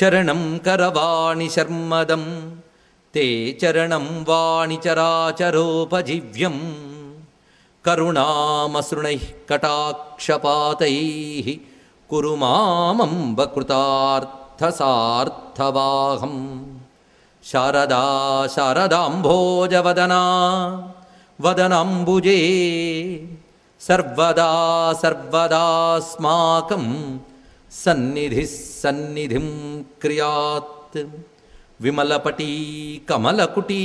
చరణం కరవాణి శర్మదం తే చరణం వాణి చరాచరోపజీవ్యం కరుణామసృణై కటాక్షపాతై కురు మామంబ కృతార్థసార్థవాహం శారదా శారదాంభోజవదనా వదనాంబుజే సర్వదా సర్వదాస్మాకం సన్నిధి సన్నిధిం క్రియాత్ విమలపటీ కమలకుటీ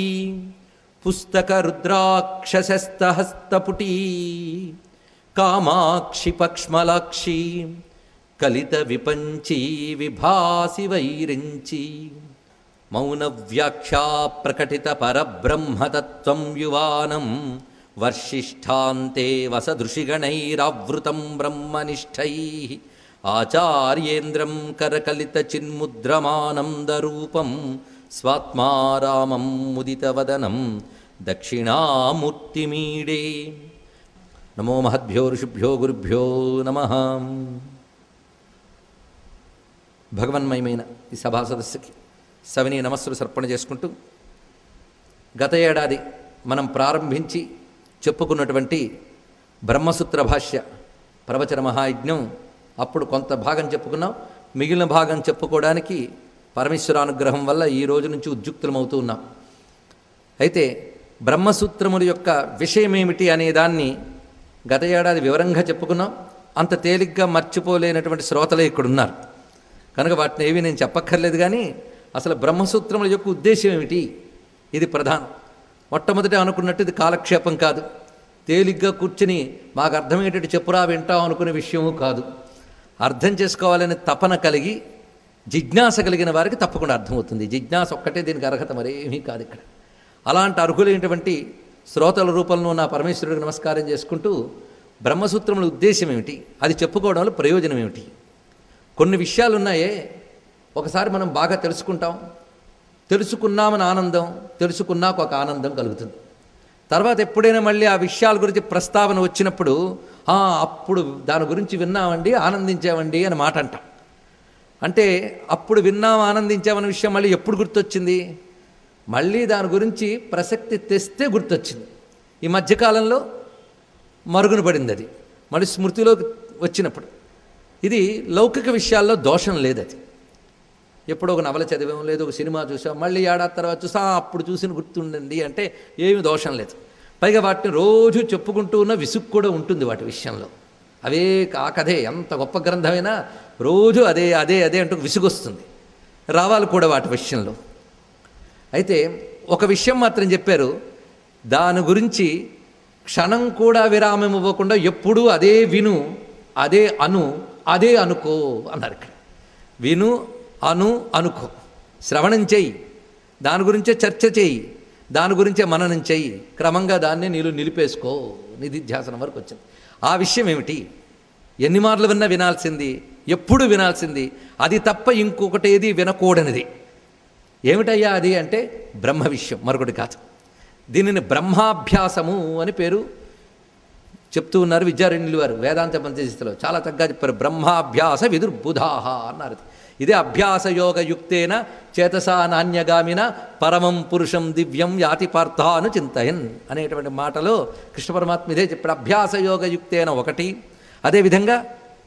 పుస్తకరుద్రాక్షసస్తహస్తపుటీ కామాక్షి పక్ష్మలాక్షి కలిత విపంచీ విభాసి వైరించి మౌనవ్యాఖ్యా ప్రకటిత పరబ్రహ్మతత్వం యువానం వర్షిష్ఠాంతే వసదృషిగణైరావృతం బ్రహ్మనిష్టై ఆచార్యేంద్రం కరకలిత చిన్ముద్రమానందరూపం స్వాత్మారామం ముదితవదనం దక్షిణామూర్తిమీడే నమో మహద్భ్యో ఋషిభ్యో గురుభ్యో నమ భగవన్మయమైన ఈ సభా సదస్సుకి సవిని నమస్సులు సర్పణ చేసుకుంటూ గత ఏడాది మనం ప్రారంభించి చెప్పుకున్నటువంటి బ్రహ్మసూత్ర భాష్య ప్రవచన మహాయజ్ఞం అప్పుడు కొంత భాగం చెప్పుకున్నాం మిగిలిన భాగం చెప్పుకోవడానికి పరమేశ్వరానుగ్రహం వల్ల ఈ రోజు నుంచి ఉద్యుక్తులమవుతూ ఉన్నాం అయితే బ్రహ్మసూత్రముల యొక్క విషయం ఏమిటి అనే దాన్ని గత ఏడాది వివరంగా చెప్పుకున్నాం అంత తేలిగ్గా మర్చిపోలేనటువంటి శ్రోతలే ఇక్కడ ఉన్నారు కనుక వాటిని ఏవి నేను చెప్పక్కర్లేదు కానీ అసలు బ్రహ్మసూత్రముల యొక్క ఉద్దేశం ఏమిటి ఇది ప్రధానం మొట్టమొదట అనుకున్నట్టు ఇది కాలక్షేపం కాదు తేలిగ్గా కూర్చుని మాకు అర్థమయ్యేటట్టు చెప్పురా వింటాం అనుకునే విషయము కాదు అర్థం చేసుకోవాలనే తపన కలిగి జిజ్ఞాస కలిగిన వారికి తప్పకుండా అర్థమవుతుంది జిజ్ఞాస ఒక్కటే దీనికి అర్హత మరేమీ కాదు ఇక్కడ అలాంటి అర్హులైనటువంటి శ్రోతల రూపంలో నా పరమేశ్వరుడికి నమస్కారం చేసుకుంటూ బ్రహ్మసూత్రముల ఉద్దేశం ఏమిటి అది చెప్పుకోవడం వల్ల ప్రయోజనం ఏమిటి కొన్ని విషయాలు ఉన్నాయే ఒకసారి మనం బాగా తెలుసుకుంటాం తెలుసుకున్నామని ఆనందం తెలుసుకున్నాక ఒక ఆనందం కలుగుతుంది తర్వాత ఎప్పుడైనా మళ్ళీ ఆ విషయాల గురించి ప్రస్తావన వచ్చినప్పుడు "ఆ, అప్పుడు దాని గురించి విన్నామండి ఆనందించామండి అని మాట అంటాం అంటే అప్పుడు విన్నాం ఆనందించామన్న విషయం మళ్ళీ ఎప్పుడు గుర్తొచ్చింది మళ్ళీ దాని గురించి ప్రసక్తి తెస్తే గుర్తొచ్చింది ఈ మధ్యకాలంలో మరుగున పడింది అది మళ్ళీ స్మృతిలోకి వచ్చినప్పుడు ఇది లౌకిక విషయాల్లో దోషం లేదు అది ఎప్పుడో ఒక నవల చదివాం లేదు ఒక సినిమా చూసాం మళ్ళీ ఏడాది తర్వాత చూసా అప్పుడు చూసిన గుర్తుండండి అంటే ఏమి దోషం లేదు పైగా వాటిని రోజు చెప్పుకుంటూ ఉన్న విసుగు కూడా ఉంటుంది వాటి విషయంలో అవే కాకదే ఎంత గొప్ప గ్రంథమైనా రోజు అదే అదే అదే అంటూ విసుగొస్తుంది రావాలి కూడా వాటి విషయంలో అయితే ఒక విషయం మాత్రం చెప్పారు దాని గురించి క్షణం కూడా విరామం ఇవ్వకుండా ఎప్పుడూ అదే విను అదే అను అదే అనుకో అన్నారు ఇక్కడ విను అను అనుకో శ్రవణం చెయ్యి దాని గురించే చర్చ చెయ్యి దాని గురించే మననం చెయ్యి క్రమంగా దాన్ని నీళ్ళు నిలిపేసుకో నిధిధ్యాసనం వరకు వచ్చింది ఆ విషయం ఏమిటి ఎన్ని మార్లు విన్నా వినాల్సింది ఎప్పుడు వినాల్సింది అది తప్ప ఇంకొకటి ఏది వినకూడనిది ఏమిటయ్యా అది అంటే బ్రహ్మ విషయం మరొకటి కాదు దీనిని బ్రహ్మాభ్యాసము అని పేరు చెప్తూ ఉన్నారు విద్యారణ్యులు వారు వేదాంత పంచశిస్తలో చాలా చక్కగా చెప్పారు బ్రహ్మాభ్యాస విదుర్బుధాహ అన్నారు ఇదే అభ్యాస యోగ యుక్తేన చేతసా నాణ్యగామిన పరమం పురుషం దివ్యం యాతి పార్థాను చింతయన్ అనేటువంటి మాటలో కృష్ణ పరమాత్మ ఇదే చెప్పాడు అభ్యాస యోగ యుక్తేన ఒకటి అదేవిధంగా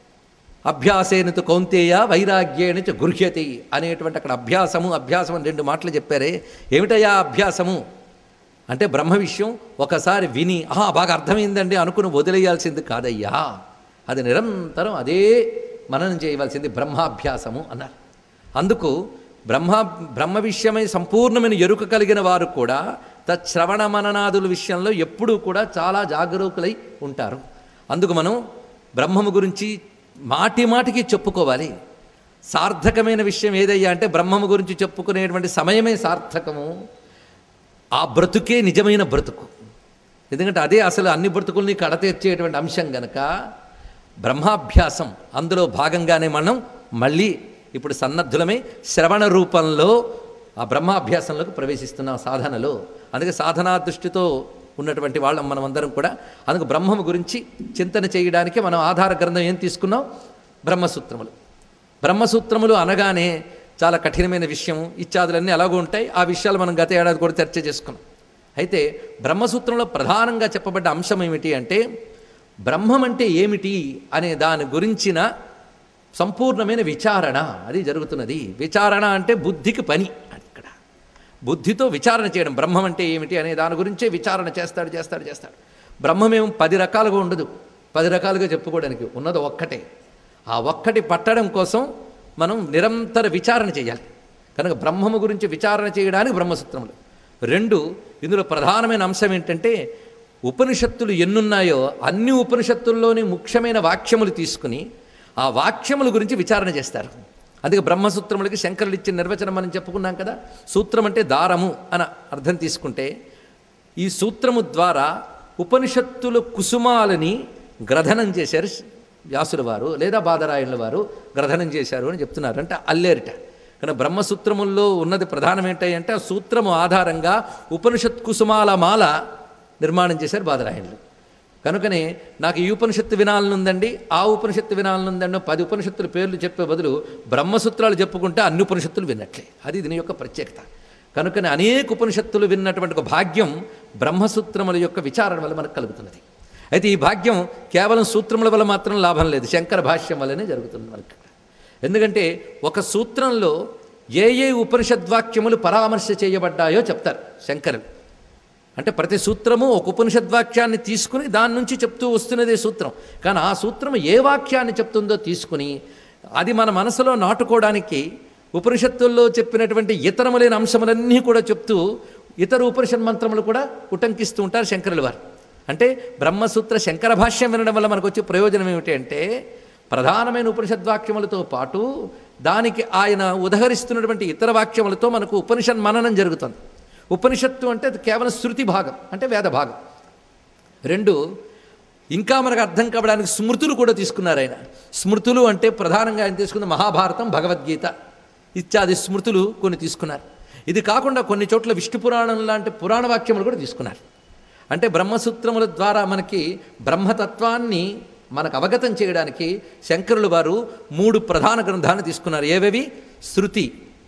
అభ్యాసేనతు కౌంతేయ వైరాగ్యేణ చ గృహ్యతి అనేటువంటి అక్కడ అభ్యాసము అభ్యాసం అని రెండు మాటలు చెప్పారే ఏమిటయ్యా అభ్యాసము అంటే బ్రహ్మ విషయం ఒకసారి విని ఆహా బాగా అర్థమైందండి అనుకుని వదిలేయాల్సింది కాదయ్యా అది నిరంతరం అదే మననం చేయవలసింది బ్రహ్మాభ్యాసము అన్నారు అందుకు బ్రహ్మ బ్రహ్మ విషయమై సంపూర్ణమైన ఎరుక కలిగిన వారు కూడా తశ్రవణ మననాదుల విషయంలో ఎప్పుడూ కూడా చాలా జాగరూకులై ఉంటారు అందుకు మనం బ్రహ్మము గురించి మాటి మాటికి చెప్పుకోవాలి సార్థకమైన విషయం ఏదయ్యా అంటే బ్రహ్మము గురించి చెప్పుకునేటువంటి సమయమే సార్థకము ఆ బ్రతుకే నిజమైన బ్రతుకు ఎందుకంటే అదే అసలు అన్ని బ్రతుకుల్ని కడతీర్చేటువంటి అంశం గనక బ్రహ్మాభ్యాసం అందులో భాగంగానే మనం మళ్ళీ ఇప్పుడు సన్నద్ధులమై శ్రవణ రూపంలో ఆ బ్రహ్మాభ్యాసంలోకి ప్రవేశిస్తున్నాం సాధనలో అందుకే సాధనా దృష్టితో ఉన్నటువంటి వాళ్ళం మనమందరం కూడా అందుకు బ్రహ్మము గురించి చింతన చేయడానికి మనం ఆధార గ్రంథం ఏం తీసుకున్నాం బ్రహ్మసూత్రములు బ్రహ్మసూత్రములు అనగానే చాలా కఠినమైన విషయం ఇత్యాదులన్నీ అలాగూ ఉంటాయి ఆ విషయాలు మనం గత ఏడాది కూడా చర్చ చేసుకున్నాం అయితే బ్రహ్మసూత్రంలో ప్రధానంగా చెప్పబడ్డ అంశం ఏమిటి అంటే బ్రహ్మం అంటే ఏమిటి అనే దాని గురించిన సంపూర్ణమైన విచారణ అది జరుగుతున్నది విచారణ అంటే బుద్ధికి పని అది ఇక్కడ బుద్ధితో విచారణ చేయడం బ్రహ్మం అంటే ఏమిటి అనే దాని గురించే విచారణ చేస్తాడు చేస్తాడు చేస్తాడు బ్రహ్మమేం పది రకాలుగా ఉండదు పది రకాలుగా చెప్పుకోవడానికి ఉన్నది ఒక్కటే ఆ ఒక్కటి పట్టడం కోసం మనం నిరంతర విచారణ చేయాలి కనుక బ్రహ్మము గురించి విచారణ చేయడానికి బ్రహ్మసూత్రములు రెండు ఇందులో ప్రధానమైన అంశం ఏంటంటే ఉపనిషత్తులు ఎన్నున్నాయో అన్ని ఉపనిషత్తుల్లోని ముఖ్యమైన వాక్యములు తీసుకుని ఆ వాక్యముల గురించి విచారణ చేస్తారు అందుకే బ్రహ్మసూత్రములకి శంకరులు ఇచ్చిన నిర్వచనం మనం చెప్పుకున్నాం కదా సూత్రం అంటే దారము అని అర్థం తీసుకుంటే ఈ సూత్రము ద్వారా ఉపనిషత్తుల కుసుమాలని గ్రథనం చేశారు వ్యాసుల వారు లేదా బాదరాయణుల వారు గ్రథనం చేశారు అని చెప్తున్నారు అంటే అల్లేరిట కానీ బ్రహ్మసూత్రముల్లో ఉన్నది ప్రధానం ఏంటంటే ఆ సూత్రము ఆధారంగా ఉపనిషత్ కుసుమాల మాల నిర్మాణం చేశారు బాదరాయణులు కనుకనే నాకు ఈ ఉపనిషత్తు వినాలనుందండి ఆ ఉపనిషత్తు వినాలనుందండి పది ఉపనిషత్తుల పేర్లు చెప్పే బదులు బ్రహ్మసూత్రాలు చెప్పుకుంటే అన్ని ఉపనిషత్తులు విన్నట్లే అది దీని యొక్క ప్రత్యేకత కనుకనే అనేక ఉపనిషత్తులు విన్నటువంటి ఒక భాగ్యం బ్రహ్మసూత్రముల యొక్క విచారణ వల్ల మనకు కలుగుతున్నది అయితే ఈ భాగ్యం కేవలం సూత్రముల వల్ల మాత్రం లాభం లేదు శంకర భాష్యం వల్లనే జరుగుతుంది మనకి ఎందుకంటే ఒక సూత్రంలో ఏ ఏ ఉపనిషద్వాక్యములు పరామర్శ చేయబడ్డాయో చెప్తారు శంకరులు అంటే ప్రతి సూత్రము ఒక ఉపనిషద్వాక్యాన్ని తీసుకుని దాని నుంచి చెప్తూ వస్తున్నదే సూత్రం కానీ ఆ సూత్రం ఏ వాక్యాన్ని చెప్తుందో తీసుకుని అది మన మనసులో నాటుకోవడానికి ఉపనిషత్తుల్లో చెప్పినటువంటి ఇతరములైన అంశములన్నీ కూడా చెప్తూ ఇతర ఉపనిషత్ మంత్రములు కూడా ఉటంకిస్తూ ఉంటారు శంకరుల వారు అంటే బ్రహ్మసూత్ర శంకర భాష్యం వినడం వల్ల మనకు వచ్చే ప్రయోజనం ఏమిటి అంటే ప్రధానమైన ఉపనిషద్వాక్యములతో పాటు దానికి ఆయన ఉదహరిస్తున్నటువంటి ఇతర వాక్యములతో మనకు ఉపనిషత్ మననం జరుగుతుంది ఉపనిషత్తు అంటే అది కేవలం శృతి భాగం అంటే వేద భాగం రెండు ఇంకా మనకు అర్థం కావడానికి స్మృతులు కూడా తీసుకున్నారు ఆయన స్మృతులు అంటే ప్రధానంగా ఆయన తీసుకున్న మహాభారతం భగవద్గీత ఇత్యాది స్మృతులు కొన్ని తీసుకున్నారు ఇది కాకుండా కొన్ని చోట్ల విష్ణు పురాణం లాంటి పురాణ వాక్యములు కూడా తీసుకున్నారు అంటే బ్రహ్మసూత్రముల ద్వారా మనకి బ్రహ్మతత్వాన్ని మనకు అవగతం చేయడానికి శంకరులు వారు మూడు ప్రధాన గ్రంథాలను తీసుకున్నారు ఏవేవి శృతి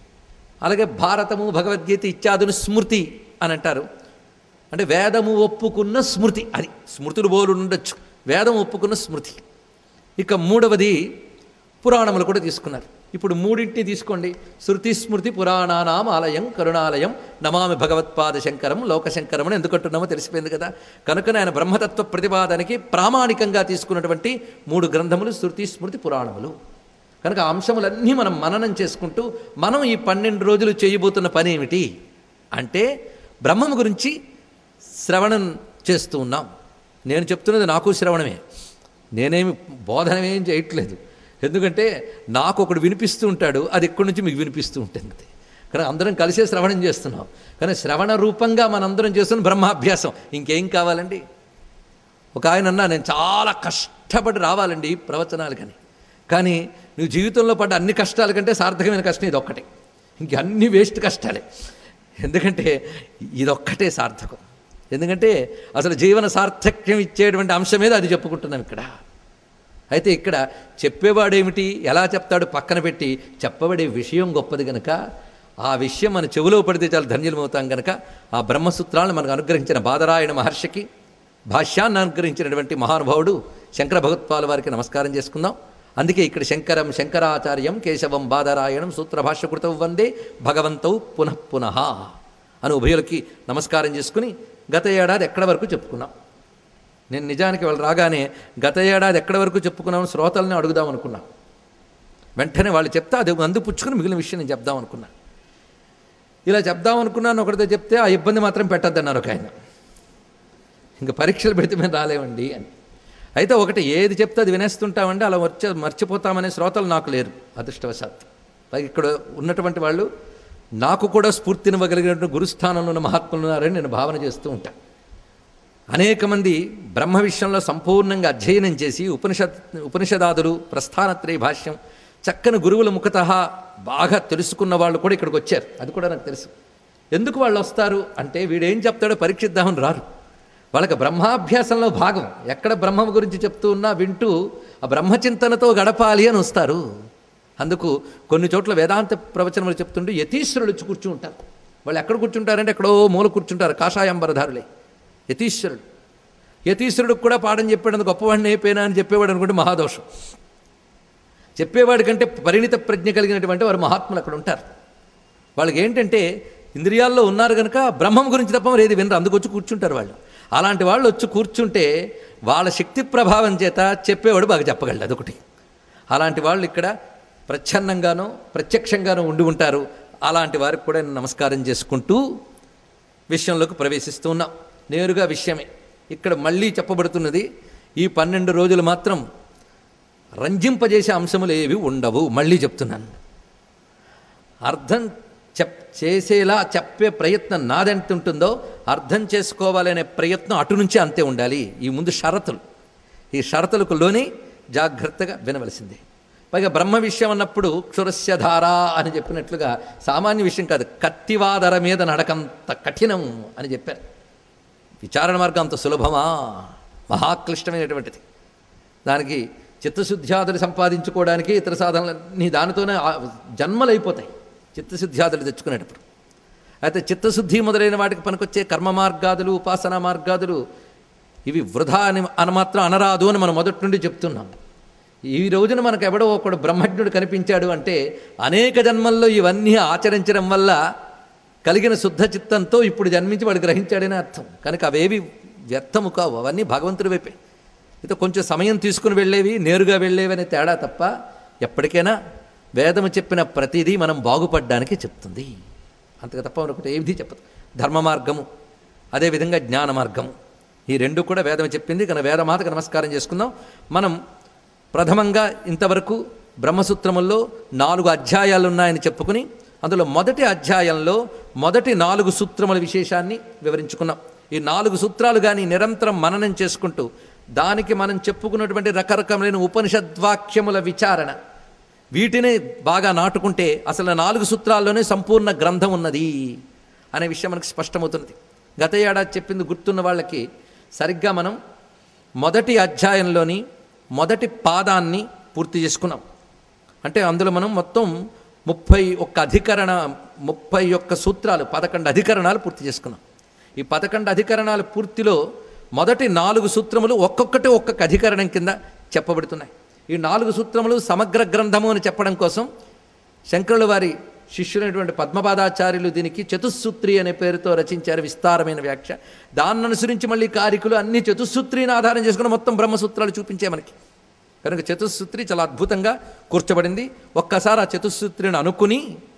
అలాగే భారతము భగవద్గీత ఇత్యాదులు స్మృతి అని అంటారు అంటే వేదము ఒప్పుకున్న స్మృతి అది స్మృతులు బోలు ఉండొచ్చు వేదం ఒప్పుకున్న స్మృతి ఇక మూడవది పురాణములు కూడా తీసుకున్నారు ఇప్పుడు మూడింటిని తీసుకోండి శృతి స్మృతి పురాణానాం ఆలయం కరుణాలయం నమామి భగవత్పాద శంకరం లోకశంకరం అని ఎందుకంటున్నామో తెలిసిపోయింది కదా కనుకనే ఆయన బ్రహ్మతత్వ ప్రతిపాదనకి ప్రామాణికంగా తీసుకున్నటువంటి మూడు గ్రంథములు శృతి స్మృతి పురాణములు కనుక ఆ అంశములన్నీ మనం మననం చేసుకుంటూ మనం ఈ పన్నెండు రోజులు చేయబోతున్న పని ఏమిటి అంటే బ్రహ్మము గురించి శ్రవణం చేస్తూ ఉన్నాం నేను చెప్తున్నది నాకు శ్రవణమే నేనేమి బోధనమేం చేయట్లేదు ఎందుకంటే నాకు ఒకడు వినిపిస్తూ ఉంటాడు అది ఎక్కడి నుంచి మీకు వినిపిస్తూ ఉంటుంది కానీ అందరం కలిసే శ్రవణం చేస్తున్నాం కానీ శ్రవణ రూపంగా మనందరం చేస్తున్న బ్రహ్మాభ్యాసం ఇంకేం కావాలండి ఒక ఆయన అన్నా నేను చాలా కష్టపడి రావాలండి ఈ ప్రవచనాలకని కానీ నువ్వు జీవితంలో పడ్డ అన్ని కష్టాల కంటే సార్థకమైన కష్టం ఇది ఒక్కటే ఇంక అన్ని వేస్ట్ కష్టాలే ఎందుకంటే ఇదొక్కటే సార్థకం ఎందుకంటే అసలు జీవన సార్థక్యం ఇచ్చేటువంటి అంశమేదో అది చెప్పుకుంటున్నాం ఇక్కడ అయితే ఇక్కడ చెప్పేవాడేమిటి ఎలా చెప్తాడు పక్కన పెట్టి చెప్పబడే విషయం గొప్పది గనక ఆ విషయం మన చెవిలో పడితే చాలా ధన్యులమవుతాం గనక ఆ బ్రహ్మసూత్రాలను మనకు అనుగ్రహించిన బాదరాయణ మహర్షికి భాష్యాన్ని అనుగ్రహించినటువంటి మహానుభావుడు శంకర భగవత్పాల వారికి నమస్కారం చేసుకుందాం అందుకే ఇక్కడ శంకరం శంకరాచార్యం కేశవం బాదరాయణం సూత్రభాష్యకృతం వందే భగవంతౌ పునః పునః అని ఉభయులకి నమస్కారం చేసుకుని గత ఏడాది ఎక్కడ వరకు చెప్పుకున్నాం నేను నిజానికి వాళ్ళు రాగానే గత ఏడాది ఎక్కడి వరకు చెప్పుకున్నాం శ్రోతల్ని అడుగుదాం అనుకున్నా వెంటనే వాళ్ళు చెప్తే అది అందు పుచ్చుకుని మిగిలిన విషయం నేను చెప్దాం అనుకున్నా ఇలా చెప్దాం అనుకున్నాను ఒకటితో చెప్తే ఆ ఇబ్బంది మాత్రం పెట్టద్దన్నారు ఒక ఆయన ఇంకా పరీక్షలు పెడితే మేము రాలేమండి అని అయితే ఒకటి ఏది చెప్తే అది వినేస్తుంటామండి అలా మర్చి మర్చిపోతామనే శ్రోతలు నాకు లేరు అదృష్టవశాత్ పైగా ఇక్కడ ఉన్నటువంటి వాళ్ళు నాకు కూడా స్ఫూర్తినివ్వగలిగినటువంటి గురుస్థానంలో ఉన్న మహాత్ములు ఉన్నారని నేను భావన చేస్తూ ఉంటాను అనేక మంది బ్రహ్మ విషయంలో సంపూర్ణంగా అధ్యయనం చేసి ఉపనిషత్ ఉపనిషదాదులు ప్రస్థానత్రయ భాష్యం చక్కని గురువుల ముఖత బాగా తెలుసుకున్న వాళ్ళు కూడా ఇక్కడికి వచ్చారు అది కూడా నాకు తెలుసు ఎందుకు వాళ్ళు వస్తారు అంటే వీడేం చెప్తాడో పరీక్షిద్దామని రారు వాళ్ళకి బ్రహ్మాభ్యాసంలో భాగం ఎక్కడ బ్రహ్మం గురించి చెప్తూ ఉన్నా వింటూ ఆ బ్రహ్మచింతనతో గడపాలి అని వస్తారు అందుకు కొన్ని చోట్ల వేదాంత ప్రవచనములు చెప్తుంటూ యతీశ్వరులు వచ్చి కూర్చుంటారు వాళ్ళు ఎక్కడ కూర్చుంటారంటే ఎక్కడో మూల కూర్చుంటారు కాషాయంబరధారులే యతీశ్వరుడు యతీశ్వరుడికి కూడా పాఠం చెప్పాడు గొప్పవాడిని అయిపోయినా అని చెప్పేవాడు అనుకుంటే మహాదోషం చెప్పేవాడి కంటే పరిణిత ప్రజ్ఞ కలిగినటువంటి వారు మహాత్ములు అక్కడ ఉంటారు వాళ్ళకి ఏంటంటే ఇంద్రియాల్లో ఉన్నారు కనుక బ్రహ్మం గురించి తప్ప మరి ఏది వినరు అందుకు వచ్చి కూర్చుంటారు వాళ్ళు అలాంటి వాళ్ళు వచ్చి కూర్చుంటే వాళ్ళ శక్తి ప్రభావం చేత చెప్పేవాడు బాగా చెప్పగలడు అదొకటి అలాంటి వాళ్ళు ఇక్కడ ప్రచ్ఛన్నంగానో ప్రత్యక్షంగానో ఉండి ఉంటారు అలాంటి వారికి కూడా నేను నమస్కారం చేసుకుంటూ విషయంలోకి ప్రవేశిస్తూ ఉన్నాం నేరుగా విషయమే ఇక్కడ మళ్ళీ చెప్పబడుతున్నది ఈ పన్నెండు రోజులు మాత్రం రంజింపజేసే అంశములు ఏవి ఉండవు మళ్ళీ చెప్తున్నాను అర్థం చెప్ చేసేలా చెప్పే ప్రయత్నం నాదెంత ఉంటుందో అర్థం చేసుకోవాలనే ప్రయత్నం అటు నుంచి అంతే ఉండాలి ఈ ముందు షరతులు ఈ షరతులకు లోని జాగ్రత్తగా వినవలసిందే పైగా బ్రహ్మ విషయం అన్నప్పుడు క్షురస్యధార అని చెప్పినట్లుగా సామాన్య విషయం కాదు కత్తివాదర మీద నడకంత కఠినం అని చెప్పారు విచారణ మార్గం అంత సులభమా మహాక్లిష్టమైనటువంటిది దానికి చిత్తశుద్ధ్యాదులు సంపాదించుకోవడానికి ఇతర సాధనలు నీ దానితోనే ఆ జన్మలు అయిపోతాయి చిత్తశుద్ధ్యాదులు తెచ్చుకునేటప్పుడు అయితే చిత్తశుద్ధి మొదలైన వాటికి పనికొచ్చే కర్మ మార్గాదులు ఉపాసనా మార్గాదులు ఇవి వృధా అని అని మాత్రం అనరాదు అని మనం మొదటి నుండి చెప్తున్నాం ఈ రోజున మనకు ఎవడో ఒకడు బ్రహ్మజ్ఞుడు కనిపించాడు అంటే అనేక జన్మల్లో ఇవన్నీ ఆచరించడం వల్ల కలిగిన శుద్ధ చిత్తంతో ఇప్పుడు జన్మించి వాడు గ్రహించాడని అర్థం కనుక అవేవి వ్యర్థము కావు అవన్నీ భగవంతుడి వైపే అయితే కొంచెం సమయం తీసుకుని వెళ్ళేవి నేరుగా వెళ్ళేవి అనే తేడా తప్ప ఎప్పటికైనా వేదము చెప్పిన ప్రతిదీ మనం బాగుపడడానికి చెప్తుంది అంతగా తప్ప మరొకటి ఏది చెప్పదు ధర్మ మార్గము అదేవిధంగా జ్ఞాన మార్గము ఈ రెండు కూడా వేదం చెప్పింది కనుక వేదమాతకు నమస్కారం చేసుకుందాం మనం ప్రథమంగా ఇంతవరకు బ్రహ్మసూత్రముల్లో నాలుగు అధ్యాయాలు ఉన్నాయని చెప్పుకుని అందులో మొదటి అధ్యాయంలో మొదటి నాలుగు సూత్రముల విశేషాన్ని వివరించుకున్నాం ఈ నాలుగు సూత్రాలు కానీ నిరంతరం మననం చేసుకుంటూ దానికి మనం చెప్పుకున్నటువంటి రకరకమైన ఉపనిషద్వాక్యముల విచారణ వీటినే బాగా నాటుకుంటే అసలు నాలుగు సూత్రాల్లోనే సంపూర్ణ గ్రంథం ఉన్నది అనే విషయం మనకు స్పష్టమవుతున్నది గత ఏడాది చెప్పింది గుర్తున్న వాళ్ళకి సరిగ్గా మనం మొదటి అధ్యాయంలోని మొదటి పాదాన్ని పూర్తి చేసుకున్నాం అంటే అందులో మనం మొత్తం ముప్పై ఒక్క అధికరణ ముప్పై ఒక్క సూత్రాలు పదకొండు అధికరణాలు పూర్తి చేసుకున్నాం ఈ పదకొండు అధికరణాల పూర్తిలో మొదటి నాలుగు సూత్రములు ఒక్కొక్కటి ఒక్కొక్క అధికరణం కింద చెప్పబడుతున్నాయి ఈ నాలుగు సూత్రములు సమగ్ర గ్రంథము అని చెప్పడం కోసం శంకరుల వారి శిష్యులైనటువంటి పద్మపాదాచార్యులు దీనికి చతుస్సూత్రి అనే పేరుతో రచించారు విస్తారమైన వ్యాఖ్య దాన్ని అనుసరించి మళ్ళీ కారికులు అన్ని చతుస్సూత్రిని ఆధారం చేసుకుని మొత్తం బ్రహ్మసూత్రాలు చూపించే మనకి కనుక చతుస్సూత్రి చాలా అద్భుతంగా కూర్చబడింది ఒక్కసారి ఆ చతుస్సూత్రిని అనుకుని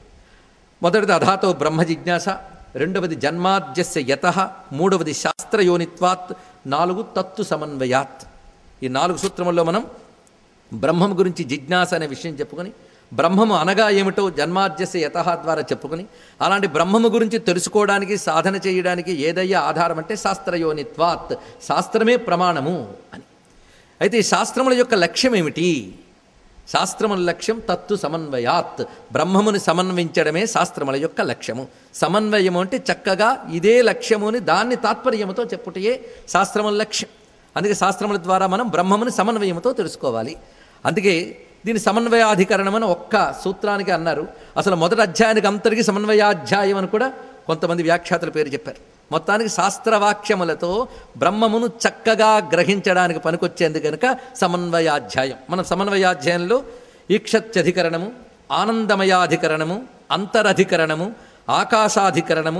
మొదటిది అధాతో బ్రహ్మ జిజ్ఞాస రెండవది జన్మాద్యస్య యత మూడవది శాస్త్రయోనిత్వాత్ నాలుగు తత్తు సమన్వయాత్ ఈ నాలుగు సూత్రముల్లో మనం బ్రహ్మం గురించి జిజ్ఞాస అనే విషయం చెప్పుకొని బ్రహ్మము అనగా ఏమిటో జన్మాద్యస్య యత ద్వారా చెప్పుకుని అలాంటి బ్రహ్మము గురించి తెలుసుకోవడానికి సాధన చేయడానికి ఏదయ్యా ఆధారం అంటే శాస్త్రయోనిత్వాత్ శాస్త్రమే ప్రమాణము అని అయితే ఈ శాస్త్రముల యొక్క లక్ష్యం ఏమిటి శాస్త్రముల లక్ష్యం తత్తు సమన్వయాత్ బ్రహ్మముని సమన్వయించడమే శాస్త్రముల యొక్క లక్ష్యము సమన్వయము అంటే చక్కగా ఇదే లక్ష్యము అని దాన్ని తాత్పర్యముతో చెప్పుటయే శాస్త్రముల లక్ష్యం అందుకే శాస్త్రముల ద్వారా మనం బ్రహ్మముని సమన్వయముతో తెలుసుకోవాలి అందుకే దీని సమన్వయాధికరణం అని ఒక్క సూత్రానికి అన్నారు అసలు మొదటి అధ్యాయానికి అంతటికి సమన్వయాధ్యాయం అని కూడా కొంతమంది వ్యాఖ్యాతల పేరు చెప్పారు మొత్తానికి శాస్త్రవాక్యములతో బ్రహ్మమును చక్కగా గ్రహించడానికి పనికొచ్చేందు కనుక సమన్వయాధ్యాయం మనం సమన్వయాధ్యాయంలో ఈక్షత్యధికరణము ఆనందమయాధికరణము అంతరధికరణము ఆకాశాధికరణము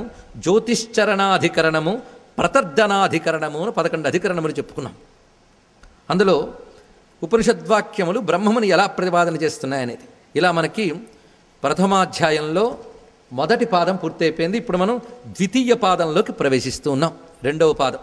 జ్యోతిశ్చరణాధికరణము ప్రతర్దనాధికరణము అని పదకొండు అధికరణములు చెప్పుకున్నాం అందులో ఉపనిషద్వాక్యములు బ్రహ్మముని ఎలా ప్రతిపాదన చేస్తున్నాయనేది ఇలా మనకి ప్రథమాధ్యాయంలో మొదటి పాదం పూర్తయిపోయింది ఇప్పుడు మనం ద్వితీయ పాదంలోకి ప్రవేశిస్తూ ఉన్నాం రెండవ పాదం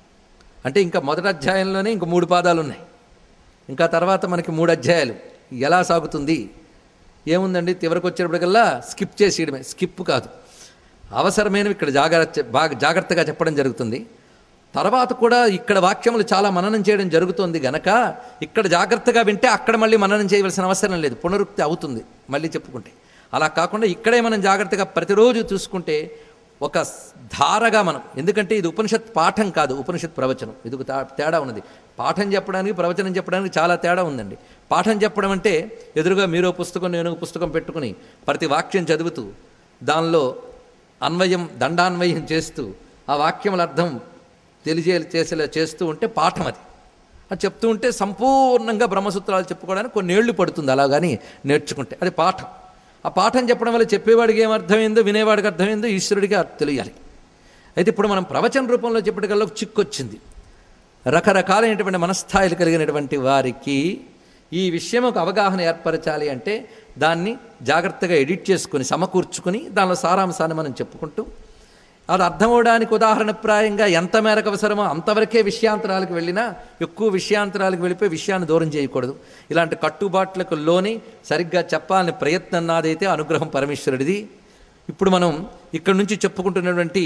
అంటే ఇంకా మొదటి అధ్యాయంలోనే ఇంక మూడు పాదాలు ఉన్నాయి ఇంకా తర్వాత మనకి మూడు అధ్యాయాలు ఎలా సాగుతుంది ఏముందండి చివరికి వచ్చేటప్పటికల్లా స్కిప్ చేసేయడమే స్కిప్ కాదు అవసరమైనవి ఇక్కడ జాగ్రత్త బాగా జాగ్రత్తగా చెప్పడం జరుగుతుంది తర్వాత కూడా ఇక్కడ వాక్యములు చాలా మననం చేయడం జరుగుతుంది గనక ఇక్కడ జాగ్రత్తగా వింటే అక్కడ మళ్ళీ మననం చేయవలసిన అవసరం లేదు పునరుక్తి అవుతుంది మళ్ళీ చెప్పుకుంటే అలా కాకుండా ఇక్కడే మనం జాగ్రత్తగా ప్రతిరోజు చూసుకుంటే ఒక ధారగా మనం ఎందుకంటే ఇది ఉపనిషత్ పాఠం కాదు ఉపనిషత్ ప్రవచనం ఇది ఒక తా- తేడా ఉన్నది పాఠం చెప్పడానికి ప్రవచనం చెప్పడానికి చాలా తేడా ఉందండి పాఠం చెప్పడం అంటే ఎదురుగా మీరో పుస్తకం నేను ఒక పుస్తకం పెట్టుకుని ప్రతి వాక్యం చదువుతూ దానిలో అన్వయం దండాన్వయం చేస్తూ ఆ వాక్యముల అర్థం తెలియజే చేసేలా చేస్తూ ఉంటే పాఠం అది అది చెప్తూ ఉంటే సంపూర్ణంగా బ్రహ్మసూత్రాలు చెప్పుకోవడానికి కొన్ని ఏళ్ళు పడుతుంది అలా కానీ నేర్చుకుంటే అది పాఠం ఆ పాఠం చెప్పడం వల్ల చెప్పేవాడికి ఏం అర్థమైందో వినేవాడికి అర్థమైందో ఈశ్వరుడికి అది తెలియాలి అయితే ఇప్పుడు మనం ప్రవచన రూపంలో చెప్పటికల్లా ఒక చిక్కు వచ్చింది రకరకాలైనటువంటి మనస్థాయిలు కలిగినటువంటి వారికి ఈ విషయం ఒక అవగాహన ఏర్పరచాలి అంటే దాన్ని జాగ్రత్తగా ఎడిట్ చేసుకుని సమకూర్చుకుని దానిలో సారాంశాన్ని మనం చెప్పుకుంటూ అది అర్థం అవడానికి ఉదాహరణప్రాయంగా ఎంత మేరకు అవసరమో అంతవరకే విషయాంతరాలకు వెళ్ళినా ఎక్కువ విషయాంతరాలకు వెళ్ళిపోయి విషయాన్ని దూరం చేయకూడదు ఇలాంటి కట్టుబాట్లకు లోని సరిగ్గా చెప్పాలని ప్రయత్నం నాదైతే అనుగ్రహం పరమేశ్వరుడిది ఇప్పుడు మనం ఇక్కడి నుంచి చెప్పుకుంటున్నటువంటి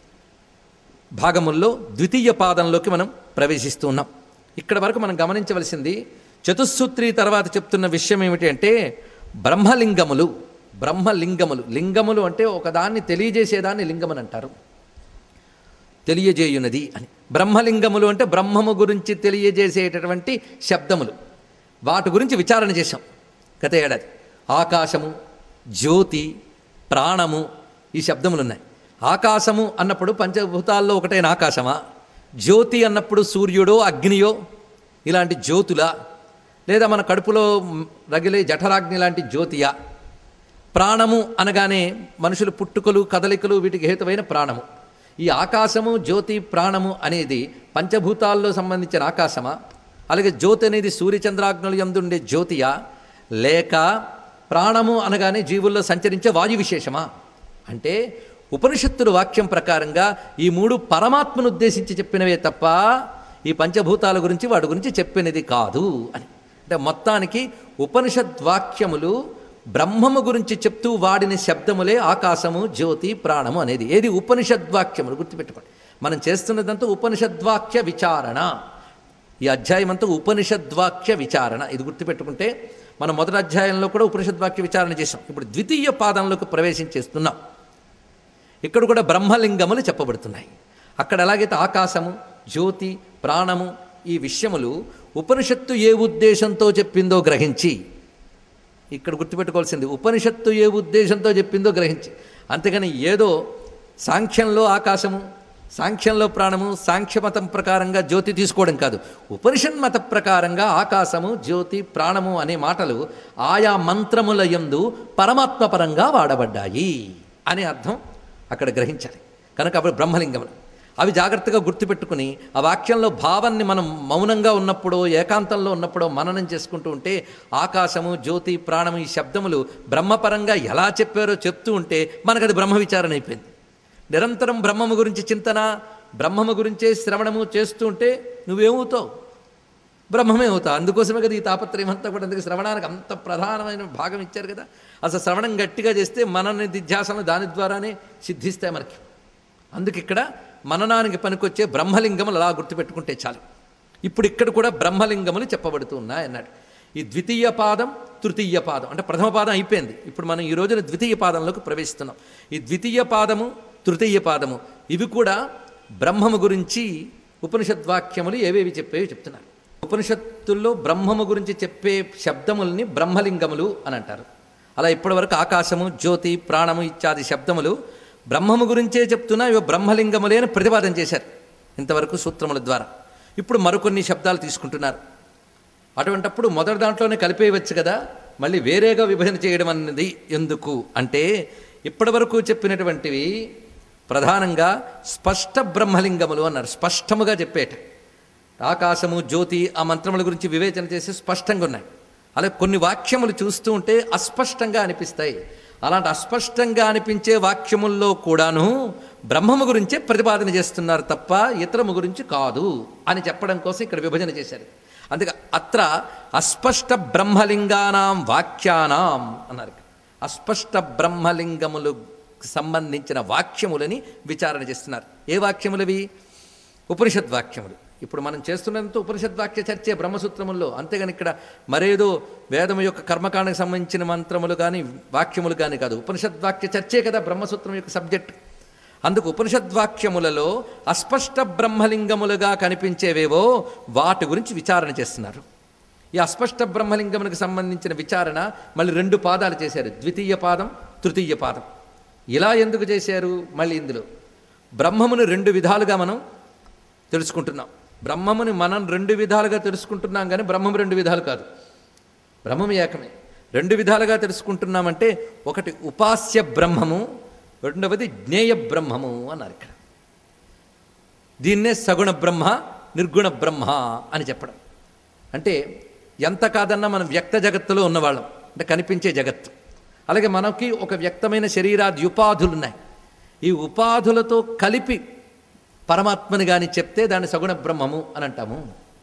భాగముల్లో ద్వితీయ పాదంలోకి మనం ప్రవేశిస్తూ ఉన్నాం ఇక్కడ వరకు మనం గమనించవలసింది చతుస్సూత్రి తర్వాత చెప్తున్న విషయం ఏమిటి అంటే బ్రహ్మలింగములు బ్రహ్మలింగములు లింగములు అంటే ఒకదాన్ని తెలియజేసేదాన్ని లింగమని అంటారు తెలియజేయునది అని బ్రహ్మలింగములు అంటే బ్రహ్మము గురించి తెలియజేసేటటువంటి శబ్దములు వాటి గురించి విచారణ చేశాం గత ఏడాది ఆకాశము జ్యోతి ప్రాణము ఈ శబ్దములు ఉన్నాయి ఆకాశము అన్నప్పుడు పంచభూతాల్లో ఒకటైన ఆకాశమా జ్యోతి అన్నప్పుడు సూర్యుడో అగ్నియో ఇలాంటి జ్యోతులా లేదా మన కడుపులో రగిలే జఠరాగ్ని లాంటి జ్యోతియా ప్రాణము అనగానే మనుషులు పుట్టుకలు కదలికలు వీటికి హేతువైన ప్రాణము ఈ ఆకాశము జ్యోతి ప్రాణము అనేది పంచభూతాల్లో సంబంధించిన ఆకాశమా అలాగే జ్యోతి అనేది సూర్యచంద్రాగ్నులు ఎందుండే జ్యోతియా లేక ప్రాణము అనగానే జీవుల్లో సంచరించే వాయు విశేషమా అంటే ఉపనిషత్తుల వాక్యం ప్రకారంగా ఈ మూడు పరమాత్మను ఉద్దేశించి చెప్పినవే తప్ప ఈ పంచభూతాల గురించి వాటి గురించి చెప్పినది కాదు అని అంటే మొత్తానికి ఉపనిషద్ వాక్యములు బ్రహ్మము గురించి చెప్తూ వాడిన శబ్దములే ఆకాశము జ్యోతి ప్రాణము అనేది ఏది ఉపనిషద్వాక్యములు గుర్తుపెట్టుకోండి మనం చేస్తున్నదంతా ఉపనిషద్వాక్య విచారణ ఈ అధ్యాయం అంతా ఉపనిషద్వాక్య విచారణ ఇది గుర్తుపెట్టుకుంటే మనం మొదటి అధ్యాయంలో కూడా ఉపనిషద్వాక్య విచారణ చేసాం ఇప్పుడు ద్వితీయ పాదంలోకి ప్రవేశించేస్తున్నాం ఇక్కడ కూడా బ్రహ్మలింగములు చెప్పబడుతున్నాయి అక్కడ ఎలాగైతే ఆకాశము జ్యోతి ప్రాణము ఈ విషయములు ఉపనిషత్తు ఏ ఉద్దేశంతో చెప్పిందో గ్రహించి ఇక్కడ గుర్తుపెట్టుకోవాల్సింది ఉపనిషత్తు ఏ ఉద్దేశంతో చెప్పిందో గ్రహించి అంతేగాని ఏదో సాంఖ్యంలో ఆకాశము సాంఖ్యంలో ప్రాణము సాంఖ్యమతం ప్రకారంగా జ్యోతి తీసుకోవడం కాదు ఉపనిషత్ మత ప్రకారంగా ఆకాశము జ్యోతి ప్రాణము అనే మాటలు ఆయా మంత్రముల యందు పరమాత్మపరంగా వాడబడ్డాయి అనే అర్థం అక్కడ గ్రహించాలి కనుక అప్పుడు బ్రహ్మలింగములు అవి జాగ్రత్తగా గుర్తుపెట్టుకుని ఆ వాక్యంలో భావాన్ని మనం మౌనంగా ఉన్నప్పుడో ఏకాంతంలో ఉన్నప్పుడో మననం చేసుకుంటూ ఉంటే ఆకాశము జ్యోతి ప్రాణము ఈ శబ్దములు బ్రహ్మపరంగా ఎలా చెప్పారో చెప్తూ ఉంటే మనకు అది బ్రహ్మ విచారణ అయిపోయింది నిరంతరం బ్రహ్మము గురించి చింతన బ్రహ్మము గురించే శ్రవణము చేస్తూ ఉంటే నువ్వేమవుతావు బ్రహ్మమే అవుతావు అందుకోసమే కదా ఈ తాపత్రయం అంతా కూడా అందుకే శ్రవణానికి అంత ప్రధానమైన భాగం ఇచ్చారు కదా అసలు శ్రవణం గట్టిగా చేస్తే మన నిధ్యాసనలు దాని ద్వారానే సిద్ధిస్తాయి మనకి అందుకు ఇక్కడ మననానికి పనికొచ్చే బ్రహ్మలింగములు అలా గుర్తుపెట్టుకుంటే చాలు ఇప్పుడు ఇక్కడ కూడా బ్రహ్మలింగములు చెప్పబడుతూ ఉన్నాయి అన్నాడు ఈ ద్వితీయ పాదం తృతీయ పాదం అంటే ప్రథమ పాదం అయిపోయింది ఇప్పుడు మనం ఈ రోజున ద్వితీయ పాదంలోకి ప్రవేశిస్తున్నాం ఈ ద్వితీయ పాదము తృతీయ పాదము ఇవి కూడా బ్రహ్మము గురించి ఉపనిషద్వాక్యములు ఏవేవి చెప్పేవి చెప్తున్నారు ఉపనిషత్తుల్లో బ్రహ్మము గురించి చెప్పే శబ్దముల్ని బ్రహ్మలింగములు అని అంటారు అలా ఇప్పటివరకు ఆకాశము జ్యోతి ప్రాణము ఇత్యాది శబ్దములు బ్రహ్మము గురించే చెప్తున్నా ఇవి బ్రహ్మలింగములే అని ప్రతిపాదన చేశారు ఇంతవరకు సూత్రముల ద్వారా ఇప్పుడు మరికొన్ని శబ్దాలు తీసుకుంటున్నారు అటువంటప్పుడు మొదటి దాంట్లోనే కలిపేయవచ్చు కదా మళ్ళీ వేరేగా విభజన చేయడం అన్నది ఎందుకు అంటే ఇప్పటివరకు చెప్పినటువంటివి ప్రధానంగా స్పష్ట బ్రహ్మలింగములు అన్నారు స్పష్టముగా చెప్పేట ఆకాశము జ్యోతి ఆ మంత్రముల గురించి వివేచన చేసి స్పష్టంగా ఉన్నాయి అలా కొన్ని వాక్యములు చూస్తూ ఉంటే అస్పష్టంగా అనిపిస్తాయి అలాంటి అస్పష్టంగా అనిపించే వాక్యముల్లో కూడాను బ్రహ్మము గురించే ప్రతిపాదన చేస్తున్నారు తప్ప ఇతరము గురించి కాదు అని చెప్పడం కోసం ఇక్కడ విభజన చేశారు అందుకే అత్ర అస్పష్ట బ్రహ్మలింగానాం వాక్యానాం అన్నారు అస్పష్ట బ్రహ్మలింగములకు సంబంధించిన వాక్యములని విచారణ చేస్తున్నారు ఏ వాక్యములవి ఉపనిషద్ వాక్యములు ఇప్పుడు మనం చేస్తున్నంత ఉపనిషద్వాక్య చర్చే బ్రహ్మసూత్రముల్లో అంతేగాని ఇక్కడ మరేదో వేదము యొక్క కర్మకాండకు సంబంధించిన మంత్రములు కానీ వాక్యములు కానీ కాదు ఉపనిషద్వాక్య చర్చే కదా బ్రహ్మసూత్రం యొక్క సబ్జెక్ట్ అందుకు ఉపనిషద్వాక్యములలో అస్పష్ట బ్రహ్మలింగములుగా కనిపించేవేవో వాటి గురించి విచారణ చేస్తున్నారు ఈ అస్పష్ట బ్రహ్మలింగమునికి సంబంధించిన విచారణ మళ్ళీ రెండు పాదాలు చేశారు ద్వితీయ పాదం తృతీయ పాదం ఇలా ఎందుకు చేశారు మళ్ళీ ఇందులో బ్రహ్మమును రెండు విధాలుగా మనం తెలుసుకుంటున్నాం బ్రహ్మముని మనం రెండు విధాలుగా తెలుసుకుంటున్నాం కానీ బ్రహ్మం రెండు విధాలు కాదు బ్రహ్మం ఏకమే రెండు విధాలుగా తెలుసుకుంటున్నామంటే ఒకటి ఉపాస్య బ్రహ్మము రెండవది జ్ఞేయ బ్రహ్మము అన్నారు ఇక్కడ దీన్నే సగుణ బ్రహ్మ నిర్గుణ బ్రహ్మ అని చెప్పడం అంటే ఎంత కాదన్నా మనం వ్యక్త జగత్తులో ఉన్నవాళ్ళం అంటే కనిపించే జగత్తు అలాగే మనకి ఒక వ్యక్తమైన శరీరాది ఉపాధులు ఉన్నాయి ఈ ఉపాధులతో కలిపి పరమాత్మని కానీ చెప్తే దాన్ని సగుణ బ్రహ్మము అని అంటాము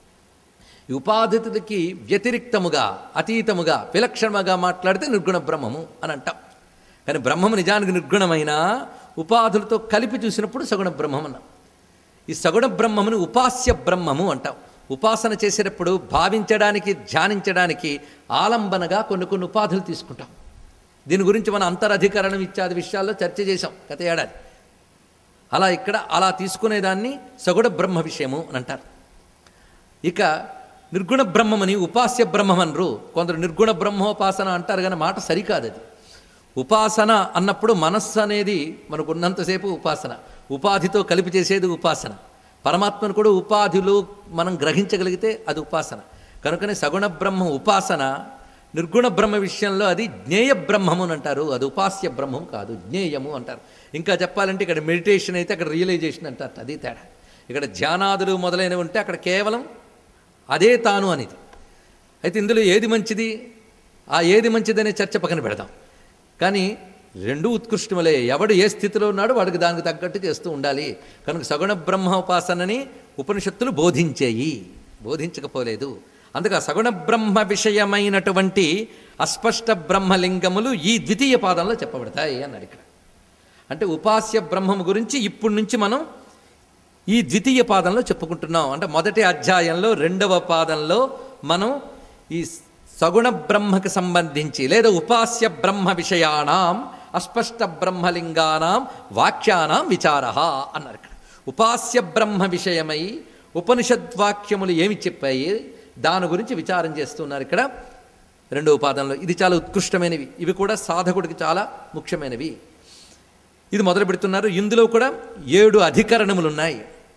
ఈ ఉపాధితులకి వ్యతిరిక్తముగా అతీతముగా విలక్షణముగా మాట్లాడితే నిర్గుణ బ్రహ్మము అని అంటాం కానీ బ్రహ్మము నిజానికి నిర్గుణమైన ఉపాధులతో కలిపి చూసినప్పుడు సగుణ బ్రహ్మం అన్నాం ఈ సగుణ బ్రహ్మమును ఉపాస్య బ్రహ్మము అంటాం ఉపాసన చేసేటప్పుడు భావించడానికి ధ్యానించడానికి ఆలంబనగా కొన్ని కొన్ని ఉపాధులు తీసుకుంటాం దీని గురించి మన అంతరధికరణం ఇత్యాది విషయాల్లో చర్చ చేశాం గత ఏడాది అలా ఇక్కడ అలా తీసుకునేదాన్ని సగుణ బ్రహ్మ విషయము అని అంటారు ఇక నిర్గుణ బ్రహ్మమని ఉపాస్య బ్రహ్మమనరు కొందరు నిర్గుణ బ్రహ్మోపాసన అంటారు కానీ మాట సరికాదు అది ఉపాసన అన్నప్పుడు మనస్సు అనేది మనకు ఉన్నంతసేపు ఉపాసన ఉపాధితో కలిపి చేసేది ఉపాసన పరమాత్మను కూడా ఉపాధిలో మనం గ్రహించగలిగితే అది ఉపాసన కనుకనే సగుణ బ్రహ్మ ఉపాసన నిర్గుణ బ్రహ్మ విషయంలో అది జ్ఞేయ బ్రహ్మము అని అంటారు అది ఉపాస్య బ్రహ్మం కాదు జ్ఞేయము అంటారు ఇంకా చెప్పాలంటే ఇక్కడ మెడిటేషన్ అయితే అక్కడ రియలైజేషన్ అంటారు అది తేడా ఇక్కడ ధ్యానాదులు మొదలైనవి ఉంటే అక్కడ కేవలం అదే తాను అనేది అయితే ఇందులో ఏది మంచిది ఆ ఏది మంచిదనే చర్చ పక్కన పెడదాం కానీ రెండు ఉత్కృష్టములే ఎవడు ఏ స్థితిలో ఉన్నాడో వాడికి దానికి తగ్గట్టు చేస్తూ ఉండాలి కనుక సగుణ బ్రహ్మోపాసనని ఉపనిషత్తులు బోధించేయి బోధించకపోలేదు అందుకే ఆ సగుణ బ్రహ్మ విషయమైనటువంటి అస్పష్ట బ్రహ్మలింగములు ఈ ద్వితీయ పాదంలో చెప్పబడతాయి అన్నాడు ఇక్కడ అంటే ఉపాస్య బ్రహ్మము గురించి ఇప్పటి నుంచి మనం ఈ ద్వితీయ పాదంలో చెప్పుకుంటున్నాం అంటే మొదటి అధ్యాయంలో రెండవ పాదంలో మనం ఈ సగుణ బ్రహ్మకి సంబంధించి లేదా ఉపాస్య బ్రహ్మ విషయాణం అస్పష్ట బ్రహ్మలింగానాం వాక్యానాం విచార అన్నారు ఇక్కడ ఉపాస్య బ్రహ్మ విషయమై ఉపనిషద్వాక్యములు ఏమి చెప్పాయి దాని గురించి విచారం చేస్తున్నారు ఇక్కడ రెండవ పాదంలో ఇది చాలా ఉత్కృష్టమైనవి ఇవి కూడా సాధకుడికి చాలా ముఖ్యమైనవి ఇది మొదలు పెడుతున్నారు ఇందులో కూడా ఏడు అధికరణములు ఉన్నాయి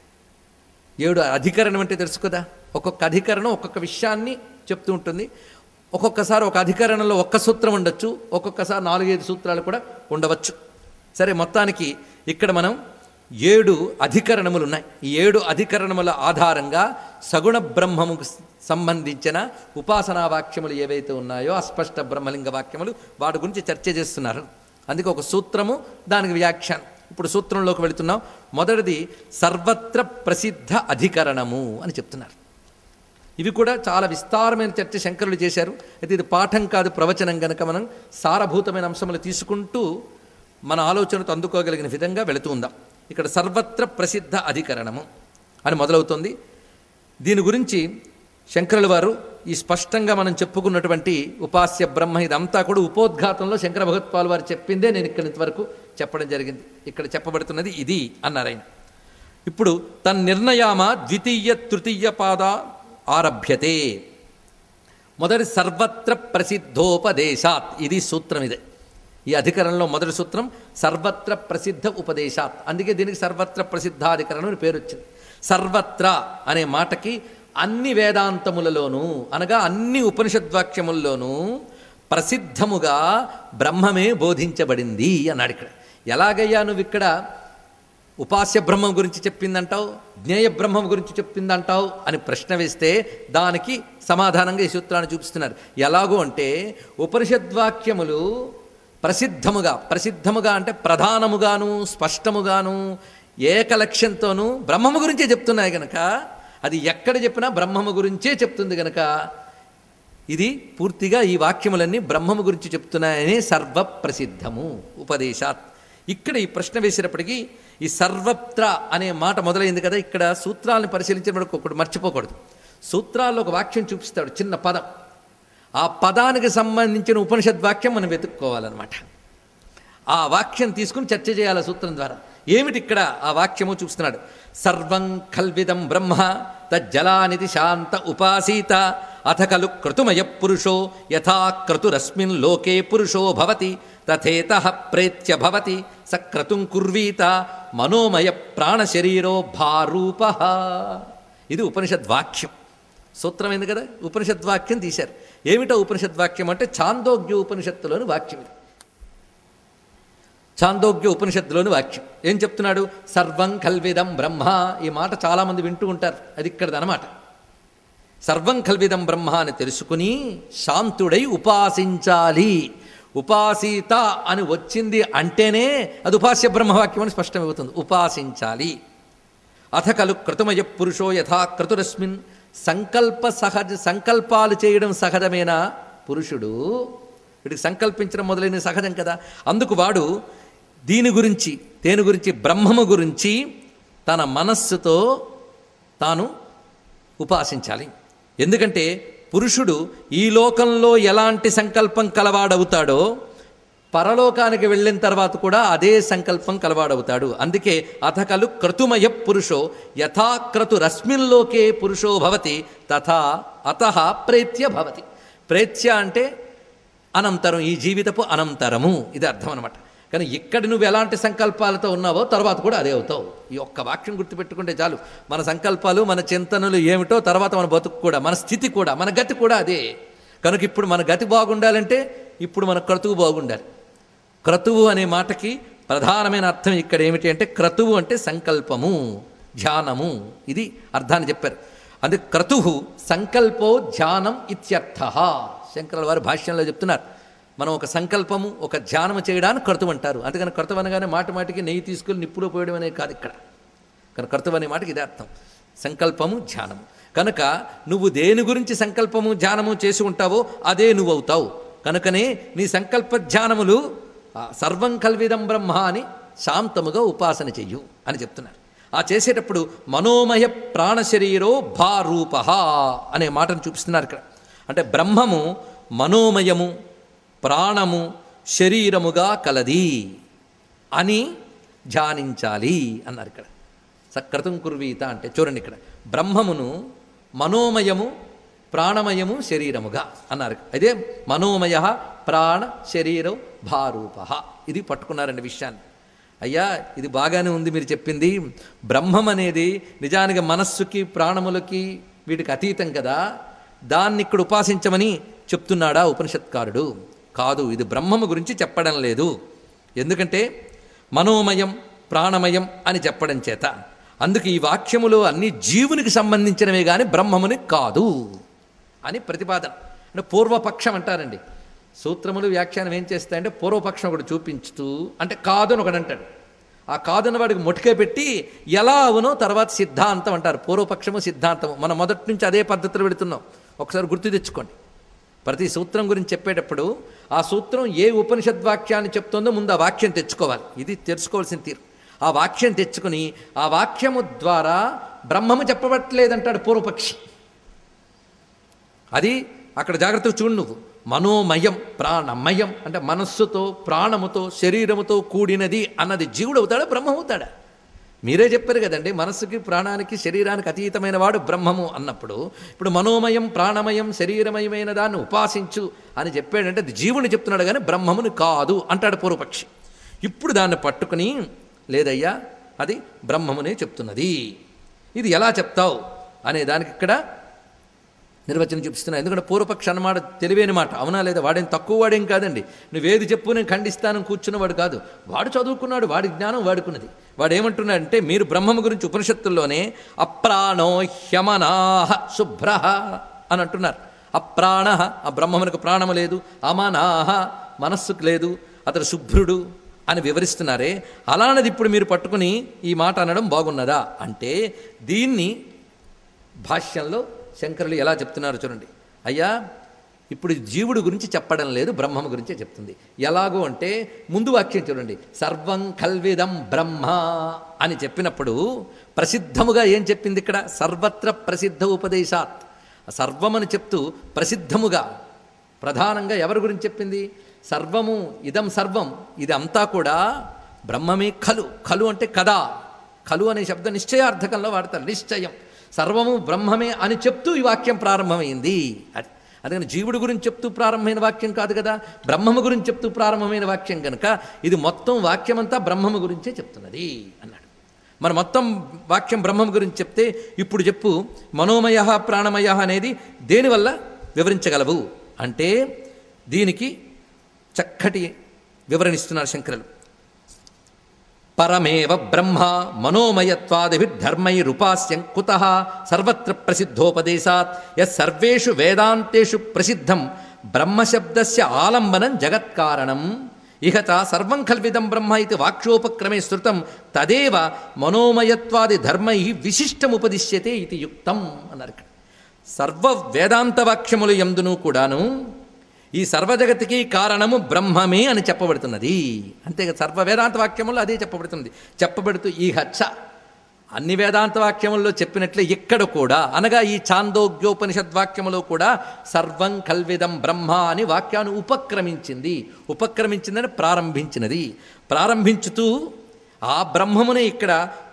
ఏడు అధికరణం అంటే తెలుసు కదా ఒక్కొక్క అధికరణం ఒక్కొక్క విషయాన్ని చెప్తూ ఉంటుంది ఒక్కొక్కసారి ఒక అధికరణంలో ఒక్క సూత్రం ఉండొచ్చు ఒక్కొక్కసారి నాలుగైదు సూత్రాలు కూడా ఉండవచ్చు సరే మొత్తానికి ఇక్కడ మనం ఏడు అధికరణములు ఉన్నాయి ఈ ఏడు అధికరణముల ఆధారంగా సగుణ బ్రహ్మముకు సంబంధించిన ఉపాసనా వాక్యములు ఏవైతే ఉన్నాయో అస్పష్ట బ్రహ్మలింగ వాక్యములు వాటి గురించి చర్చ చేస్తున్నారు అందుకే ఒక సూత్రము దానికి వ్యాఖ్యానం ఇప్పుడు సూత్రంలోకి వెళుతున్నాం మొదటిది సర్వత్ర ప్రసిద్ధ అధికరణము అని చెప్తున్నారు ఇవి కూడా చాలా విస్తారమైన చర్చ శంకరులు చేశారు అయితే ఇది పాఠం కాదు ప్రవచనం కనుక మనం సారభూతమైన అంశములు తీసుకుంటూ మన ఆలోచనతో అందుకోగలిగిన విధంగా వెళుతూ ఉందాం ఇక్కడ సర్వత్ర ప్రసిద్ధ అధికరణము అని మొదలవుతుంది దీని గురించి శంకరుల వారు ఈ స్పష్టంగా మనం చెప్పుకున్నటువంటి ఉపాస్య బ్రహ్మ ఇదంతా కూడా ఉపోద్ఘాతంలో శంకర భగవత్పాల్ వారు చెప్పిందే నేను ఇక్కడి వరకు చెప్పడం జరిగింది ఇక్కడ చెప్పబడుతున్నది ఇది అన్నారు ఆయన ఇప్పుడు తన్ నిర్ణయామ ద్వితీయ తృతీయ పాద ఆరభ్యతే మొదటి సర్వత్ర ప్రసిద్ధోపదేశాత్ ఇది సూత్రం ఇదే ఈ అధికరణంలో మొదటి సూత్రం సర్వత్ర ప్రసిద్ధ ఉపదేశాత్ అందుకే దీనికి సర్వత్ర ప్రసిద్ధాధికరణం అని పేరు వచ్చింది సర్వత్ర అనే మాటకి అన్ని వేదాంతములలోనూ అనగా అన్ని ఉపనిషద్వాక్యముల్లోనూ ప్రసిద్ధముగా బ్రహ్మమే బోధించబడింది అన్నాడు ఇక్కడ ఎలాగయ్యా నువ్వు ఇక్కడ ఉపాస్య బ్రహ్మం గురించి చెప్పిందంటావు జ్ఞేయ బ్రహ్మం గురించి చెప్పిందంటావు అని ప్రశ్న వేస్తే దానికి సమాధానంగా ఈ సూత్రాన్ని చూపిస్తున్నారు ఎలాగో అంటే ఉపనిషద్వాక్యములు ప్రసిద్ధముగా ప్రసిద్ధముగా అంటే ప్రధానముగాను స్పష్టముగాను ఏకలక్ష్యంతోనూ బ్రహ్మము గురించే చెప్తున్నాయి గనక అది ఎక్కడ చెప్పినా బ్రహ్మము గురించే చెప్తుంది గనక ఇది పూర్తిగా ఈ వాక్యములన్నీ బ్రహ్మము గురించి చెప్తున్నాయని సర్వ ప్రసిద్ధము ఉపదేశాత్ ఇక్కడ ఈ ప్రశ్న వేసేటప్పటికీ ఈ సర్వత్ర అనే మాట మొదలైంది కదా ఇక్కడ సూత్రాలను పరిశీలించినప్పుడు ఒకటి మర్చిపోకూడదు సూత్రాల్లో ఒక వాక్యం చూపిస్తాడు చిన్న పదం ఆ పదానికి సంబంధించిన ఉపనిషద్ వాక్యం మనం వెతుక్కోవాలన్నమాట ఆ వాక్యం తీసుకుని చర్చ చేయాలి సూత్రం ద్వారా ఏమిటి ఇక్కడ ఆ వాక్యము చూస్తున్నాడు సర్వం కల్విదం బ్రహ్మ తజ్జలానితి శాంత ఉపాసీత అథ ఖలు క్రతుమయ పురుషో యథా క్రతురస్మిన్ లోకే పురుషో భవతి తథేత ప్రేత్య భవతి స క్రతుం కుర్వీత మనోమయ ప్రాణశరీరో భారూప ఇది ఉపనిషద్వాక్యం సూత్రమైంది కదా ఉపనిషద్వాక్యం తీశారు ఏమిటో ఉపనిషద్వాక్యం అంటే చాందోగ్య ఉపనిషత్తులోని వాక్యం ఇది చాందోగ్య ఉపనిషత్తులోని వాక్యం ఏం చెప్తున్నాడు సర్వం కల్విదం బ్రహ్మ ఈ మాట చాలామంది వింటూ ఉంటారు అది ఇక్కడదనమాట సర్వం కల్విదం బ్రహ్మ అని తెలుసుకుని శాంతుడై ఉపాసించాలి ఉపాసీత అని వచ్చింది అంటేనే అది ఉపాస్య బ్రహ్మవాక్యం అని స్పష్టమవుతుంది ఉపాసించాలి అథ కలు క్రతుమయ పురుషో యథా క్రతురస్మిన్ సంకల్ప సహజ సంకల్పాలు చేయడం సహజమైన పురుషుడు వీడికి సంకల్పించడం మొదలైన సహజం కదా అందుకు వాడు దీని గురించి దేని గురించి బ్రహ్మము గురించి తన మనస్సుతో తాను ఉపాసించాలి ఎందుకంటే పురుషుడు ఈ లోకంలో ఎలాంటి సంకల్పం కలవాడవుతాడో పరలోకానికి వెళ్ళిన తర్వాత కూడా అదే సంకల్పం కలవాడవుతాడు అందుకే అథకలు క్రతుమయ పురుషో యథా క్రతురస్మిన్లోకే పురుషో భవతి తథా అత ప్రేత్య భవతి ప్రేత్య అంటే అనంతరం ఈ జీవితపు అనంతరము ఇది అర్థం అనమాట కానీ ఇక్కడ నువ్వు ఎలాంటి సంకల్పాలతో ఉన్నావో తర్వాత కూడా అదే అవుతావు ఈ ఒక్క వాక్యం గుర్తుపెట్టుకుంటే చాలు మన సంకల్పాలు మన చింతనలు ఏమిటో తర్వాత మన బతుకు కూడా మన స్థితి కూడా మన గతి కూడా అదే కనుక ఇప్పుడు మన గతి బాగుండాలంటే ఇప్పుడు మన క్రతువు బాగుండాలి క్రతువు అనే మాటకి ప్రధానమైన అర్థం ఇక్కడ ఏమిటి అంటే క్రతువు అంటే సంకల్పము ధ్యానము ఇది అర్థాన్ని చెప్పారు అందుకే క్రతువు సంకల్పో ధ్యానం ఇత్యర్థ శంకరుల వారు భాష్యంలో చెప్తున్నారు మనం ఒక సంకల్పము ఒక ధ్యానము చేయడానికి క్రతువు అంటారు అందుకని క్రతువు అనగానే మాటి మాటికి నెయ్యి తీసుకుని నిప్పులో పోయడం అనేది కాదు ఇక్కడ కనుక కర్తవ్య అనే మాటకి ఇదే అర్థం సంకల్పము ధ్యానము కనుక నువ్వు దేని గురించి సంకల్పము ధ్యానము చేసి ఉంటావో అదే నువ్వు అవుతావు కనుకనే నీ సంకల్ప ధ్యానములు ఆ, సర్వం కల్విదం బ్రహ్మ అని శాంతముగా ఉపాసన చెయ్యు అని చెప్తున్నారు ఆ చేసేటప్పుడు మనోమయ ప్రాణశరీరో భారూప అనే మాటను చూపిస్తున్నారు ఇక్కడ అంటే బ్రహ్మము మనోమయము ప్రాణము శరీరముగా కలది అని ధ్యానించాలి అన్నారు ఇక్కడ సక్రతం కుర్వీత అంటే చూడండి ఇక్కడ బ్రహ్మమును మనోమయము ప్రాణమయము శరీరముగా అన్నారు అదే మనోమయ ప్రాణ శరీరం భారూప ఇది పట్టుకున్నారండి విషయాన్ని అయ్యా ఇది బాగానే ఉంది మీరు చెప్పింది బ్రహ్మం అనేది నిజానికి మనస్సుకి ప్రాణములకి వీటికి అతీతం కదా దాన్ని ఇక్కడ ఉపాసించమని చెప్తున్నాడా ఉపనిషత్కారుడు కాదు ఇది బ్రహ్మము గురించి చెప్పడం లేదు ఎందుకంటే మనోమయం ప్రాణమయం అని చెప్పడం చేత అందుకు ఈ వాక్యములో అన్ని జీవునికి సంబంధించినవే కానీ బ్రహ్మముని కాదు అని ప్రతిపాదన అంటే పూర్వపక్షం అంటారండి సూత్రములు వ్యాఖ్యానం ఏం చేస్తాయంటే పూర్వపక్షం ఒకటి చూపించుతూ అంటే కాదు అని ఒకడు అంటాడు ఆ కాదున్న వాడికి మొటికే పెట్టి ఎలా అవునో తర్వాత సిద్ధాంతం అంటారు పూర్వపక్షము సిద్ధాంతము మనం మొదటి నుంచి అదే పద్ధతిలో పెడుతున్నాం ఒకసారి గుర్తు తెచ్చుకోండి ప్రతి సూత్రం గురించి చెప్పేటప్పుడు ఆ సూత్రం ఏ ఉపనిషద్వాక్యాన్ని చెప్తుందో ముందు ఆ వాక్యం తెచ్చుకోవాలి ఇది తెలుసుకోవాల్సిన తీరు ఆ వాక్యం తెచ్చుకుని ఆ వాక్యము ద్వారా బ్రహ్మము చెప్పబట్టలేదంటాడు పూర్వపక్షి అది అక్కడ జాగ్రత్తగా చూడు నువ్వు మనోమయం ప్రాణమయం అంటే మనస్సుతో ప్రాణముతో శరీరముతో కూడినది అన్నది జీవుడు అవుతాడా బ్రహ్మ అవుతాడా మీరే చెప్పారు కదండి మనస్సుకి ప్రాణానికి శరీరానికి అతీతమైన వాడు బ్రహ్మము అన్నప్పుడు ఇప్పుడు మనోమయం ప్రాణమయం శరీరమయమైన దాన్ని ఉపాసించు అని చెప్పాడంటే అది జీవుని చెప్తున్నాడు కానీ బ్రహ్మముని కాదు అంటాడు పూర్వపక్షి ఇప్పుడు దాన్ని పట్టుకుని లేదయ్యా అది బ్రహ్మమునే చెప్తున్నది ఇది ఎలా చెప్తావు అనే దానికి ఇక్కడ నిర్వచనం చూపిస్తున్నా ఎందుకంటే పూర్వపక్ష అన్నమాట తెలివైన మాట అవునా లేదా వాడేం తక్కువ వాడేం కాదండి నువ్వేది చెప్పు నేను ఖండిస్తానని కూర్చున్నవాడు కాదు వాడు చదువుకున్నాడు వాడి జ్ఞానం వాడుకున్నది వాడు ఏమంటున్నాడంటే మీరు బ్రహ్మము గురించి ఉపనిషత్తుల్లోనే అప్రాణో హ్యమనాహ శుభ్ర అని అంటున్నారు అప్రాణ ఆ బ్రహ్మమునకు ప్రాణము లేదు అమనాహ మనస్సుకు లేదు అతడు శుభ్రుడు అని వివరిస్తున్నారే అలానది ఇప్పుడు మీరు పట్టుకుని ఈ మాట అనడం బాగున్నదా అంటే దీన్ని భాష్యంలో శంకరులు ఎలా చెప్తున్నారు చూడండి అయ్యా ఇప్పుడు జీవుడు గురించి చెప్పడం లేదు బ్రహ్మము గురించే చెప్తుంది ఎలాగో అంటే ముందు వాక్యం చూడండి సర్వం కల్విదం బ్రహ్మ అని చెప్పినప్పుడు ప్రసిద్ధముగా ఏం చెప్పింది ఇక్కడ సర్వత్ర ప్రసిద్ధ ఉపదేశాత్ సర్వమని చెప్తూ ప్రసిద్ధముగా ప్రధానంగా ఎవరి గురించి చెప్పింది సర్వము ఇదం సర్వం ఇది అంతా కూడా బ్రహ్మమే ఖలు ఖలు అంటే కదా ఖలు అనే శబ్దం నిశ్చయార్థకంలో వాడతారు నిశ్చయం సర్వము బ్రహ్మమే అని చెప్తూ ఈ వాక్యం ప్రారంభమైంది అది అందుకని జీవుడి గురించి చెప్తూ ప్రారంభమైన వాక్యం కాదు కదా బ్రహ్మము గురించి చెప్తూ ప్రారంభమైన వాక్యం కనుక ఇది మొత్తం వాక్యమంతా బ్రహ్మము గురించే చెప్తున్నది అన్నాడు మరి మొత్తం వాక్యం బ్రహ్మం గురించి చెప్తే ఇప్పుడు చెప్పు మనోమయ ప్రాణమయ అనేది దేనివల్ల వివరించగలవు అంటే దీనికి చక్కటి వివరణిస్తున్నారు శంకరులు పరమేవ బ్రహ్మ మనోమయత్వాదిభిర్ధర్మైరుపాస్యం కుత సర్వత్ర ప్రసిద్ధోపదేశాత్ యర్వేషు వేదాంతేషు ప్రసిద్ధం బ్రహ్మశబ్దస్య ఆలంబనం జగత్కారణం ఇహ చ సర్వం కల్విదం బ్రహ్మ ఇది వాక్యోపక్రమే శృతం తదేవ మనోమయత్వాది ధర్మై విశిష్టముపదిశ్యతే ఇది యుక్తం అన్నారు ఇక్కడ సర్వ వేదాంత వాక్యములు ఎందును కూడాను ఈ సర్వజగతికి కారణము బ్రహ్మమే అని చెప్పబడుతున్నది అంతే కదా సర్వ వేదాంత వాక్యములు అదే చెప్పబడుతుంది చెప్పబడుతూ ఈ హచ్చ అన్ని వేదాంత వాక్యముల్లో చెప్పినట్లే ఇక్కడ కూడా అనగా ఈ చాందోగ్యోపనిషద్వాక్యములో కూడా సర్వం కల్విదం బ్రహ్మ అని వాక్యాన్ని ఉపక్రమించింది ఉపక్రమించిందని ప్రారంభించినది ప్రారంభించుతూ ఆ బ్రహ్మమునే ఇక్కడ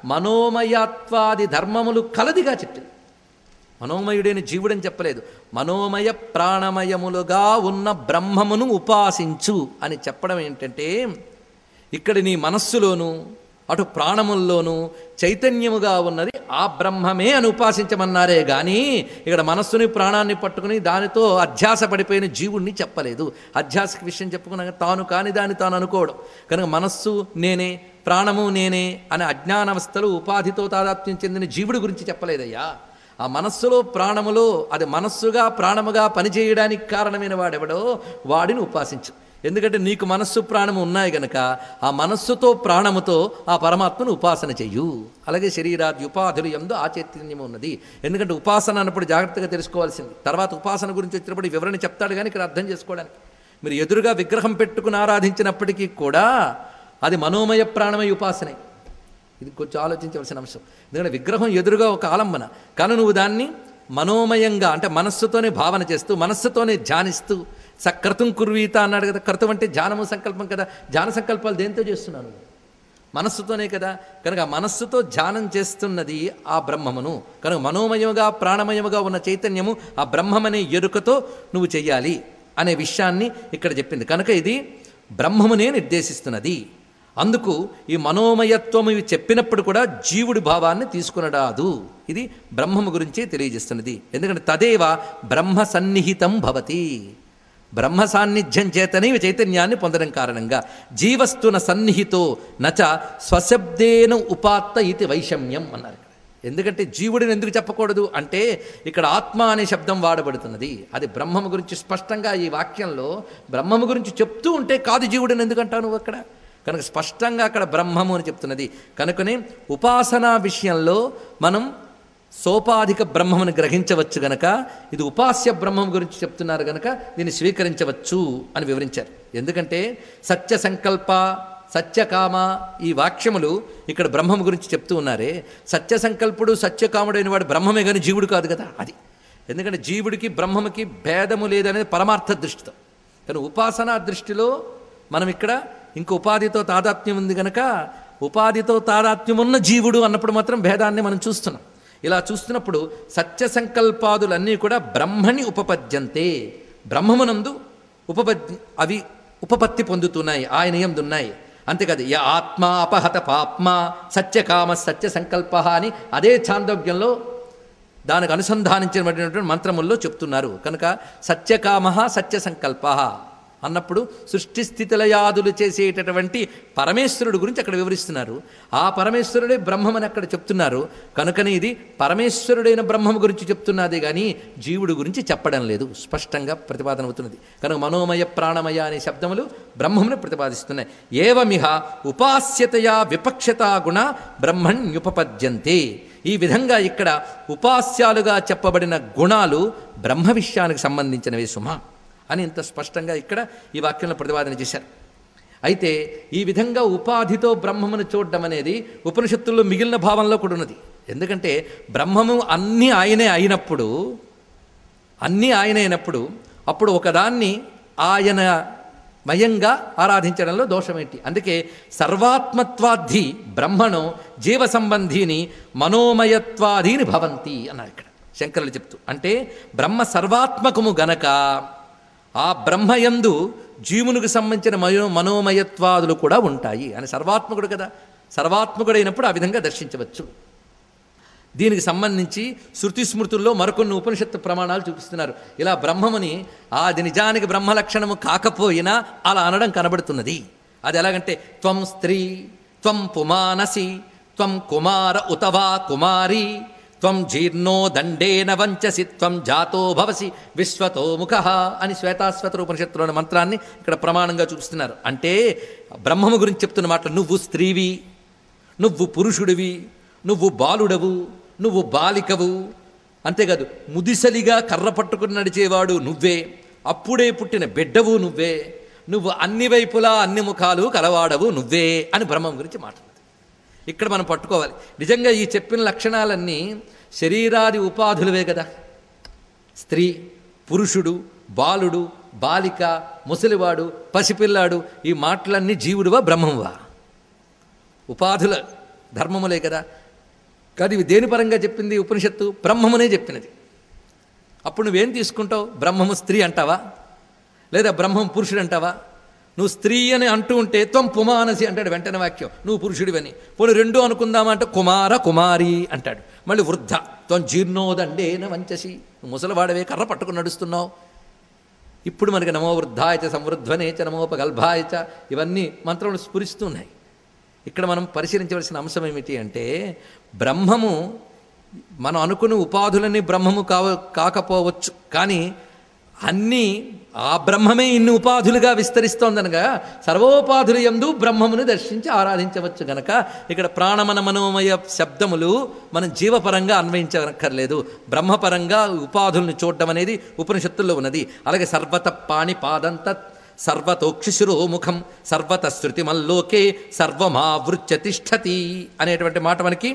మనోమయత్వాది ధర్మములు కలదిగా చెప్పింది మనోమయుడైన జీవుడని చెప్పలేదు మనోమయ ప్రాణమయములుగా ఉన్న బ్రహ్మమును ఉపాసించు అని చెప్పడం ఏంటంటే ఇక్కడ నీ మనస్సులోను అటు ప్రాణముల్లోనూ చైతన్యముగా ఉన్నది ఆ బ్రహ్మమే అని ఉపాసించమన్నారే కానీ ఇక్కడ మనస్సుని ప్రాణాన్ని పట్టుకుని దానితో అధ్యాస పడిపోయిన జీవుణ్ణి చెప్పలేదు అధ్యాసకి విషయం చెప్పుకున్నాక తాను కాని దాన్ని తాను అనుకోవడం కనుక మనస్సు నేనే ప్రాణము నేనే అనే అజ్ఞానవస్థలు ఉపాధితో తాదాత్మ్యం చెందిన జీవుడి గురించి చెప్పలేదయ్యా ఆ మనస్సులో ప్రాణములో అది మనస్సుగా ప్రాణముగా పనిచేయడానికి కారణమైన వాడెవడో వాడిని ఉపాసించు ఎందుకంటే నీకు మనస్సు ప్రాణము ఉన్నాయి గనక ఆ మనస్సుతో ప్రాణముతో ఆ పరమాత్మను ఉపాసన చెయ్యు అలాగే శరీరాది ఉపాధులు ఎందు ఆ చైతన్యము ఉన్నది ఎందుకంటే ఉపాసన అన్నప్పుడు జాగ్రత్తగా తెలుసుకోవాల్సింది తర్వాత ఉపాసన గురించి వచ్చినప్పుడు ఈ వివరణ చెప్తాడు కానీ ఇక్కడ అర్థం చేసుకోవడానికి మీరు ఎదురుగా విగ్రహం పెట్టుకుని ఆరాధించినప్పటికీ కూడా అది మనోమయ ప్రాణమయ ఉపాసనే ఇది కొంచెం ఆలోచించవలసిన అంశం ఎందుకంటే విగ్రహం ఎదురుగా ఒక ఆలంబన కానీ నువ్వు దాన్ని మనోమయంగా అంటే మనస్సుతోనే భావన చేస్తూ మనస్సుతోనే ధ్యానిస్తూ సక్రతం కుర్వీత అన్నాడు కదా కర్తం అంటే ధ్యానము సంకల్పం కదా ధ్యాన సంకల్పాలు దేంతో చేస్తున్నాను మనస్సుతోనే కదా కనుక ఆ మనస్సుతో ధ్యానం చేస్తున్నది ఆ బ్రహ్మమును కనుక మనోమయముగా ప్రాణమయముగా ఉన్న చైతన్యము ఆ బ్రహ్మమనే ఎరుకతో నువ్వు చెయ్యాలి అనే విషయాన్ని ఇక్కడ చెప్పింది కనుక ఇది బ్రహ్మమునే నిర్దేశిస్తున్నది అందుకు ఈ మనోమయత్వం ఇవి చెప్పినప్పుడు కూడా జీవుడి భావాన్ని తీసుకునడాదు ఇది బ్రహ్మము గురించి తెలియజేస్తున్నది ఎందుకంటే తదేవ బ్రహ్మ సన్నిహితం భవతి బ్రహ్మ సాన్నిధ్యం చేతనే ఇవి చైతన్యాన్ని పొందడం కారణంగా జీవస్తున సన్నిహితో నచ స్వశబ్దేన ఉపాత్త ఇది వైషమ్యం అన్నారు ఇక్కడ. ఎందుకంటే జీవుడిని ఎందుకు చెప్పకూడదు అంటే ఇక్కడ ఆత్మ అనే శబ్దం వాడబడుతున్నది అది బ్రహ్మము గురించి స్పష్టంగా ఈ వాక్యంలో బ్రహ్మము గురించి చెప్తూ ఉంటే కాదు జీవుడిని ఎందుకంటావు నువ్వు అక్కడ కనుక స్పష్టంగా అక్కడ బ్రహ్మము అని చెప్తున్నది కనుకనే ఉపాసనా విషయంలో మనం సోపాధిక బ్రహ్మమును గ్రహించవచ్చు గనక ఇది ఉపాస్య బ్రహ్మం గురించి చెప్తున్నారు గనక దీన్ని స్వీకరించవచ్చు అని వివరించారు ఎందుకంటే సత్య సంకల్ప సత్యకామ ఈ వాక్యములు ఇక్కడ బ్రహ్మం గురించి చెప్తూ ఉన్నారే సత్య సంకల్పుడు సత్యకాముడైన వాడు బ్రహ్మమే కానీ జీవుడు కాదు కదా అది ఎందుకంటే జీవుడికి బ్రహ్మముకి భేదము లేదనేది పరమార్థ దృష్టితో కానీ ఉపాసనా దృష్టిలో మనం ఇక్కడ ఇంక ఉపాధితో తాదాత్మ్యం ఉంది గనక ఉపాధితో తాదాత్మ్యం ఉన్న జీవుడు అన్నప్పుడు మాత్రం భేదాన్ని మనం చూస్తున్నాం ఇలా చూస్తున్నప్పుడు సత్య సంకల్పాదులన్నీ కూడా బ్రహ్మని ఉపపద్యంతే బ్రహ్మమునందు ఉపపద్ది అవి ఉపపత్తి పొందుతున్నాయి ఆయన ఎందున్నాయి అంతేకాదు య ఆత్మ అపహత పాప్మ సత్యకామ సత్య సంకల్ప అని అదే చాందోగ్యంలో దానికి అనుసంధానించినటువంటి మంత్రముల్లో చెప్తున్నారు కనుక సత్యకామ సత్య సంకల్ప అన్నప్పుడు సృష్టి స్థితిలయాదులు చేసేటటువంటి పరమేశ్వరుడు గురించి అక్కడ వివరిస్తున్నారు ఆ పరమేశ్వరుడే బ్రహ్మమని అక్కడ చెప్తున్నారు కనుకనే ఇది పరమేశ్వరుడైన బ్రహ్మం గురించి చెప్తున్నది కానీ జీవుడు గురించి చెప్పడం లేదు స్పష్టంగా ప్రతిపాదన అవుతున్నది కనుక మనోమయ ప్రాణమయ అనే శబ్దములు బ్రహ్మమును ప్రతిపాదిస్తున్నాయి ఏవమిహ ఉపాస్యతయా విపక్షతా గుణ బ్రహ్మణ్యుపపద్యంతే ఈ విధంగా ఇక్కడ ఉపాస్యాలుగా చెప్పబడిన గుణాలు బ్రహ్మ విషయానికి సంబంధించినవే సుమా అని ఇంత స్పష్టంగా ఇక్కడ ఈ వాక్యంలో ప్రతిపాదన చేశారు అయితే ఈ విధంగా ఉపాధితో బ్రహ్మమును చూడడం అనేది ఉపనిషత్తుల్లో మిగిలిన భావంలో కూడా ఉన్నది ఎందుకంటే బ్రహ్మము అన్నీ ఆయనే అయినప్పుడు అన్నీ ఆయన అయినప్పుడు అప్పుడు ఒకదాన్ని ఆయన మయంగా ఆరాధించడంలో దోషమేంటి అందుకే సర్వాత్మత్వాద్ధి బ్రహ్మణో జీవ సంబంధీని మనోమయత్వాధీని భవంతి అన్నారు ఇక్కడ శంకరులు చెప్తూ అంటే బ్రహ్మ సర్వాత్మకము గనక ఆ బ్రహ్మయందు జీవునికి సంబంధించిన మయో మనోమయత్వాదులు కూడా ఉంటాయి అని సర్వాత్మకుడు కదా సర్వాత్మకుడైనప్పుడు ఆ విధంగా దర్శించవచ్చు దీనికి సంబంధించి శృతి స్మృతుల్లో మరికొన్ని ఉపనిషత్తు ప్రమాణాలు చూపిస్తున్నారు ఇలా బ్రహ్మముని అది నిజానికి బ్రహ్మ లక్షణము కాకపోయినా అలా అనడం కనబడుతున్నది అది ఎలాగంటే త్వం స్త్రీ త్వం పుమానసి త్వం కుమార ఉతవా కుమారి త్వం జీర్ణో దండేన వంచసి త్వం జాతో భవసి విశ్వతో ముఖ అని శ్వేతాశ్వత ఉపనిషత్తులోని మంత్రాన్ని ఇక్కడ ప్రమాణంగా చూపిస్తున్నారు అంటే బ్రహ్మము గురించి చెప్తున్న మాటలు నువ్వు స్త్రీవి నువ్వు పురుషుడివి నువ్వు బాలుడవు నువ్వు బాలికవు అంతేకాదు ముదిసలిగా కర్ర పట్టుకుని నడిచేవాడు నువ్వే అప్పుడే పుట్టిన బిడ్డవు నువ్వే నువ్వు అన్ని వైపులా అన్ని ముఖాలు కలవాడవు నువ్వే అని బ్రహ్మం గురించి మాట్లాడుతుంది ఇక్కడ మనం పట్టుకోవాలి నిజంగా ఈ చెప్పిన లక్షణాలన్నీ శరీరాది ఉపాధులవే కదా స్త్రీ పురుషుడు బాలుడు బాలిక ముసలివాడు పసిపిల్లాడు ఈ మాటలన్నీ జీవుడువా బ్రహ్మంవా ఉపాధుల ధర్మములే కదా కానీ ఇవి దేని పరంగా చెప్పింది ఉపనిషత్తు బ్రహ్మమునే చెప్పినది అప్పుడు నువ్వేం తీసుకుంటావు బ్రహ్మము స్త్రీ అంటావా లేదా బ్రహ్మం పురుషుడు అంటావా నువ్వు స్త్రీ అని అంటూ ఉంటే త్వం పుమానసి అంటాడు వెంటనే వాక్యం నువ్వు పురుషుడివని పోనీ రెండు అనుకుందామా అంటే కుమార కుమారి అంటాడు మళ్ళీ వృద్ధ త్వం జీర్ణోదండేన వంచసి నువ్వు ముసలివాడవే కర్ర పట్టుకుని నడుస్తున్నావు ఇప్పుడు మనకి నమో వృద్ధాయచ సంవృద్ధనేచ నమోపగల్భాయచ ఇవన్నీ మంత్రములు స్ఫురిస్తున్నాయి ఇక్కడ మనం పరిశీలించవలసిన అంశం ఏమిటి అంటే బ్రహ్మము మనం అనుకున్న ఉపాధులని బ్రహ్మము కావ కాకపోవచ్చు కానీ అన్నీ ఆ బ్రహ్మమే ఇన్ని ఉపాధులుగా విస్తరిస్తోందనగా సర్వోపాధులు ఎందు బ్రహ్మమును దర్శించి ఆరాధించవచ్చు గనక ఇక్కడ ప్రాణమన మనోమయ శబ్దములు మనం జీవపరంగా అన్వయించక్కర్లేదు బ్రహ్మపరంగా ఉపాధులను చూడడం అనేది ఉపనిషత్తుల్లో ఉన్నది అలాగే సర్వత పాణిపాదంత సర్వతోక్షిశిరోముఖం సర్వత శృతిమల్లోకే సర్వమావృత్య తిష్టతి అనేటువంటి మాట మనకి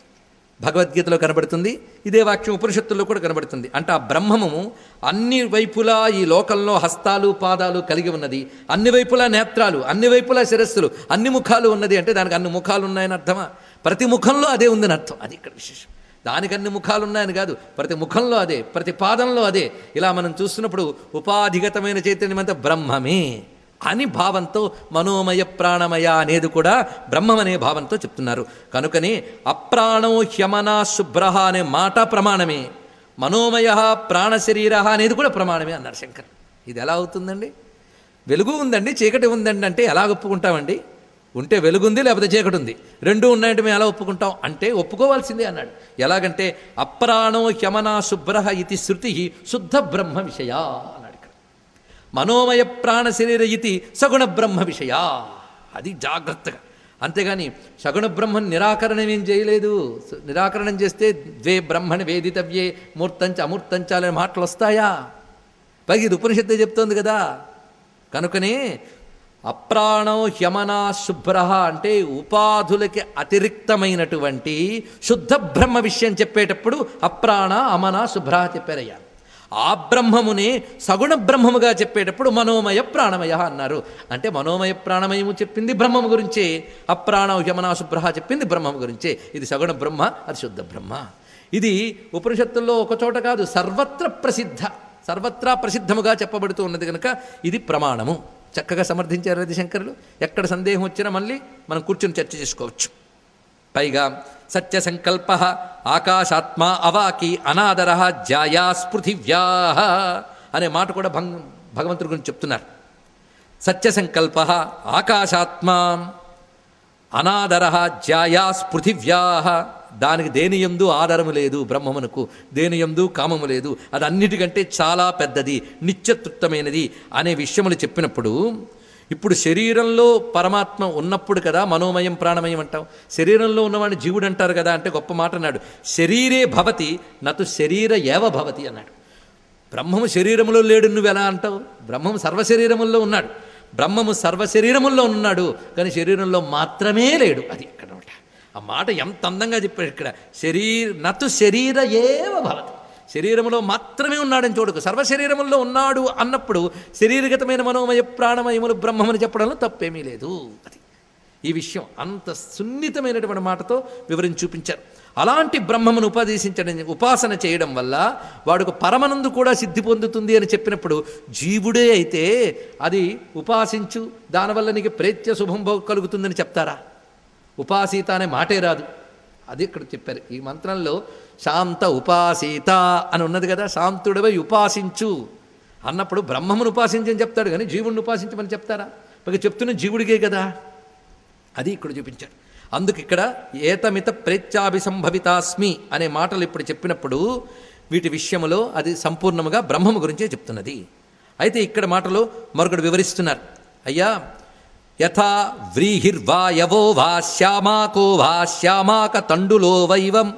భగవద్గీతలో కనబడుతుంది ఇదే వాక్యం ఉపనిషత్తుల్లో కూడా కనబడుతుంది అంటే ఆ బ్రహ్మము అన్ని వైపులా ఈ లోకంలో హస్తాలు పాదాలు కలిగి ఉన్నది అన్ని వైపులా నేత్రాలు అన్ని వైపులా శిరస్సులు అన్ని ముఖాలు ఉన్నది అంటే దానికి అన్ని ముఖాలు ఉన్నాయని అర్థమా ప్రతి ముఖంలో అదే ఉందని అర్థం అది ఇక్కడ విశేషం దానికి అన్ని ముఖాలు ఉన్నాయని కాదు ప్రతి ముఖంలో అదే ప్రతి పాదంలో అదే ఇలా మనం చూస్తున్నప్పుడు ఉపాధిగతమైన చైతన్యమంతా బ్రహ్మమే అని భావంతో మనోమయ ప్రాణమయ అనేది కూడా బ్రహ్మం అనే భావంతో చెప్తున్నారు కనుకనే అప్రాణో హ్యమన శుభ్ర అనే మాట ప్రమాణమే మనోమయ ప్రాణశరీర అనేది కూడా ప్రమాణమే అన్నారు శంకర్ ఇది ఎలా అవుతుందండి వెలుగు ఉందండి చీకటి ఉందండి అంటే ఎలా ఒప్పుకుంటామండి ఉంటే వెలుగుంది లేకపోతే చీకటి ఉంది రెండు ఉన్నాయంటే మేము ఎలా ఒప్పుకుంటాం అంటే ఒప్పుకోవాల్సిందే అన్నాడు ఎలాగంటే అప్రాణో హ్యమన శుభ్ర ఇది శృతి శుద్ధ బ్రహ్మ విషయ అన్నాడు ఇక్కడ మనోమయ ప్రాణ శరీర ఇతి సగుణ బ్రహ్మ విషయ అది జాగ్రత్తగా అంతేగాని సగుణ బ్రహ్మ నిరాకరణం ఏం చేయలేదు నిరాకరణం చేస్తే ద్వే బ్రహ్మణి వేదితవ్యే మూర్తంచ అమూర్తంచ అనే మాటలు వస్తాయా పైకి ఇది ఉపనిషత్తే చెప్తోంది కదా కనుకనే అప్రాణో హ్యమనా శుభ్ర అంటే ఉపాధులకి అతిరిక్తమైనటువంటి శుద్ధ బ్రహ్మ విషయం చెప్పేటప్పుడు అప్రాణ అమన శుభ్ర చెప్పారయ్యా ఆ బ్రహ్మమునే సగుణ బ్రహ్మముగా చెప్పేటప్పుడు మనోమయ ప్రాణమయ అన్నారు అంటే మనోమయ ప్రాణమయము చెప్పింది బ్రహ్మము గురించే అప్రాణ హ్యమనా శుభ్ర చెప్పింది బ్రహ్మము గురించే ఇది సగుణ బ్రహ్మ అది శుద్ధ బ్రహ్మ ఇది ఉపనిషత్తుల్లో ఒక చోట కాదు సర్వత్ర ప్రసిద్ధ సర్వత్రా ప్రసిద్ధముగా చెప్పబడుతూ ఉన్నది కనుక ఇది ప్రమాణము చక్కగా సమర్థించారు రది శంకరులు ఎక్కడ సందేహం వచ్చినా మళ్ళీ మనం కూర్చొని చర్చ చేసుకోవచ్చు పైగా సత్య సంకల్ప ఆకాశాత్మ అవాకి అనాదర జాయా స్పృథివ్యా అనే మాట కూడా భంగ భగవంతుడి గురించి చెప్తున్నారు సత్య సంకల్ప ఆకాశాత్మ అనాదర జాయా స్పృథివ్యా దానికి దేని ఎందు ఆధారము లేదు బ్రహ్మమునకు దేని ఎందు కామము లేదు అది అన్నిటికంటే చాలా పెద్దది నిత్యతృప్తమైనది అనే విషయములు చెప్పినప్పుడు ఇప్పుడు శరీరంలో పరమాత్మ ఉన్నప్పుడు కదా మనోమయం ప్రాణమయం అంటాం శరీరంలో ఉన్నవాడిని జీవుడు అంటారు కదా అంటే గొప్ప మాట అన్నాడు శరీరే భవతి నటు శరీర ఏవ భవతి అన్నాడు బ్రహ్మము శరీరములో లేడు నువ్వు ఎలా అంటావు బ్రహ్మము సర్వశరీరముల్లో ఉన్నాడు బ్రహ్మము సర్వశరీరముల్లో ఉన్నాడు కానీ శరీరంలో మాత్రమే లేడు అది ఇక్కడ ఆ మాట ఎంత అందంగా చెప్పాడు ఇక్కడ శరీర నతు శరీర ఏవ భవతి శరీరములో మాత్రమే ఉన్నాడని చూడకు సర్వ శరీరముల్లో ఉన్నాడు అన్నప్పుడు శరీరగతమైన మనోమయ ప్రాణమయములు బ్రహ్మమని చెప్పడంలో తప్పేమీ లేదు అది ఈ విషయం అంత సున్నితమైనటువంటి మాటతో వివరించి చూపించారు అలాంటి బ్రహ్మమును ఉపదేశించడం ఉపాసన చేయడం వల్ల వాడుకు పరమనందు కూడా సిద్ధి పొందుతుంది అని చెప్పినప్పుడు జీవుడే అయితే అది ఉపాసించు దానివల్ల నీకు ప్రేత్య శుభం భోగ కలుగుతుందని చెప్తారా ఉపాసీత అనే మాటే రాదు అది ఇక్కడ చెప్పారు ఈ మంత్రంలో శాంత ఉపాసీత అని ఉన్నది కదా శాంతుడవై ఉపాసించు అన్నప్పుడు బ్రహ్మమును ఉపాసించని చెప్తాడు కానీ జీవుడిని ఉపాసించమని చెప్తారా పైగా చెప్తున్న జీవుడికే కదా అది ఇక్కడ చూపించాడు అందుకు ఇక్కడ ఏతమిత ప్రేత్యాభిసంభవితాస్మి అనే మాటలు ఇప్పుడు చెప్పినప్పుడు వీటి విషయములో అది సంపూర్ణముగా బ్రహ్మము గురించే చెప్తున్నది అయితే ఇక్కడ మాటలో మరొకటి వివరిస్తున్నారు అయ్యా యథా వ్రీహిర్వాయవో వా శ్యామాకో వా శ్యామాక తండులో వైవం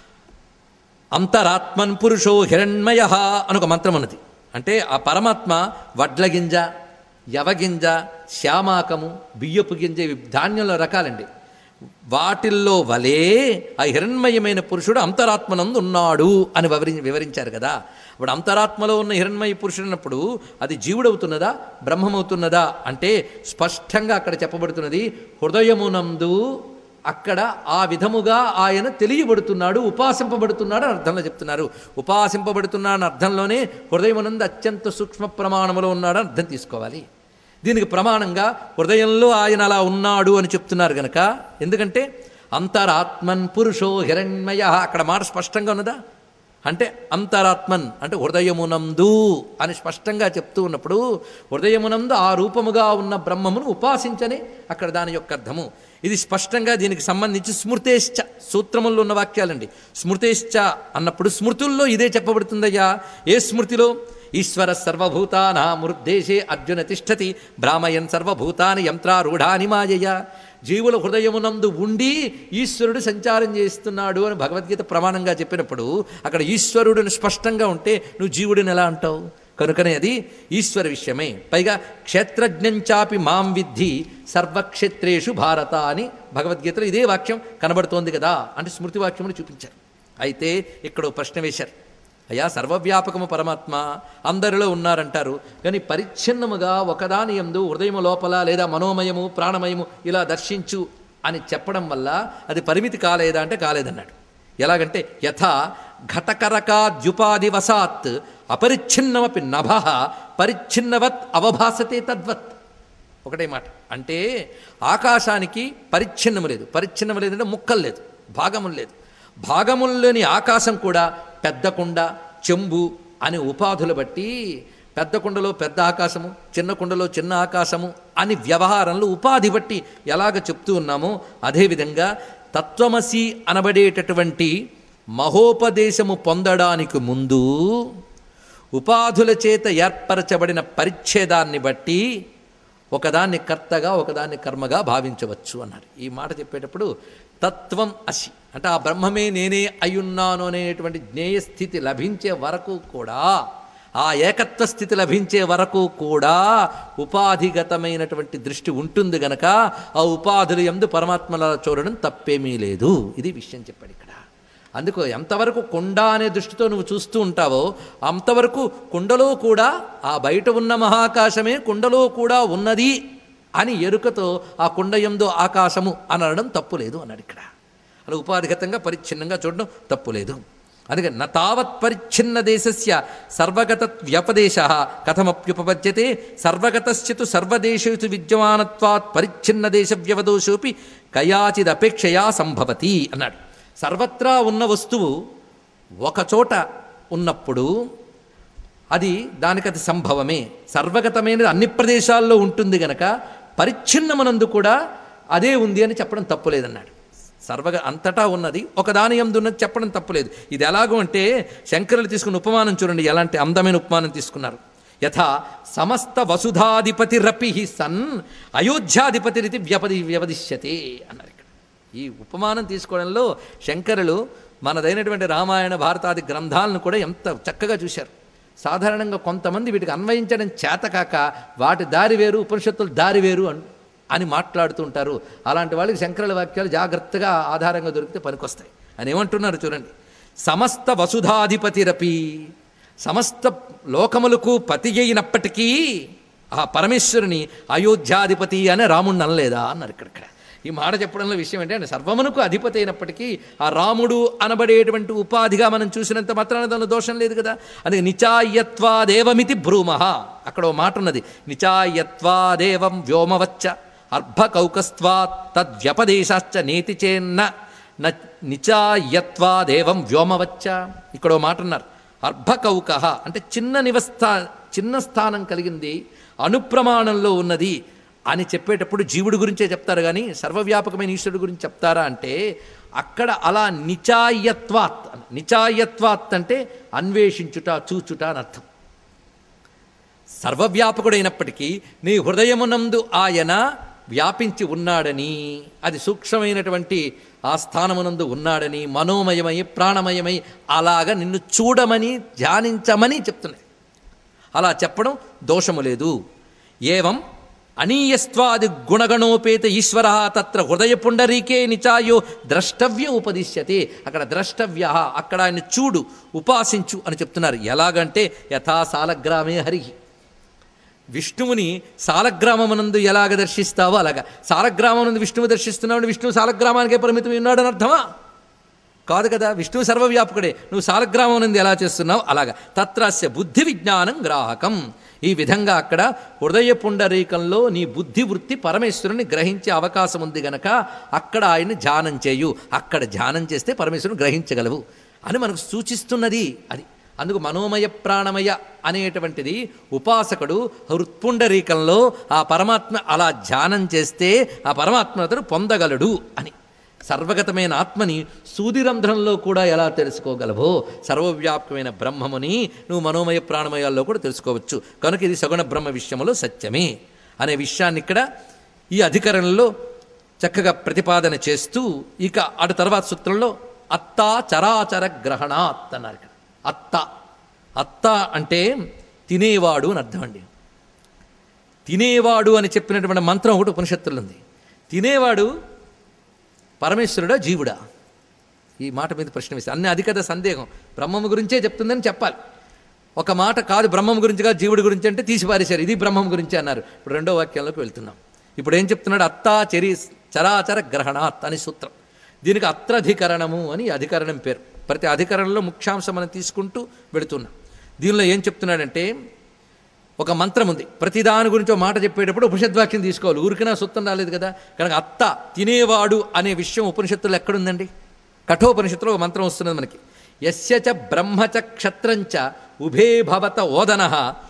అంతరాత్మన్ పురుషో హిరణ్మయ అని ఒక మంత్రం ఉన్నది అంటే ఆ పరమాత్మ వడ్ల గింజ యవగింజ శ్యామాకము బియ్యపు గింజ ఇవి ధాన్యంలో రకాలండి వాటిల్లో వలే ఆ హిరణ్మయమైన పురుషుడు అంతరాత్మనందు ఉన్నాడు అని వివరి వివరించారు కదా ఇప్పుడు అంతరాత్మలో ఉన్న హిరణ్మయ పురుషుడు అన్నప్పుడు అది జీవుడవుతున్నదా బ్రహ్మమవుతున్నదా అంటే స్పష్టంగా అక్కడ చెప్పబడుతున్నది హృదయమునందు అక్కడ ఆ విధముగా ఆయన తెలియబడుతున్నాడు ఉపాసింపబడుతున్నాడు అని అర్థంలో చెప్తున్నారు ఉపాసింపబడుతున్నాడు అని అర్థంలోనే హృదయమునందు అత్యంత సూక్ష్మ ప్రమాణములో ఉన్నాడు అని అర్థం తీసుకోవాలి దీనికి ప్రమాణంగా హృదయంలో ఆయన అలా ఉన్నాడు అని చెప్తున్నారు గనక ఎందుకంటే అంతరాత్మన్ పురుషో హిరణ్మయ అక్కడ మాట స్పష్టంగా ఉన్నదా అంటే అంతరాత్మన్ అంటే హృదయమునందు అని స్పష్టంగా చెప్తూ ఉన్నప్పుడు హృదయమునందు ఆ రూపముగా ఉన్న బ్రహ్మమును ఉపాసించని అక్కడ దాని యొక్క అర్థము ఇది స్పష్టంగా దీనికి సంబంధించి స్మృతేశ్చ సూత్రముల్లో ఉన్న వాక్యాలండి స్మృతేశ్చ అన్నప్పుడు స్మృతుల్లో ఇదే చెప్పబడుతుందయ్యా ఏ స్మృతిలో ఈశ్వర సర్వభూతానామృద్దేశే అర్జున తిష్టతి భ్రామయన్ సర్వభూతాని యంత్రారూఢాని మాయయ జీవుల హృదయమునందు ఉండి ఈశ్వరుడు సంచారం చేస్తున్నాడు అని భగవద్గీత ప్రమాణంగా చెప్పినప్పుడు అక్కడ ఈశ్వరుడిని స్పష్టంగా ఉంటే నువ్వు జీవుడిని ఎలా అంటావు కనుకనే అది ఈశ్వర విషయమే పైగా క్షేత్రజ్ఞంచాపి మాం విద్ధి సర్వక్షేత్రేషు భారత అని భగవద్గీతలో ఇదే వాక్యం కనబడుతోంది కదా అంటే స్మృతి వాక్యములు చూపించారు అయితే ఇక్కడ ఓ ప్రశ్న వేశారు అయ్యా సర్వవ్యాపకము పరమాత్మ అందరిలో ఉన్నారంటారు కానీ పరిచ్ఛిన్నముగా ఒకదాని ఎందు హృదయము లోపల లేదా మనోమయము ప్రాణమయము ఇలా దర్శించు అని చెప్పడం వల్ల అది పరిమితి కాలేదా అంటే కాలేదన్నాడు ఎలాగంటే యథా ఘటకరకాద్యుపాధివసాత్ అపరిచ్ఛిన్నమపి నభ పరిచ్ఛిన్నవత్ అవభాసతే తద్వత్ ఒకటే మాట అంటే ఆకాశానికి పరిచ్ఛిన్నము లేదు పరిచ్ఛిన్నము లేదంటే ముక్కలు లేదు భాగములు లేదు భాగముల్లోని ఆకాశం కూడా పెద్ద కుండ చెంబు అనే ఉపాధులు బట్టి పెద్ద కుండలో పెద్ద ఆకాశము చిన్న కుండలో చిన్న ఆకాశము అని వ్యవహారంలో ఉపాధి బట్టి ఎలాగ చెప్తూ ఉన్నామో అదేవిధంగా తత్వమసి అనబడేటటువంటి మహోపదేశము పొందడానికి ముందు ఉపాధుల చేత ఏర్పరచబడిన పరిచ్ఛేదాన్ని బట్టి ఒకదాన్ని కర్తగా ఒకదాన్ని కర్మగా భావించవచ్చు అన్నారు ఈ మాట చెప్పేటప్పుడు తత్వం అసి అంటే ఆ బ్రహ్మమే నేనే అయ్యున్నాను అనేటువంటి జ్ఞేయ స్థితి లభించే వరకు కూడా ఆ ఏకత్వ స్థితి లభించే వరకు కూడా ఉపాధిగతమైనటువంటి దృష్టి ఉంటుంది గనక ఆ ఉపాధులు ఎందు పరమాత్మల చూడడం తప్పేమీ లేదు ఇది విషయం చెప్పాడు ఇక్కడ అందుకు ఎంతవరకు కుండ అనే దృష్టితో నువ్వు చూస్తూ ఉంటావో అంతవరకు కుండలో కూడా ఆ బయట ఉన్న మహాకాశమే కుండలో కూడా ఉన్నది అని ఎరుకతో ఆ కుండ ఎందు ఆకాశము అనడం తప్పు లేదు అన్నాడు ఇక్కడ అలా ఉపాధిగతంగా పరిచ్ఛిన్నంగా చూడడం తప్పు లేదు అందుకని నా తావత్ పరిచ్ఛిన్న దేశస్య సర్వగత వ్యపదేశ కథమప్యుపపద్యతే సర్వగతశ్చితు సర్వదేశేషు విద్యమానత్వాత్ పరిచ్ఛిన్న దేశ వ్యవదోషోపి కయాచిదపేక్షయా సంభవతి అన్నాడు సర్వత్రా ఉన్న వస్తువు ఒకచోట ఉన్నప్పుడు అది దానికి అది సంభవమే సర్వగతమైనది అన్ని ప్రదేశాల్లో ఉంటుంది గనక పరిచ్ఛిన్నమనందు కూడా అదే ఉంది అని చెప్పడం తప్పులేదన్నాడు సర్వగ అంతటా ఉన్నది ఒకదాని ఎందు ఉన్నది చెప్పడం తప్పులేదు ఇది ఎలాగో అంటే శంకరులు తీసుకున్న ఉపమానం చూడండి ఎలాంటి అందమైన ఉపమానం తీసుకున్నారు యథా సమస్త వసుధాధిపతిరపి సన్ అయోధ్యాధిపతిరితి వ్యపది వ్యవదిశ్యతే అన్నారు ఇక్కడ ఈ ఉపమానం తీసుకోవడంలో శంకరులు మనదైనటువంటి రామాయణ భారతాది గ్రంథాలను కూడా ఎంత చక్కగా చూశారు సాధారణంగా కొంతమంది వీటికి అన్వయించడం చేతకాక వాటి దారి వేరు ఉపనిషత్తుల దారి వేరు అని అని మాట్లాడుతూ ఉంటారు అలాంటి వాళ్ళకి శంకరుల వాక్యాలు జాగ్రత్తగా ఆధారంగా దొరికితే పనికొస్తాయి అని ఏమంటున్నారు చూడండి సమస్త వసుధాధిపతిరపి సమస్త లోకములకు పతి అయినప్పటికీ ఆ పరమేశ్వరుని అయోధ్యాధిపతి అనే రాముడిని అనలేదా అన్నారు ఇక్కడ ఇక్కడ ఈ మాట చెప్పడంలో విషయం ఏంటంటే సర్వమునకు అధిపతి అయినప్పటికీ ఆ రాముడు అనబడేటువంటి ఉపాధిగా మనం చూసినంత మాత్రాన దానిలో దోషం లేదు కదా అందుకే నిచాయత్వాదేవమితి భ్రూమ అక్కడ ఓ మాట ఉన్నది నిచాయత్వాదేవం వ్యోమవచ్చ అర్భకౌకస్త్వా తద్వ్యపదేశాశ్చ నేతి చేన్న న నిచాయత్వాదేవం వ్యోమవచ్చ ఇక్కడ ఓ మాట ఉన్నారు అర్భకౌక అంటే చిన్న నివస్థా చిన్న స్థానం కలిగింది అనుప్రమాణంలో ఉన్నది అని చెప్పేటప్పుడు జీవుడి గురించే చెప్తారు కానీ సర్వవ్యాపకమైన ఈశ్వరుడు గురించి చెప్తారా అంటే అక్కడ అలా నిచాయత్వాత్ నిచాయత్వాత్ అంటే అన్వేషించుట చూచుట అని అర్థం సర్వవ్యాపకుడైనప్పటికీ నీ హృదయమునందు ఆయన వ్యాపించి ఉన్నాడని అది సూక్ష్మమైనటువంటి ఆ స్థానమునందు ఉన్నాడని మనోమయమై ప్రాణమయమై అలాగ నిన్ను చూడమని ధ్యానించమని చెప్తున్నాయి అలా చెప్పడం దోషము లేదు ఏవం అనీయస్వాది గుణగణోపేత ఈశ్వర తత్ర హృదయ పుండరీకే నిచాయో ద్రష్టవ్య ఉపదిశ్యతే అక్కడ ద్రష్టవ్య అక్కడ ఆయన చూడు ఉపాసించు అని చెప్తున్నారు ఎలాగంటే యథా సాలగ్రామే హరి విష్ణువుని సాలగ్రామమునందు ఎలాగ దర్శిస్తావో అలాగా సాలగ్రామమునందు విష్ణువు దర్శిస్తున్నావు విష్ణువు సాలగ్రామానికే పరిమితం ఉన్నాడని అర్థమా కాదు కదా విష్ణువు సర్వవ్యాపకుడే నువ్వు సాలగ్రామం నుండి ఎలా చేస్తున్నావు అలాగా తత్రస్య బుద్ధి విజ్ఞానం గ్రాహకం ఈ విధంగా అక్కడ హృదయ పుండరీకంలో నీ బుద్ధి వృత్తి పరమేశ్వరుని గ్రహించే అవకాశం ఉంది గనక అక్కడ ఆయన్ని ధ్యానం చేయు అక్కడ ధ్యానం చేస్తే పరమేశ్వరుని గ్రహించగలవు అని మనకు సూచిస్తున్నది అది అందుకు మనోమయ ప్రాణమయ అనేటువంటిది ఉపాసకుడు హృత్పుండరీకంలో ఆ పరమాత్మ అలా ధ్యానం చేస్తే ఆ పరమాత్మ అతను పొందగలడు అని సర్వగతమైన ఆత్మని సూదిరంధ్రంలో కూడా ఎలా తెలుసుకోగలవో సర్వవ్యాపకమైన బ్రహ్మముని నువ్వు మనోమయ ప్రాణమయాల్లో కూడా తెలుసుకోవచ్చు కనుక ఇది సగుణ బ్రహ్మ విషయంలో సత్యమే అనే విషయాన్ని ఇక్కడ ఈ అధికరణలో చక్కగా ప్రతిపాదన చేస్తూ ఇక అటు తర్వాత సూత్రంలో అత్తా చరాచర గ్రహణాత్ అన్నారు ఇక్కడ అత్త అత్త అంటే తినేవాడు అని అర్థం అండి తినేవాడు అని చెప్పినటువంటి మంత్రం ఒకటి ఉపనిషత్తులు ఉంది తినేవాడు పరమేశ్వరుడా జీవుడా ఈ మాట మీద ప్రశ్న వేస్తే అన్ని అధికత సందేహం బ్రహ్మము గురించే చెప్తుందని చెప్పాలి ఒక మాట కాదు బ్రహ్మం గురించి కాదు జీవుడి గురించి అంటే తీసి పారేశారు ఇది బ్రహ్మం గురించి అన్నారు ఇప్పుడు రెండో వాక్యంలోకి వెళ్తున్నాం ఇప్పుడు ఏం చెప్తున్నాడు అత్తా చెరి చరాచర గ్రహణాత్ అని సూత్రం దీనికి అత్రధికరణము అని ఈ అధికరణం పేరు ప్రతి అధికరణంలో ముఖ్యాంశం మనం తీసుకుంటూ వెళుతున్నాం దీనిలో ఏం చెప్తున్నాడంటే ఒక మంత్రం ఉంది ప్రతిదాని గురించి ఒక మాట చెప్పేటప్పుడు ఉపనిషద్వాక్యం తీసుకోవాలి ఊరికైనా సుత్తం రాలేదు కదా కనుక అత్త తినేవాడు అనే విషయం ఉపనిషత్తులో ఎక్కడుందండి కఠోపనిషత్తులో ఒక మంత్రం వస్తున్నది మనకి యస్య చ బ్రహ్మచ క్షత్రంచ ఉభే భవత ఓదన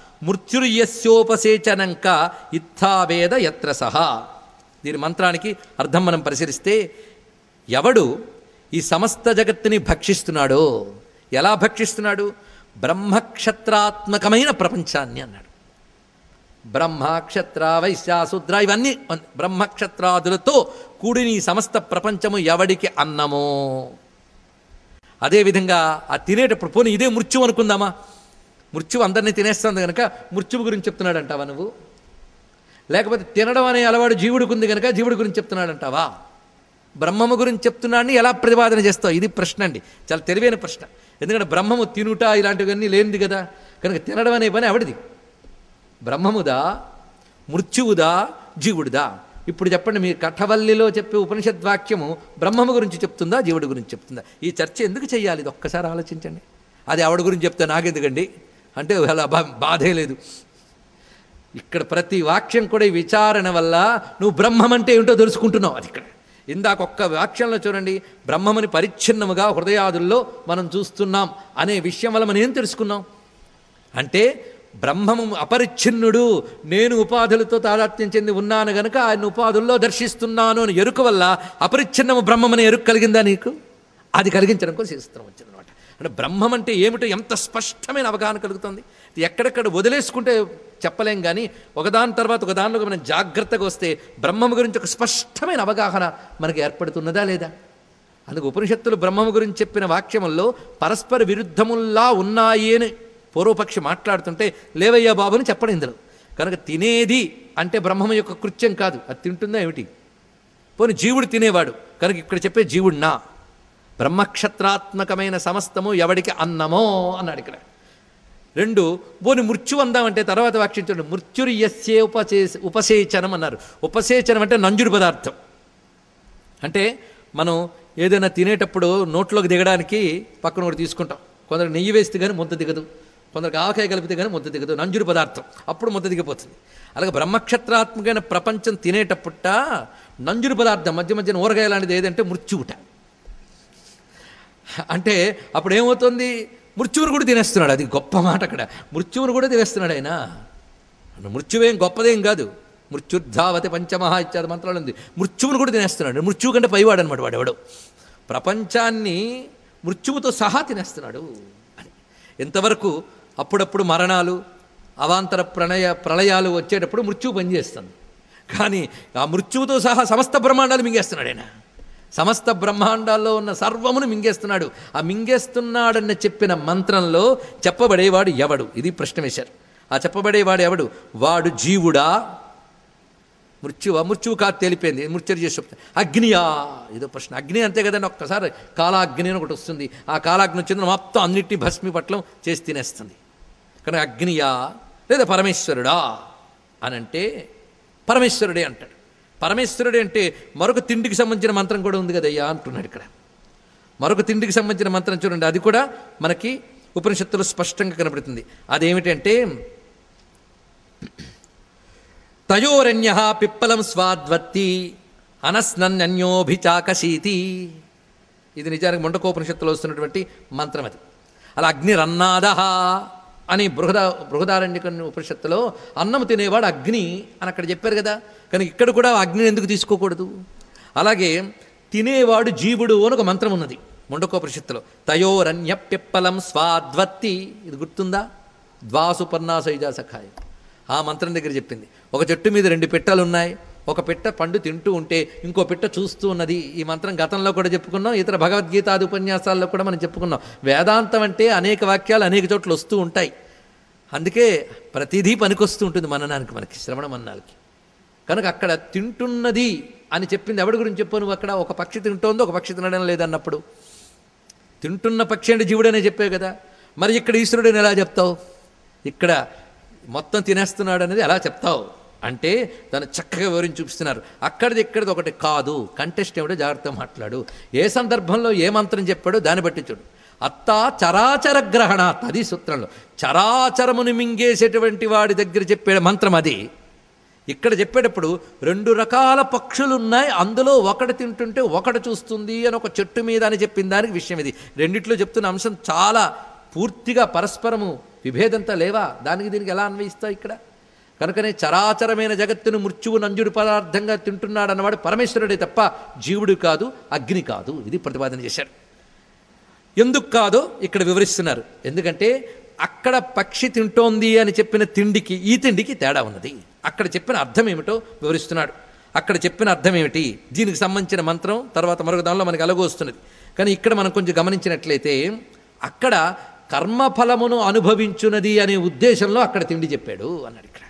మృత్యుర్యస్యోపసేచనంక ఇత్థావేద యత్ర సహా దీని మంత్రానికి అర్థం మనం పరిశీలిస్తే ఎవడు ఈ సమస్త జగత్తుని భక్షిస్తున్నాడో ఎలా భక్షిస్తున్నాడు బ్రహ్మక్షత్రాత్మకమైన ప్రపంచాన్ని అన్నాడు బ్రహ్మ క్షత్ర వైశ్య శూద్ర ఇవన్నీ బ్రహ్మక్షత్రాదులతో కూడిన ఈ సమస్త ప్రపంచము ఎవడికి అన్నమో అదేవిధంగా ఆ తినేటప్పుడు పోనీ ఇదే మృత్యు అనుకుందామా మృత్యువు అందరినీ తినేస్తుంది కనుక మృత్యువు గురించి చెప్తున్నాడంటావా నువ్వు లేకపోతే తినడం అనే అలవాడు జీవుడికి ఉంది కనుక జీవుడి గురించి చెప్తున్నాడంటావా బ్రహ్మము గురించి చెప్తున్నాడని ఎలా ప్రతిపాదన చేస్తావు ఇది ప్రశ్న అండి చాలా తెలివైన ప్రశ్న ఎందుకంటే బ్రహ్మము తినుట ఇలాంటివన్నీ లేనిది కదా కనుక తినడం అనే పని ఎవడిది బ్రహ్మముదా మృత్యువుదా జీవుడిదా ఇప్పుడు చెప్పండి మీ కఠవల్లిలో చెప్పే ఉపనిషద్వాక్యము బ్రహ్మము గురించి చెప్తుందా జీవుడి గురించి చెప్తుందా ఈ చర్చ ఎందుకు చేయాలి ఇది ఒక్కసారి ఆలోచించండి అది ఆవిడ గురించి చెప్తే నాకెందుకండి అంటే అలా బా బాధే లేదు ఇక్కడ ప్రతి వాక్యం కూడా ఈ విచారణ వల్ల నువ్వు బ్రహ్మం అంటే ఏమిటో తెలుసుకుంటున్నావు అది ఇక్కడ ఇందాక ఒక్క వాక్యంలో చూడండి బ్రహ్మమని పరిచ్ఛిన్నముగా హృదయాదుల్లో మనం చూస్తున్నాం అనే విషయం వల్ల మనం ఏం తెలుసుకున్నాం అంటే బ్రహ్మము అపరిచ్ఛిన్నుడు నేను ఉపాధులతో తాదాత్మ్యం చెంది ఉన్నాను గనుక ఆయన ఉపాధుల్లో దర్శిస్తున్నాను అని ఎరుక వల్ల అపరిచ్ఛిన్నము బ్రహ్మమని ఎరుక కలిగిందా నీకు అది కలిగించడం కోసం శాస్త్రం వచ్చిందనమాట అంటే బ్రహ్మం అంటే ఏమిటో ఎంత స్పష్టమైన అవగాహన కలుగుతుంది ఇది ఎక్కడెక్కడ వదిలేసుకుంటే చెప్పలేం కానీ ఒకదాని తర్వాత ఒకదానిలో మనం జాగ్రత్తగా వస్తే బ్రహ్మము గురించి ఒక స్పష్టమైన అవగాహన మనకి ఏర్పడుతున్నదా లేదా అందుకు ఉపనిషత్తులు బ్రహ్మము గురించి చెప్పిన వాక్యముల్లో పరస్పర విరుద్ధముల్లా ఉన్నాయి అని పూర్వపక్షి మాట్లాడుతుంటే లేవయ్యా బాబుని చెప్పడం ఇందులో కనుక తినేది అంటే బ్రహ్మము యొక్క కృత్యం కాదు అది తింటుందా ఏమిటి పోనీ జీవుడు తినేవాడు కనుక ఇక్కడ చెప్పే జీవుడు నా బ్రహ్మక్షత్రాత్మకమైన సమస్తము ఎవడికి అన్నమో అన్నాడు ఇక్కడ రెండు పోని మృత్యు అందామంటే తర్వాత వాక్షించండి మృత్యురు యస్యే ఉపసే ఉపసేచనం అన్నారు ఉపసేచనం అంటే నంజుడు పదార్థం అంటే మనం ఏదైనా తినేటప్పుడు నోట్లోకి దిగడానికి పక్కన ఒకటి తీసుకుంటాం కొందరు నెయ్యి వేస్తే కానీ ముద్ద దిగదు కొందరికి ఆవకాయ కలిపితే కానీ ముద్ద దిగదు నంజుడు పదార్థం అప్పుడు ముద్ద దిగిపోతుంది అలాగే బ్రహ్మక్షత్రాత్మకమైన ప్రపంచం తినేటప్పుట నంజుడు పదార్థం మధ్య మధ్యన ఊరగాయ లాంటిది ఏదంటే మృత్యువుట అంటే అప్పుడు ఏమవుతుంది మృత్యువును కూడా తినేస్తున్నాడు అది గొప్ప మాట అక్కడ మృత్యువును కూడా తినేస్తున్నాడు ఆయన మృత్యువేం గొప్పదేం కాదు మృత్యుర్ధావతి పంచమహా ఇత్యాది మంత్రాలు ఉంది మృత్యువును కూడా తినేస్తున్నాడు మృత్యువు కంటే పైవాడు అనమాట వాడు ఎవడు ప్రపంచాన్ని మృత్యువుతో సహా తినేస్తున్నాడు అని ఎంతవరకు అప్పుడప్పుడు మరణాలు అవాంతర ప్రణయ ప్రళయాలు వచ్చేటప్పుడు మృత్యువు పనిచేస్తుంది కానీ ఆ మృత్యువుతో సహా సమస్త బ్రహ్మాండాలు మింగేస్తున్నాడు ఆయన సమస్త బ్రహ్మాండాల్లో ఉన్న సర్వమును మింగేస్తున్నాడు ఆ మింగేస్తున్నాడని చెప్పిన మంత్రంలో చెప్పబడేవాడు ఎవడు ఇది ప్రశ్న వేశారు ఆ చెప్పబడేవాడు ఎవడు వాడు జీవుడా మృత్యువా మృత్యువు కాదు తేలిపోయింది మృత్యు చేసి చెప్తాను అగ్నియా ఏదో ప్రశ్న అగ్ని అంతే కదండి ఒక్కసారి కాలాగ్ని అని ఒకటి వస్తుంది ఆ కాలాగ్ని వచ్చింది మొత్తం అన్నిటి భస్మి పట్లం చేసి తినేస్తుంది కానీ అగ్నియా లేదా పరమేశ్వరుడా అని అంటే పరమేశ్వరుడే అంటాడు పరమేశ్వరుడే అంటే మరొక తిండికి సంబంధించిన మంత్రం కూడా ఉంది కదయ్యా అంటున్నాడు ఇక్కడ మరొక తిండికి సంబంధించిన మంత్రం చూడండి అది కూడా మనకి ఉపనిషత్తులో స్పష్టంగా కనబడుతుంది అదేమిటంటే తయోరణ్య పిప్పలం స్వాద్వత్తి అనస్నన్యోభిచాకశీతి ఇది నిజానికి ముండకోపనిషత్తులో వస్తున్నటువంటి మంత్రం అది అలా అగ్నిరన్నాద అని బృహద బృహదారణ్యక ఉపనిషత్తులో అన్నం తినేవాడు అగ్ని అని అక్కడ చెప్పారు కదా కానీ ఇక్కడ కూడా అగ్నిని ఎందుకు తీసుకోకూడదు అలాగే తినేవాడు జీవుడు అని ఒక మంత్రం ఉన్నది ముండకోపనిషత్తులో తయోరణ్య పిప్పలం స్వాద్వత్తి ఇది గుర్తుందా ద్వాసుపర్ణాసైజా సఖాయం ఆ మంత్రం దగ్గర చెప్పింది ఒక చెట్టు మీద రెండు పిట్టలు ఉన్నాయి ఒక పిట్ట పండు తింటూ ఉంటే ఇంకో పిట్ట చూస్తూ ఉన్నది ఈ మంత్రం గతంలో కూడా చెప్పుకున్నాం ఇతర భగవద్గీతాది ఉపన్యాసాల్లో కూడా మనం చెప్పుకున్నాం వేదాంతం అంటే అనేక వాక్యాలు అనేక చోట్ల వస్తూ ఉంటాయి అందుకే ప్రతిదీ పనికొస్తూ ఉంటుంది మననానికి మనకి శ్రవణ మన్నాలకి కనుక అక్కడ తింటున్నది అని చెప్పింది ఎవడి గురించి చెప్పు నువ్వు అక్కడ ఒక పక్షి తింటోంది ఒక పక్షి తినడం లేదన్నప్పుడు తింటున్న పక్షి అంటే జీవుడనే చెప్పావు కదా మరి ఇక్కడ ఈశ్వరుడని ఎలా చెప్తావు ఇక్కడ మొత్తం తినేస్తున్నాడు అనేది ఎలా చెప్తావు అంటే దాన్ని చక్కగా వివరించి చూపిస్తున్నారు అక్కడిది ఇక్కడిది ఒకటి కాదు కంటెస్ట్ ఏమిటో జాగ్రత్తగా మాట్లాడు ఏ సందర్భంలో ఏ మంత్రం చెప్పాడో దాన్ని బట్టి చూడు అత్తా చరాచర గ్రహణాత్ అది సూత్రంలో చరాచరమును మింగేసేటువంటి వాడి దగ్గర చెప్పే మంత్రం అది ఇక్కడ చెప్పేటప్పుడు రెండు రకాల పక్షులు ఉన్నాయి అందులో ఒకటి తింటుంటే ఒకటి చూస్తుంది అని ఒక చెట్టు మీద అని చెప్పిన దానికి విషయం ఇది రెండిట్లో చెప్తున్న అంశం చాలా పూర్తిగా పరస్పరము విభేదంతా లేవా దానికి దీనికి ఎలా అన్వయిస్తావు ఇక్కడ కనుకనే చరాచరమైన జగత్తును మృత్యువు నంజుడు పదార్థంగా తింటున్నాడు అన్నవాడు పరమేశ్వరుడే తప్ప జీవుడు కాదు అగ్ని కాదు ఇది ప్రతిపాదన చేశాడు ఎందుకు కాదో ఇక్కడ వివరిస్తున్నారు ఎందుకంటే అక్కడ పక్షి తింటోంది అని చెప్పిన తిండికి ఈ తిండికి తేడా ఉన్నది అక్కడ చెప్పిన అర్థం ఏమిటో వివరిస్తున్నాడు అక్కడ చెప్పిన అర్థం ఏమిటి దీనికి సంబంధించిన మంత్రం తర్వాత మరొక దానిలో మనకి అలగో వస్తున్నది కానీ ఇక్కడ మనం కొంచెం గమనించినట్లయితే అక్కడ కర్మఫలమును అనుభవించున్నది అనే ఉద్దేశంలో అక్కడ తిండి చెప్పాడు అన్నాడు ఇక్కడ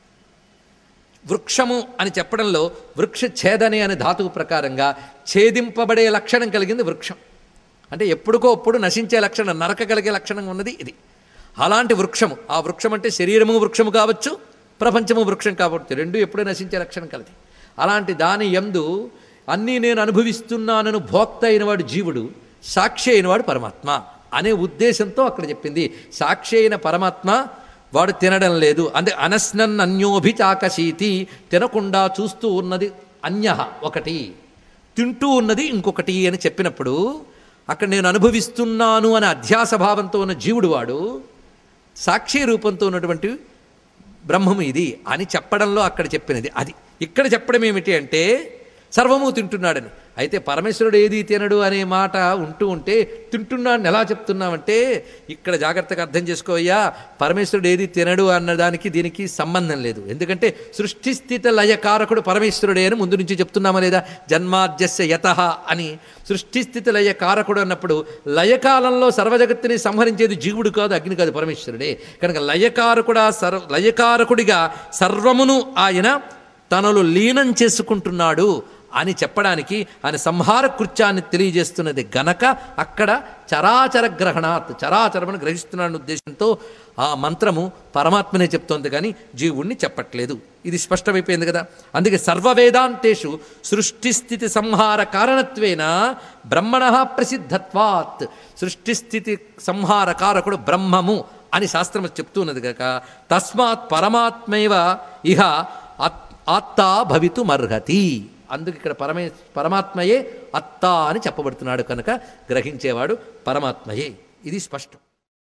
వృక్షము అని చెప్పడంలో వృక్ష ఛేదనే అనే ధాతువు ప్రకారంగా ఛేదింపబడే లక్షణం కలిగింది వృక్షం అంటే ఎప్పుడుకో అప్పుడు నశించే లక్షణం నరక కలిగే లక్షణం ఉన్నది ఇది అలాంటి వృక్షము ఆ వృక్షం అంటే శరీరము వృక్షము కావచ్చు ప్రపంచము వృక్షం కావచ్చు రెండు ఎప్పుడూ నశించే లక్షణం కలది అలాంటి దాని ఎందు అన్నీ నేను అనుభవిస్తున్నానను భోక్త అయినవాడు జీవుడు సాక్షి అయినవాడు పరమాత్మ అనే ఉద్దేశంతో అక్కడ చెప్పింది సాక్షి అయిన పరమాత్మ వాడు తినడం లేదు అంటే అనస్నన్ అన్యోభిచాకశీతి తినకుండా చూస్తూ ఉన్నది అన్య ఒకటి తింటూ ఉన్నది ఇంకొకటి అని చెప్పినప్పుడు అక్కడ నేను అనుభవిస్తున్నాను అనే అధ్యాస భావంతో ఉన్న జీవుడు వాడు సాక్షి రూపంతో ఉన్నటువంటి బ్రహ్మము ఇది అని చెప్పడంలో అక్కడ చెప్పినది అది ఇక్కడ చెప్పడం ఏమిటి అంటే సర్వము తింటున్నాడని అయితే పరమేశ్వరుడు ఏది తినడు అనే మాట ఉంటూ ఉంటే తింటున్నాడని ఎలా చెప్తున్నామంటే ఇక్కడ జాగ్రత్తగా అర్థం చేసుకోవయ్యా పరమేశ్వరుడు ఏది తినడు అన్నదానికి దీనికి సంబంధం లేదు ఎందుకంటే సృష్టి స్థిత లయకారకుడు పరమేశ్వరుడే అని ముందు నుంచి చెప్తున్నామా లేదా జన్మాద్యస్య యత అని సృష్టి స్థితి లయ కారకుడు అన్నప్పుడు లయకాలంలో సర్వజగత్తుని సంహరించేది జీవుడు కాదు అగ్ని కాదు పరమేశ్వరుడే కనుక లయకారకుడా సర్వ లయకారకుడిగా సర్వమును ఆయన తనలో లీనం చేసుకుంటున్నాడు అని చెప్పడానికి ఆయన సంహార కృత్యాన్ని తెలియజేస్తున్నది గనక అక్కడ చరాచర గ్రహణాత్ చరాచరమని గ్రహిస్తున్నాడు ఉద్దేశంతో ఆ మంత్రము పరమాత్మనే చెప్తోంది కానీ జీవుణ్ణి చెప్పట్లేదు ఇది స్పష్టమైపోయింది కదా అందుకే సర్వవేదాంతేషు సృష్టిస్థితి సంహార కారణత్వేన బ్రహ్మణ ప్రసిద్ధత్వాత్ సృష్టిస్థితి సంహార కారకుడు బ్రహ్మము అని శాస్త్రం చెప్తున్నది కనుక తస్మాత్ పరమాత్మైవ ఇహ ఆత్- ఆత్తా భవితుమర్హతి అందుకు ఇక్కడ పరమే పరమాత్మయే అత్తా అని చెప్పబడుతున్నాడు కనుక గ్రహించేవాడు పరమాత్మయే ఇది స్పష్టం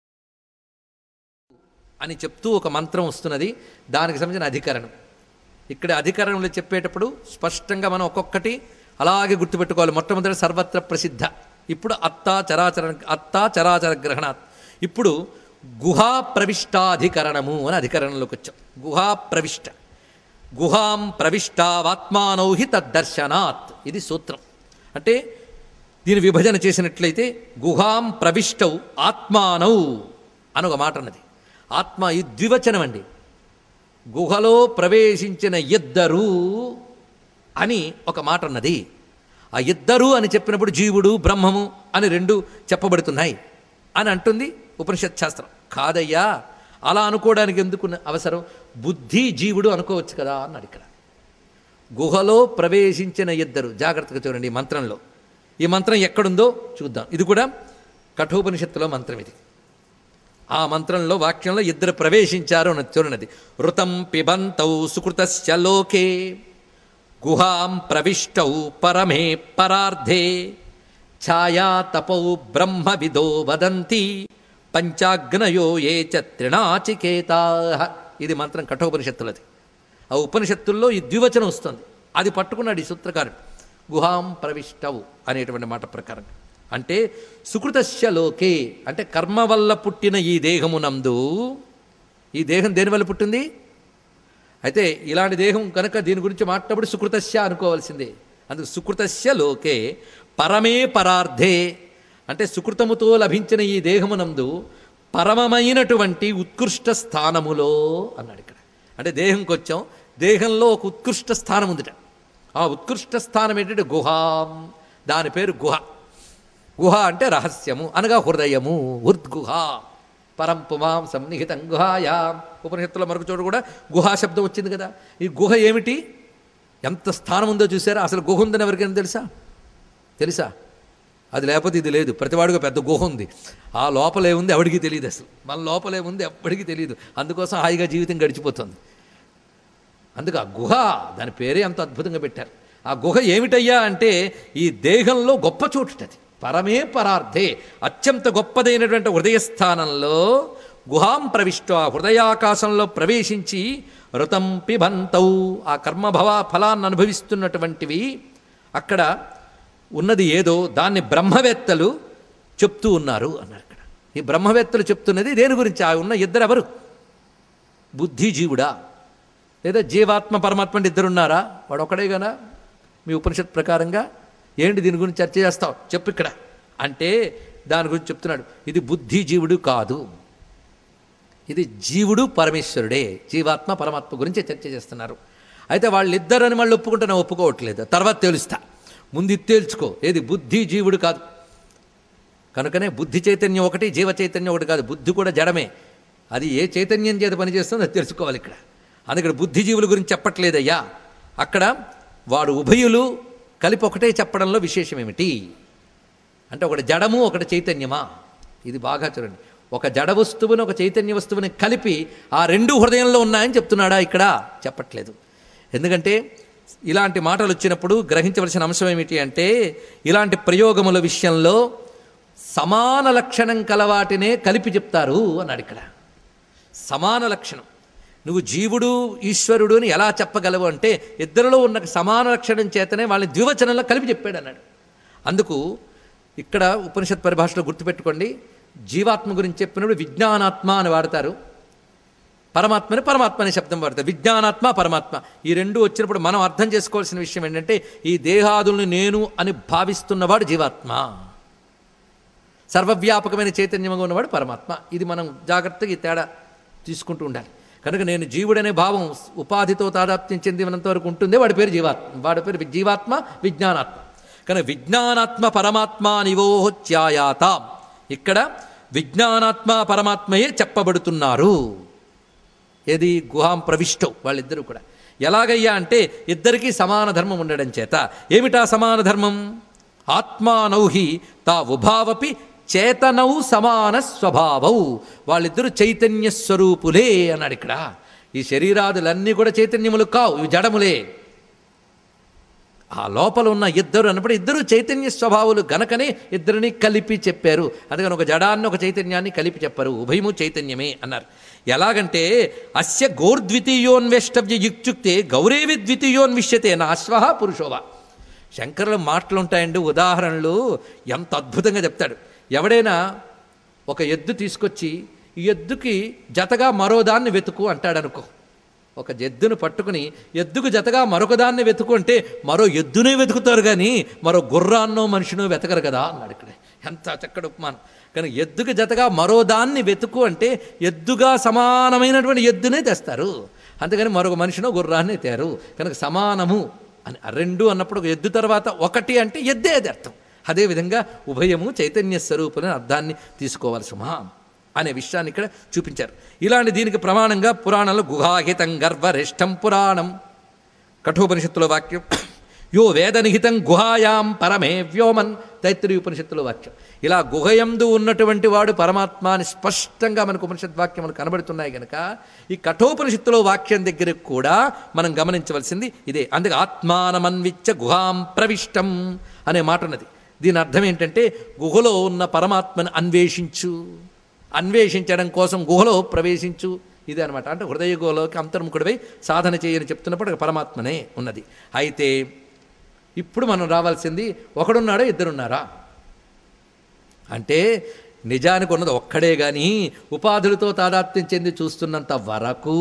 అని చెప్తూ ఒక మంత్రం వస్తున్నది దానికి సంబంధించిన అధికరణం ఇక్కడ అధికరణంలో చెప్పేటప్పుడు స్పష్టంగా మనం ఒక్కొక్కటి అలాగే గుర్తుపెట్టుకోవాలి మొట్టమొదటి సర్వత్ర ప్రసిద్ధ ఇప్పుడు అత్తా చరాచర అత్తా చరాచర గ్రహణాత్ ఇప్పుడు గుహా ప్రవిష్టాధికరణము అని అధికరణంలోకి వచ్చాం గుహా ప్రవిష్ట గుహాం ప్రవిష్టావాత్మానౌ హి తద్దర్శనాత్ ఇది సూత్రం అంటే దీని విభజన చేసినట్లయితే గుహాం ప్రవిష్టౌ ఆత్మానౌ అని ఒక మాట అన్నది ఆత్మ ఈ ద్వివచనం అండి గుహలో ప్రవేశించిన ఇద్దరు అని ఒక మాట అన్నది ఆ ఇద్దరు అని చెప్పినప్పుడు జీవుడు బ్రహ్మము అని రెండు చెప్పబడుతున్నాయి అని అంటుంది ఉపనిషత్ శాస్త్రం కాదయ్యా అలా అనుకోవడానికి ఎందుకు అవసరం బుద్ధి జీవుడు అనుకోవచ్చు కదా అన్నాడు ఇక్కడ గుహలో ప్రవేశించిన ఇద్దరు జాగ్రత్తగా చూడండి ఈ మంత్రంలో ఈ మంత్రం ఎక్కడుందో చూద్దాం ఇది కూడా కఠోపనిషత్తులో మంత్రం ఇది ఆ మంత్రంలో వాక్యంలో ఇద్దరు ప్రవేశించారు అని చూడనది ఋతం పిబంతౌ సుకృతస్య లోకే గుహాం ప్రవిష్టౌ పరమే పరార్ధే ఛాయా తపౌ బ్రహ్మవిదో వదంతి పంచాగ్నయో ఏ చ త్రిణాచికేతా ఇది మంత్రం కఠోపనిషత్తులది ఆ ఉపనిషత్తుల్లో ఈ ద్వివచనం వస్తుంది అది పట్టుకున్నాడు ఈ సూత్రకారుడు గుహాం ప్రవిష్టవు అనేటువంటి మాట ప్రకారం అంటే సుకృతస్య లోకే అంటే కర్మ వల్ల పుట్టిన ఈ దేహమునందు ఈ దేహం దేని వల్ల పుట్టింది అయితే ఇలాంటి దేహం కనుక దీని గురించి మాట్లాడప్పుడు సుకృతస్య అనుకోవాల్సిందే అందుకు సుకృతస్య లోకే పరమే పరార్థే అంటే సుకృతముతో లభించిన ఈ దేహమునందు పరమమైనటువంటి ఉత్కృష్ట స్థానములో అన్నాడు ఇక్కడ అంటే దేహంకి వచ్చాం దేహంలో ఒక ఉత్కృష్ట స్థానం ఉందిట ఆ ఉత్కృష్ట స్థానం ఏంటంటే గుహాం దాని పేరు గుహ గుహ అంటే రహస్యము అనగా హృదయము ఉద్గుహ పరం పుమాం సన్నిహితం గుహాయాం ఉపనిషత్తులో మరొక చోటు కూడా గుహా శబ్దం వచ్చింది కదా ఈ గుహ ఏమిటి ఎంత స్థానం ఉందో చూసారా అసలు గుహ ఉందని ఎవరికైనా తెలుసా తెలుసా అది లేకపోతే ఇది లేదు ప్రతివాడిగా పెద్ద గుహ ఉంది ఆ లోపలే ఉంది ఎవడికి తెలియదు అసలు మన లోపలే ఉంది ఎప్పటికీ తెలియదు అందుకోసం హాయిగా జీవితం గడిచిపోతుంది అందుకు ఆ గుహ దాని పేరే అంత అద్భుతంగా పెట్టారు ఆ గుహ ఏమిటయ్యా అంటే ఈ దేహంలో గొప్ప చోటుటది పరమే పరార్థే అత్యంత గొప్పదైనటువంటి హృదయస్థానంలో గుహాం ప్రవిష్ట హృదయాకాశంలో ప్రవేశించి ఋతం పిబంతౌ ఆ కర్మభవ ఫలాన్ని అనుభవిస్తున్నటువంటివి అక్కడ ఉన్నది ఏదో దాన్ని బ్రహ్మవేత్తలు చెప్తూ ఉన్నారు అన్నారు ఇక్కడ ఈ బ్రహ్మవేత్తలు చెప్తున్నది దేని గురించి ఆ ఉన్న ఇద్దరు ఎవరు బుద్ధిజీవుడా లేదా జీవాత్మ పరమాత్మ అంటే ఇద్దరు ఉన్నారా వాడు ఒకడే గనా మీ ఉపనిషత్ ప్రకారంగా ఏంటి దీని గురించి చర్చ చేస్తావు చెప్పు ఇక్కడ అంటే దాని గురించి చెప్తున్నాడు ఇది బుద్ధి జీవుడు కాదు ఇది జీవుడు పరమేశ్వరుడే జీవాత్మ పరమాత్మ గురించి చర్చ చేస్తున్నారు అయితే వాళ్ళిద్దరని మళ్ళీ ఒప్పుకుంటే నేను ఒప్పుకోవట్లేదు తర్వాత తెలుస్తా ముందు ఇది తేల్చుకో ఏది బుద్ధి జీవుడు కాదు కనుకనే బుద్ధి చైతన్యం ఒకటి జీవ చైతన్యం ఒకటి కాదు బుద్ధి కూడా జడమే అది ఏ చైతన్యం చేత పనిచేస్తుందో అది తెలుసుకోవాలి ఇక్కడ అందుకని బుద్ధిజీవుల గురించి చెప్పట్లేదయ్యా అక్కడ వాడు ఉభయులు కలిపి ఒకటే చెప్పడంలో విశేషం ఏమిటి అంటే ఒకటి జడము ఒకటి చైతన్యమా ఇది బాగా చూడండి ఒక జడ వస్తువుని ఒక చైతన్య వస్తువుని కలిపి ఆ రెండు హృదయంలో ఉన్నాయని చెప్తున్నాడా ఇక్కడ చెప్పట్లేదు ఎందుకంటే ఇలాంటి మాటలు వచ్చినప్పుడు గ్రహించవలసిన అంశం ఏమిటి అంటే ఇలాంటి ప్రయోగముల విషయంలో సమాన లక్షణం కలవాటినే కలిపి చెప్తారు అన్నాడు ఇక్కడ సమాన లక్షణం నువ్వు జీవుడు ఈశ్వరుడు అని ఎలా చెప్పగలవు అంటే ఇద్దరిలో ఉన్న సమాన లక్షణం చేతనే వాళ్ళని ద్వివచనంలో కలిపి చెప్పాడు అన్నాడు అందుకు ఇక్కడ ఉపనిషత్ పరిభాషలో గుర్తుపెట్టుకోండి జీవాత్మ గురించి చెప్పినప్పుడు విజ్ఞానాత్మ అని వాడతారు పరమాత్మని పరమాత్మ అనే శబ్దం వాడతారు విజ్ఞానాత్మ పరమాత్మ ఈ రెండు వచ్చినప్పుడు మనం అర్థం చేసుకోవాల్సిన విషయం ఏంటంటే ఈ దేహాదుల్ని నేను అని భావిస్తున్నవాడు జీవాత్మ సర్వవ్యాపకమైన చైతన్యంగా ఉన్నవాడు పరమాత్మ ఇది మనం జాగ్రత్తగా ఈ తేడా తీసుకుంటూ ఉండాలి కనుక నేను జీవుడనే భావం ఉపాధితో తాదాప్త్యం చెందినంత వరకు ఉంటుంది వాడి పేరు జీవాత్మ వాడి పేరు జీవాత్మ విజ్ఞానాత్మ కనుక విజ్ఞానాత్మ పరమాత్మ నివోహత్యాయాత ఇక్కడ విజ్ఞానాత్మ పరమాత్మయే చెప్పబడుతున్నారు ఏది గుహాం ప్రవిష్టౌ వాళ్ళిద్దరూ కూడా ఎలాగయ్యా అంటే ఇద్దరికీ సమాన ధర్మం ఉండడం చేత ఏమిటా సమాన ధర్మం ఆత్మానౌహి తా ఉభావపి చేతనౌ సమాన స్వభావౌ వాళ్ళిద్దరూ చైతన్య స్వరూపులే అన్నాడు ఇక్కడ ఈ శరీరాదులన్నీ కూడా చైతన్యములు కావు ఇవి జడములే ఆ లోపల ఉన్న ఇద్దరు అన్నప్పుడు ఇద్దరు చైతన్య స్వభావులు గనకనే ఇద్దరిని కలిపి చెప్పారు అందుకని ఒక జడాన్ని ఒక చైతన్యాన్ని కలిపి చెప్పారు ఉభయము చైతన్యమే అన్నారు ఎలాగంటే అస్య గోర్ద్వితీయోన్వేష్టవ్య యుక్చుక్తే గౌరేవి ద్వితీయోన్విష్యతే నా అశ్వ పురుషోవా శంకరుల మాటలు ఉంటాయండి ఉదాహరణలు ఎంత అద్భుతంగా చెప్తాడు ఎవడైనా ఒక ఎద్దు తీసుకొచ్చి ఈ ఎద్దుకి జతగా మరో దాన్ని వెతుకు అంటాడనుకో ఒక ఎద్దును పట్టుకుని ఎద్దుకు జతగా మరొకదాన్ని వెతుకు అంటే మరో ఎద్దునే వెతుకుతారు కానీ మరో గుర్రాన్నో మనిషినో వెతకరు కదా అన్నాడు ఇక్కడ ఎంత చక్కటి ఉపమానం కానీ ఎద్దుకు జతగా మరో దాన్ని వెతుకు అంటే ఎద్దుగా సమానమైనటువంటి ఎద్దునే తెస్తారు అందుకని మరొక మనిషినో గుర్రాన్ని తేరు కనుక సమానము అని ఆ రెండు అన్నప్పుడు ఒక ఎద్దు తర్వాత ఒకటి అంటే ఎద్దే అది అర్థం అదేవిధంగా ఉభయము చైతన్య స్వరూపులని అర్థాన్ని తీసుకోవాలి సుమా అనే విషయాన్ని ఇక్కడ చూపించారు ఇలాంటి దీనికి ప్రమాణంగా పురాణంలో గుహాహితం గర్వరిష్టం పురాణం కఠోపనిషత్తులో వాక్యం యో వేదనిహితం గుహాయాం పరమే వ్యోమన్ తైత్తిరి ఉపనిషత్తులో వాక్యం ఇలా గుహయందు ఉన్నటువంటి వాడు పరమాత్మ అని స్పష్టంగా మనకు ఉపనిషత్ వాక్యములు కనబడుతున్నాయి కనుక ఈ కఠోపనిషత్తులో వాక్యం దగ్గరికి కూడా మనం గమనించవలసింది ఇదే అందుకే ఆత్మానమన్విచ్చ గుహాం ప్రవిష్టం అనే మాట ఉన్నది దీని అర్థం ఏంటంటే గుహలో ఉన్న పరమాత్మను అన్వేషించు అన్వేషించడం కోసం గుహలో ప్రవేశించు ఇదే అనమాట అంటే హృదయ గుహలోకి అంతర్ముఖుడిపై సాధన చేయని చెప్తున్నప్పుడు పరమాత్మనే ఉన్నది అయితే ఇప్పుడు మనం రావాల్సింది ఒకడున్నాడా ఇద్దరున్నారా అంటే నిజానికి ఉన్నది ఒక్కడే కానీ ఉపాధులతో తాదాత్మ్యం చెంది చూస్తున్నంత వరకు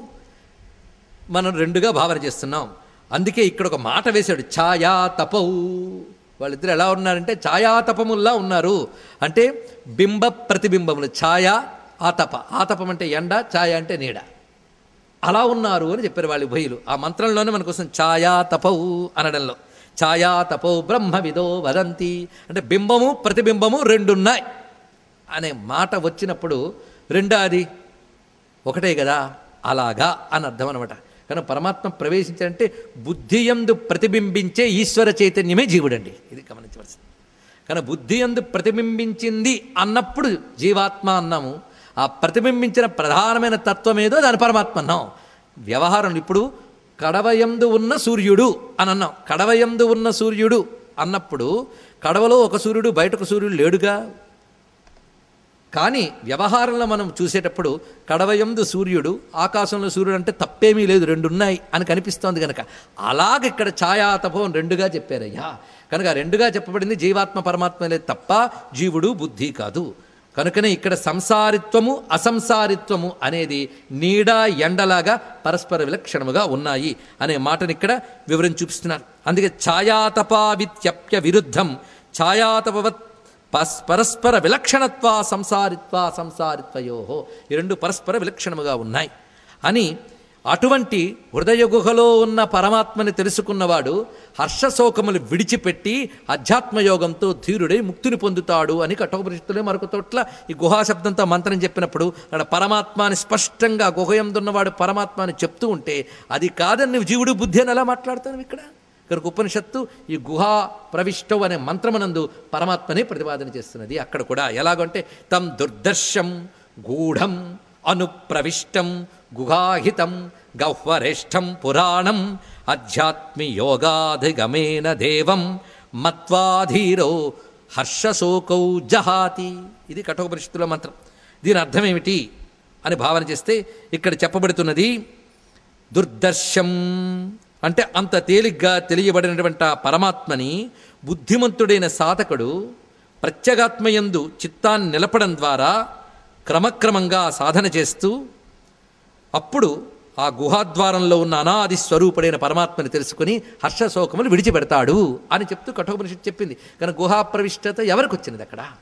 మనం రెండుగా భావన చేస్తున్నాం అందుకే ఇక్కడ ఒక మాట వేశాడు ఛాయా తపౌ వాళ్ళిద్దరు ఎలా ఉన్నారంటే ఛాయాతపముల్లా ఉన్నారు అంటే బింబ ప్రతిబింబములు ఛాయ ఆతప ఆతపం అంటే ఎండ ఛాయ అంటే నీడ అలా ఉన్నారు అని చెప్పారు వాళ్ళు ఉభయులు ఆ మంత్రంలోనే మనకోసం ఛాయా తపవు అనడంలో ఛాయా తపౌ బ్రహ్మ విదో వదంతి అంటే బింబము ప్రతిబింబము రెండున్నాయి అనే మాట వచ్చినప్పుడు రెండాది ఒకటే కదా అలాగా అని అర్థం అనమాట కానీ పరమాత్మ ప్రవేశించాలంటే బుద్ధి ఎందు ప్రతిబింబించే ఈశ్వర చైతన్యమే జీవుడండి ఇది గమనించవలసింది కానీ బుద్ధి ఎందు ప్రతిబింబించింది అన్నప్పుడు జీవాత్మ అన్నాము ఆ ప్రతిబింబించిన ప్రధానమైన తత్వం ఏదో దాని పరమాత్మ అన్నాం వ్యవహారం ఇప్పుడు కడవయందు ఉన్న సూర్యుడు అని అన్నాం కడవయందు ఉన్న సూర్యుడు అన్నప్పుడు కడవలో ఒక సూర్యుడు బయటకు సూర్యుడు లేడుగా కానీ వ్యవహారంలో మనం చూసేటప్పుడు కడవయందు సూర్యుడు ఆకాశంలో సూర్యుడు అంటే తప్పేమీ లేదు రెండు ఉన్నాయి అని కనిపిస్తోంది కనుక అలాగ ఇక్కడ ఛాయాతపం రెండుగా చెప్పారయ్యా కనుక రెండుగా చెప్పబడింది జీవాత్మ పరమాత్మలే తప్ప జీవుడు బుద్ధి కాదు కనుకనే ఇక్కడ సంసారిత్వము అసంసారిత్వము అనేది నీడ ఎండలాగా పరస్పర విలక్షణముగా ఉన్నాయి అనే మాటని ఇక్కడ వివరం చూపిస్తున్నారు అందుకే ఛాయాతపావిత్యప్య విరుద్ధం ఛాయాతపవత్ పస్ పరస్పర విలక్షణత్వ సంసారిత్వ సంసారిత్వయో ఈ రెండు పరస్పర విలక్షణముగా ఉన్నాయి అని అటువంటి హృదయ గుహలో ఉన్న పరమాత్మని తెలుసుకున్నవాడు హర్షశోకములు విడిచిపెట్టి అధ్యాత్మయోగంతో ధీరుడై ముక్తిని పొందుతాడు అని కఠోపరిషత్తులే మరొక తోట్ల ఈ గుహా శబ్దంతో మంత్రం చెప్పినప్పుడు అక్కడ పరమాత్మాని స్పష్టంగా గుహయందున్నవాడు పరమాత్మాని చెప్తూ ఉంటే అది కాదని నువ్వు జీవుడు బుద్ధి అని ఎలా మాట్లాడతాను ఇక్కడ కనుక ఉపనిషత్తు ఈ గుహా ప్రవిష్టం అనే మంత్రమనందు పరమాత్మనే ప్రతిపాదన చేస్తున్నది అక్కడ కూడా ఎలాగంటే తం దుర్దర్శం గూఢం అనుప్రవిష్టం గుహాహితం గహ్వరేష్టం పురాణం అధ్యాత్మియోగాధిగమేన దేవం మత్వాధీరో హర్షశోకౌ జహాతి ఇది కఠోపనిషత్తుల మంత్రం దీని అర్థం ఏమిటి అని భావన చేస్తే ఇక్కడ చెప్పబడుతున్నది దుర్దర్శం అంటే అంత తేలిగ్గా తెలియబడినటువంటి ఆ పరమాత్మని బుద్ధిమంతుడైన సాధకుడు ప్రత్యేగాత్మయందు చిత్తాన్ని నిలపడం ద్వారా క్రమక్రమంగా సాధన చేస్తూ అప్పుడు ఆ గుహాద్వారంలో ఉన్న అనాది స్వరూపుడైన పరమాత్మని తెలుసుకుని హర్షశోకములు విడిచిపెడతాడు అని చెప్తూ కఠోపనిషత్తు చెప్పింది కానీ గుహా ప్రవిష్టత ఎవరికి వచ్చినది అక్కడ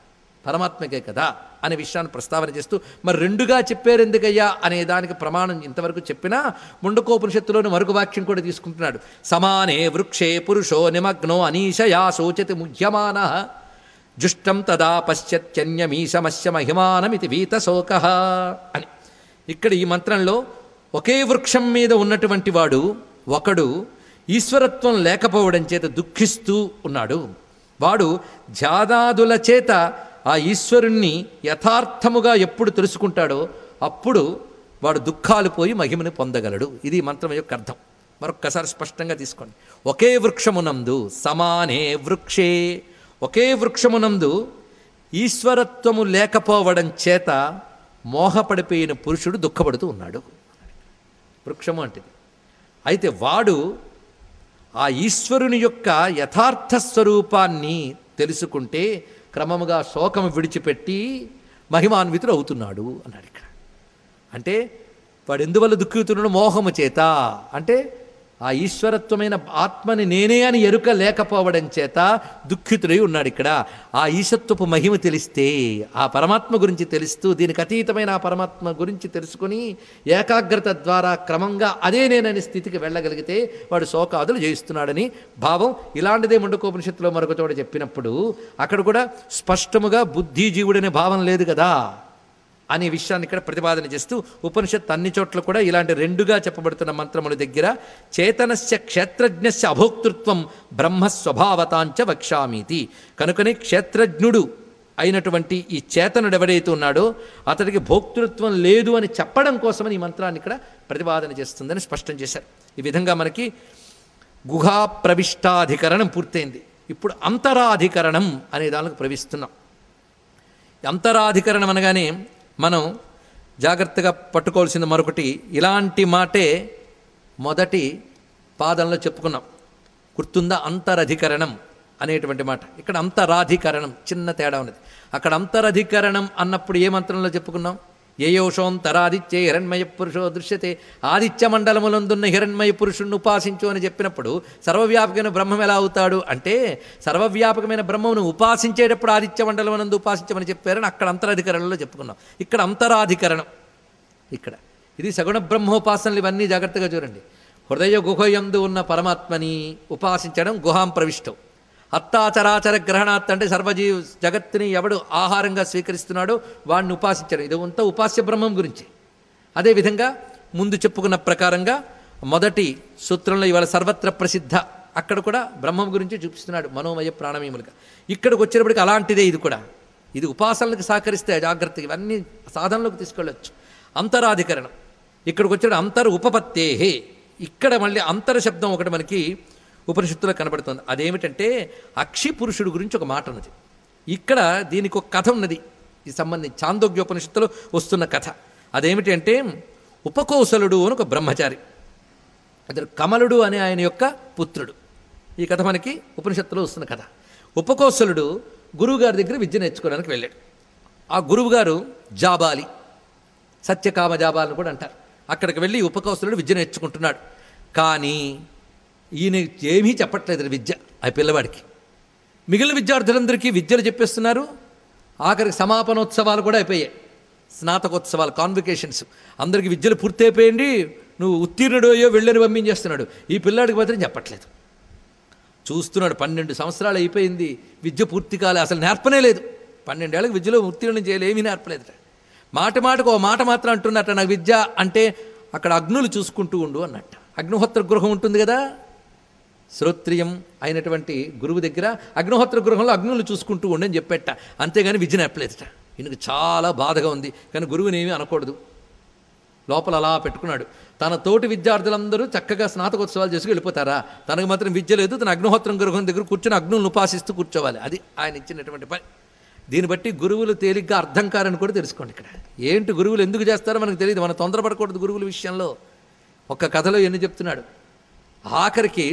పరమాత్మకే కదా అనే విషయాన్ని ప్రస్తావన చేస్తూ మరి రెండుగా చెప్పారు ఎందుకయ్యా అనే దానికి ప్రమాణం ఇంతవరకు చెప్పినా ముండకోపనిషత్తులోని మరొక వాక్యం కూడా తీసుకుంటున్నాడు సమానే వృక్షే పురుషో నిమగ్నో అనీశయా శోచతి ముహ్యమాన జుష్టం తదా పశ్చత్యన్యమీశమస్య మహిమానమితి వీతశోక అని ఇక్కడ ఈ మంత్రంలో ఒకే వృక్షం మీద ఉన్నటువంటి వాడు ఒకడు ఈశ్వరత్వం లేకపోవడం చేత దుఃఖిస్తూ ఉన్నాడు వాడు జాదాదుల చేత ఆ ఈశ్వరుణ్ణి యథార్థముగా ఎప్పుడు తెలుసుకుంటాడో అప్పుడు వాడు దుఃఖాలు పోయి మహిమని పొందగలడు ఇది ఈ మంత్రం యొక్క అర్థం మరొక్కసారి స్పష్టంగా తీసుకోండి ఒకే వృక్షమునందు సమానే వృక్షే ఒకే వృక్షమునందు ఈశ్వరత్వము లేకపోవడం చేత మోహపడిపోయిన పురుషుడు దుఃఖపడుతూ ఉన్నాడు వృక్షము అంటిది అయితే వాడు ఆ ఈశ్వరుని యొక్క యథార్థ స్వరూపాన్ని తెలుసుకుంటే క్రమముగా శోకము విడిచిపెట్టి మహిమాన్వితుడు అవుతున్నాడు అన్నాడు ఇక్కడ అంటే వాడు ఎందువల్ల దుఃఖితున్నాడు మోహము చేత అంటే ఆ ఈశ్వరత్వమైన ఆత్మని నేనే అని ఎరుక లేకపోవడం చేత దుఃఖితుడై ఉన్నాడు ఇక్కడ ఆ ఈశత్వపు మహిమ తెలిస్తే ఆ పరమాత్మ గురించి తెలుస్తూ దీనికి అతీతమైన ఆ పరమాత్మ గురించి తెలుసుకుని ఏకాగ్రత ద్వారా క్రమంగా అదే నేనని స్థితికి వెళ్ళగలిగితే వాడు శోకాదులు జయిస్తున్నాడని భావం ఇలాంటిదే ముండకోపనిషత్తులో మరొక చోట చెప్పినప్పుడు అక్కడ కూడా స్పష్టముగా బుద్ధిజీవుడనే భావం లేదు కదా అనే విషయాన్ని ఇక్కడ ప్రతిపాదన చేస్తూ ఉపనిషత్ అన్ని చోట్ల కూడా ఇలాంటి రెండుగా చెప్పబడుతున్న మంత్రముల దగ్గర చేతనస్య క్షేత్రజ్ఞస్య అభోక్తృత్వం బ్రహ్మస్వభావతాంచ వక్ష్యామీతి కనుకనే క్షేత్రజ్ఞుడు అయినటువంటి ఈ చేతనుడు ఎవడైతే ఉన్నాడో అతడికి భోక్తృత్వం లేదు అని చెప్పడం కోసమని ఈ మంత్రాన్ని ఇక్కడ ప్రతిపాదన చేస్తుందని స్పష్టం చేశారు ఈ విధంగా మనకి గుహా ప్రవిష్టాధికరణం పూర్తయింది ఇప్పుడు అంతరాధికరణం అనే దానికి ప్రవేశిస్తున్నాం అంతరాధికరణం అనగానే మనం జాగ్రత్తగా పట్టుకోవాల్సింది మరొకటి ఇలాంటి మాటే మొదటి పాదంలో చెప్పుకున్నాం గుర్తుందా అంతరధికరణం అనేటువంటి మాట ఇక్కడ అంతరాధికరణం చిన్న తేడా ఉన్నది అక్కడ అంతరధికరణం అన్నప్పుడు ఏ మంత్రంలో చెప్పుకున్నాం ఏయోషోంతరాదిత్యే హిరణ్మయ పురుషో దృశ్యతే ఆదిత్య మండలములందున్న హిరణ్మయ పురుషుణ్ణి ఉపాసించు అని చెప్పినప్పుడు సర్వవ్యాపకమైన బ్రహ్మం ఎలా అవుతాడు అంటే సర్వవ్యాపకమైన బ్రహ్మమును ఉపాసించేటప్పుడు ఆదిత్య మండలమునందు ఉపాసించమని చెప్పారని అక్కడ అంతరాధికరణలో చెప్పుకున్నాం ఇక్కడ అంతరాధికరణం ఇక్కడ ఇది సగుణ బ్రహ్మోపాసనలు ఇవన్నీ జాగ్రత్తగా చూడండి హృదయ గుహయందు ఉన్న పరమాత్మని ఉపాసించడం గుహాం ప్రవిష్టం అత్తాచరాచర గ్రహణాత్ అంటే సర్వజీవ జగత్తుని ఎవడు ఆహారంగా స్వీకరిస్తున్నాడో వాడిని ఉపాసించడం ఇది అంతా ఉపాస్య బ్రహ్మం గురించి అదేవిధంగా ముందు చెప్పుకున్న ప్రకారంగా మొదటి సూత్రంలో ఇవాళ సర్వత్ర ప్రసిద్ధ అక్కడ కూడా బ్రహ్మం గురించి చూపిస్తున్నాడు మనోమయ ప్రాణమయములుగా ఇక్కడికి వచ్చేటప్పటికి అలాంటిదే ఇది కూడా ఇది ఉపాసనలకు సహకరిస్తే జాగ్రత్త ఇవన్నీ సాధనలోకి తీసుకెళ్ళొచ్చు అంతరాధికరణం ఇక్కడికి వచ్చే అంతర్ ఉపపత్తేహే ఇక్కడ మళ్ళీ అంతర శబ్దం ఒకటి మనకి ఉపనిషత్తులో కనబడుతుంది అదేమిటంటే అక్షి పురుషుడు గురించి ఒక మాట ఉన్నది ఇక్కడ దీనికి ఒక కథ ఉన్నది ఇది సంబంధించి చాందోగ్యోపనిషత్తులో వస్తున్న కథ అదేమిటి అంటే ఉపకౌశలుడు అని ఒక బ్రహ్మచారి అతడు కమలుడు అనే ఆయన యొక్క పుత్రుడు ఈ కథ మనకి ఉపనిషత్తులో వస్తున్న కథ ఉపకౌశలుడు గురువుగారి దగ్గర విద్య నేర్చుకోవడానికి వెళ్ళాడు ఆ గురువుగారు జాబాలి సత్యకామ జాబాలను కూడా అంటారు అక్కడికి వెళ్ళి ఉపకౌశలుడు విద్య నేర్చుకుంటున్నాడు కానీ ఈయన ఏమీ చెప్పట్లేదు విద్య ఆ పిల్లవాడికి మిగిలిన విద్యార్థులందరికీ విద్యలు చెప్పేస్తున్నారు ఆఖరికి సమాపనోత్సవాలు కూడా అయిపోయాయి స్నాతకోత్సవాలు కాన్వికేషన్స్ అందరికి విద్యలు పూర్తి అయిపోయింది నువ్వు ఉత్తీర్ణుడు అయ్యో వెళ్ళని పంపించేస్తున్నాడు ఈ పిల్లాడికి మాత్రం చెప్పట్లేదు చూస్తున్నాడు పన్నెండు సంవత్సరాలు అయిపోయింది విద్య పూర్తి కాలే అసలు నేర్పనే లేదు పన్నెండేళ్ళకి విద్యలో ఉత్తీర్ణం చేయలే ఏమీ నేర్పలేదుట మాట మాటకు ఓ మాట మాత్రం అంటున్నట్ట నాకు విద్య అంటే అక్కడ అగ్నులు చూసుకుంటూ ఉండు అన్నట్ట అగ్నిహోత్ర గృహం ఉంటుంది కదా శ్రోత్రియం అయినటువంటి గురువు దగ్గర అగ్నిహోత్ర గృహంలో అగ్నులు చూసుకుంటూ ఉండని చెప్పేట అంతేగాని విద్య నేర్పలేదుట ఈయనకు చాలా బాధగా ఉంది కానీ గురువునేమీ అనకూడదు లోపల అలా పెట్టుకున్నాడు తన తోటి విద్యార్థులందరూ చక్కగా స్నాతకోత్సవాలు చేసుకు వెళ్ళిపోతారా తనకు మాత్రం విద్య లేదు తన అగ్నిహోత్రం గృహం దగ్గర కూర్చొని అగ్నులను ఉపాసిస్తూ కూర్చోవాలి అది ఆయన ఇచ్చినటువంటి పని దీన్ని బట్టి గురువులు తేలిగ్గా అర్థం కారని కూడా తెలుసుకోండి ఇక్కడ ఏంటి గురువులు ఎందుకు చేస్తారో మనకు తెలియదు మనం తొందరపడకూడదు గురువుల విషయంలో ఒక్క కథలో ఎన్ని చెప్తున్నాడు ఆఖరికి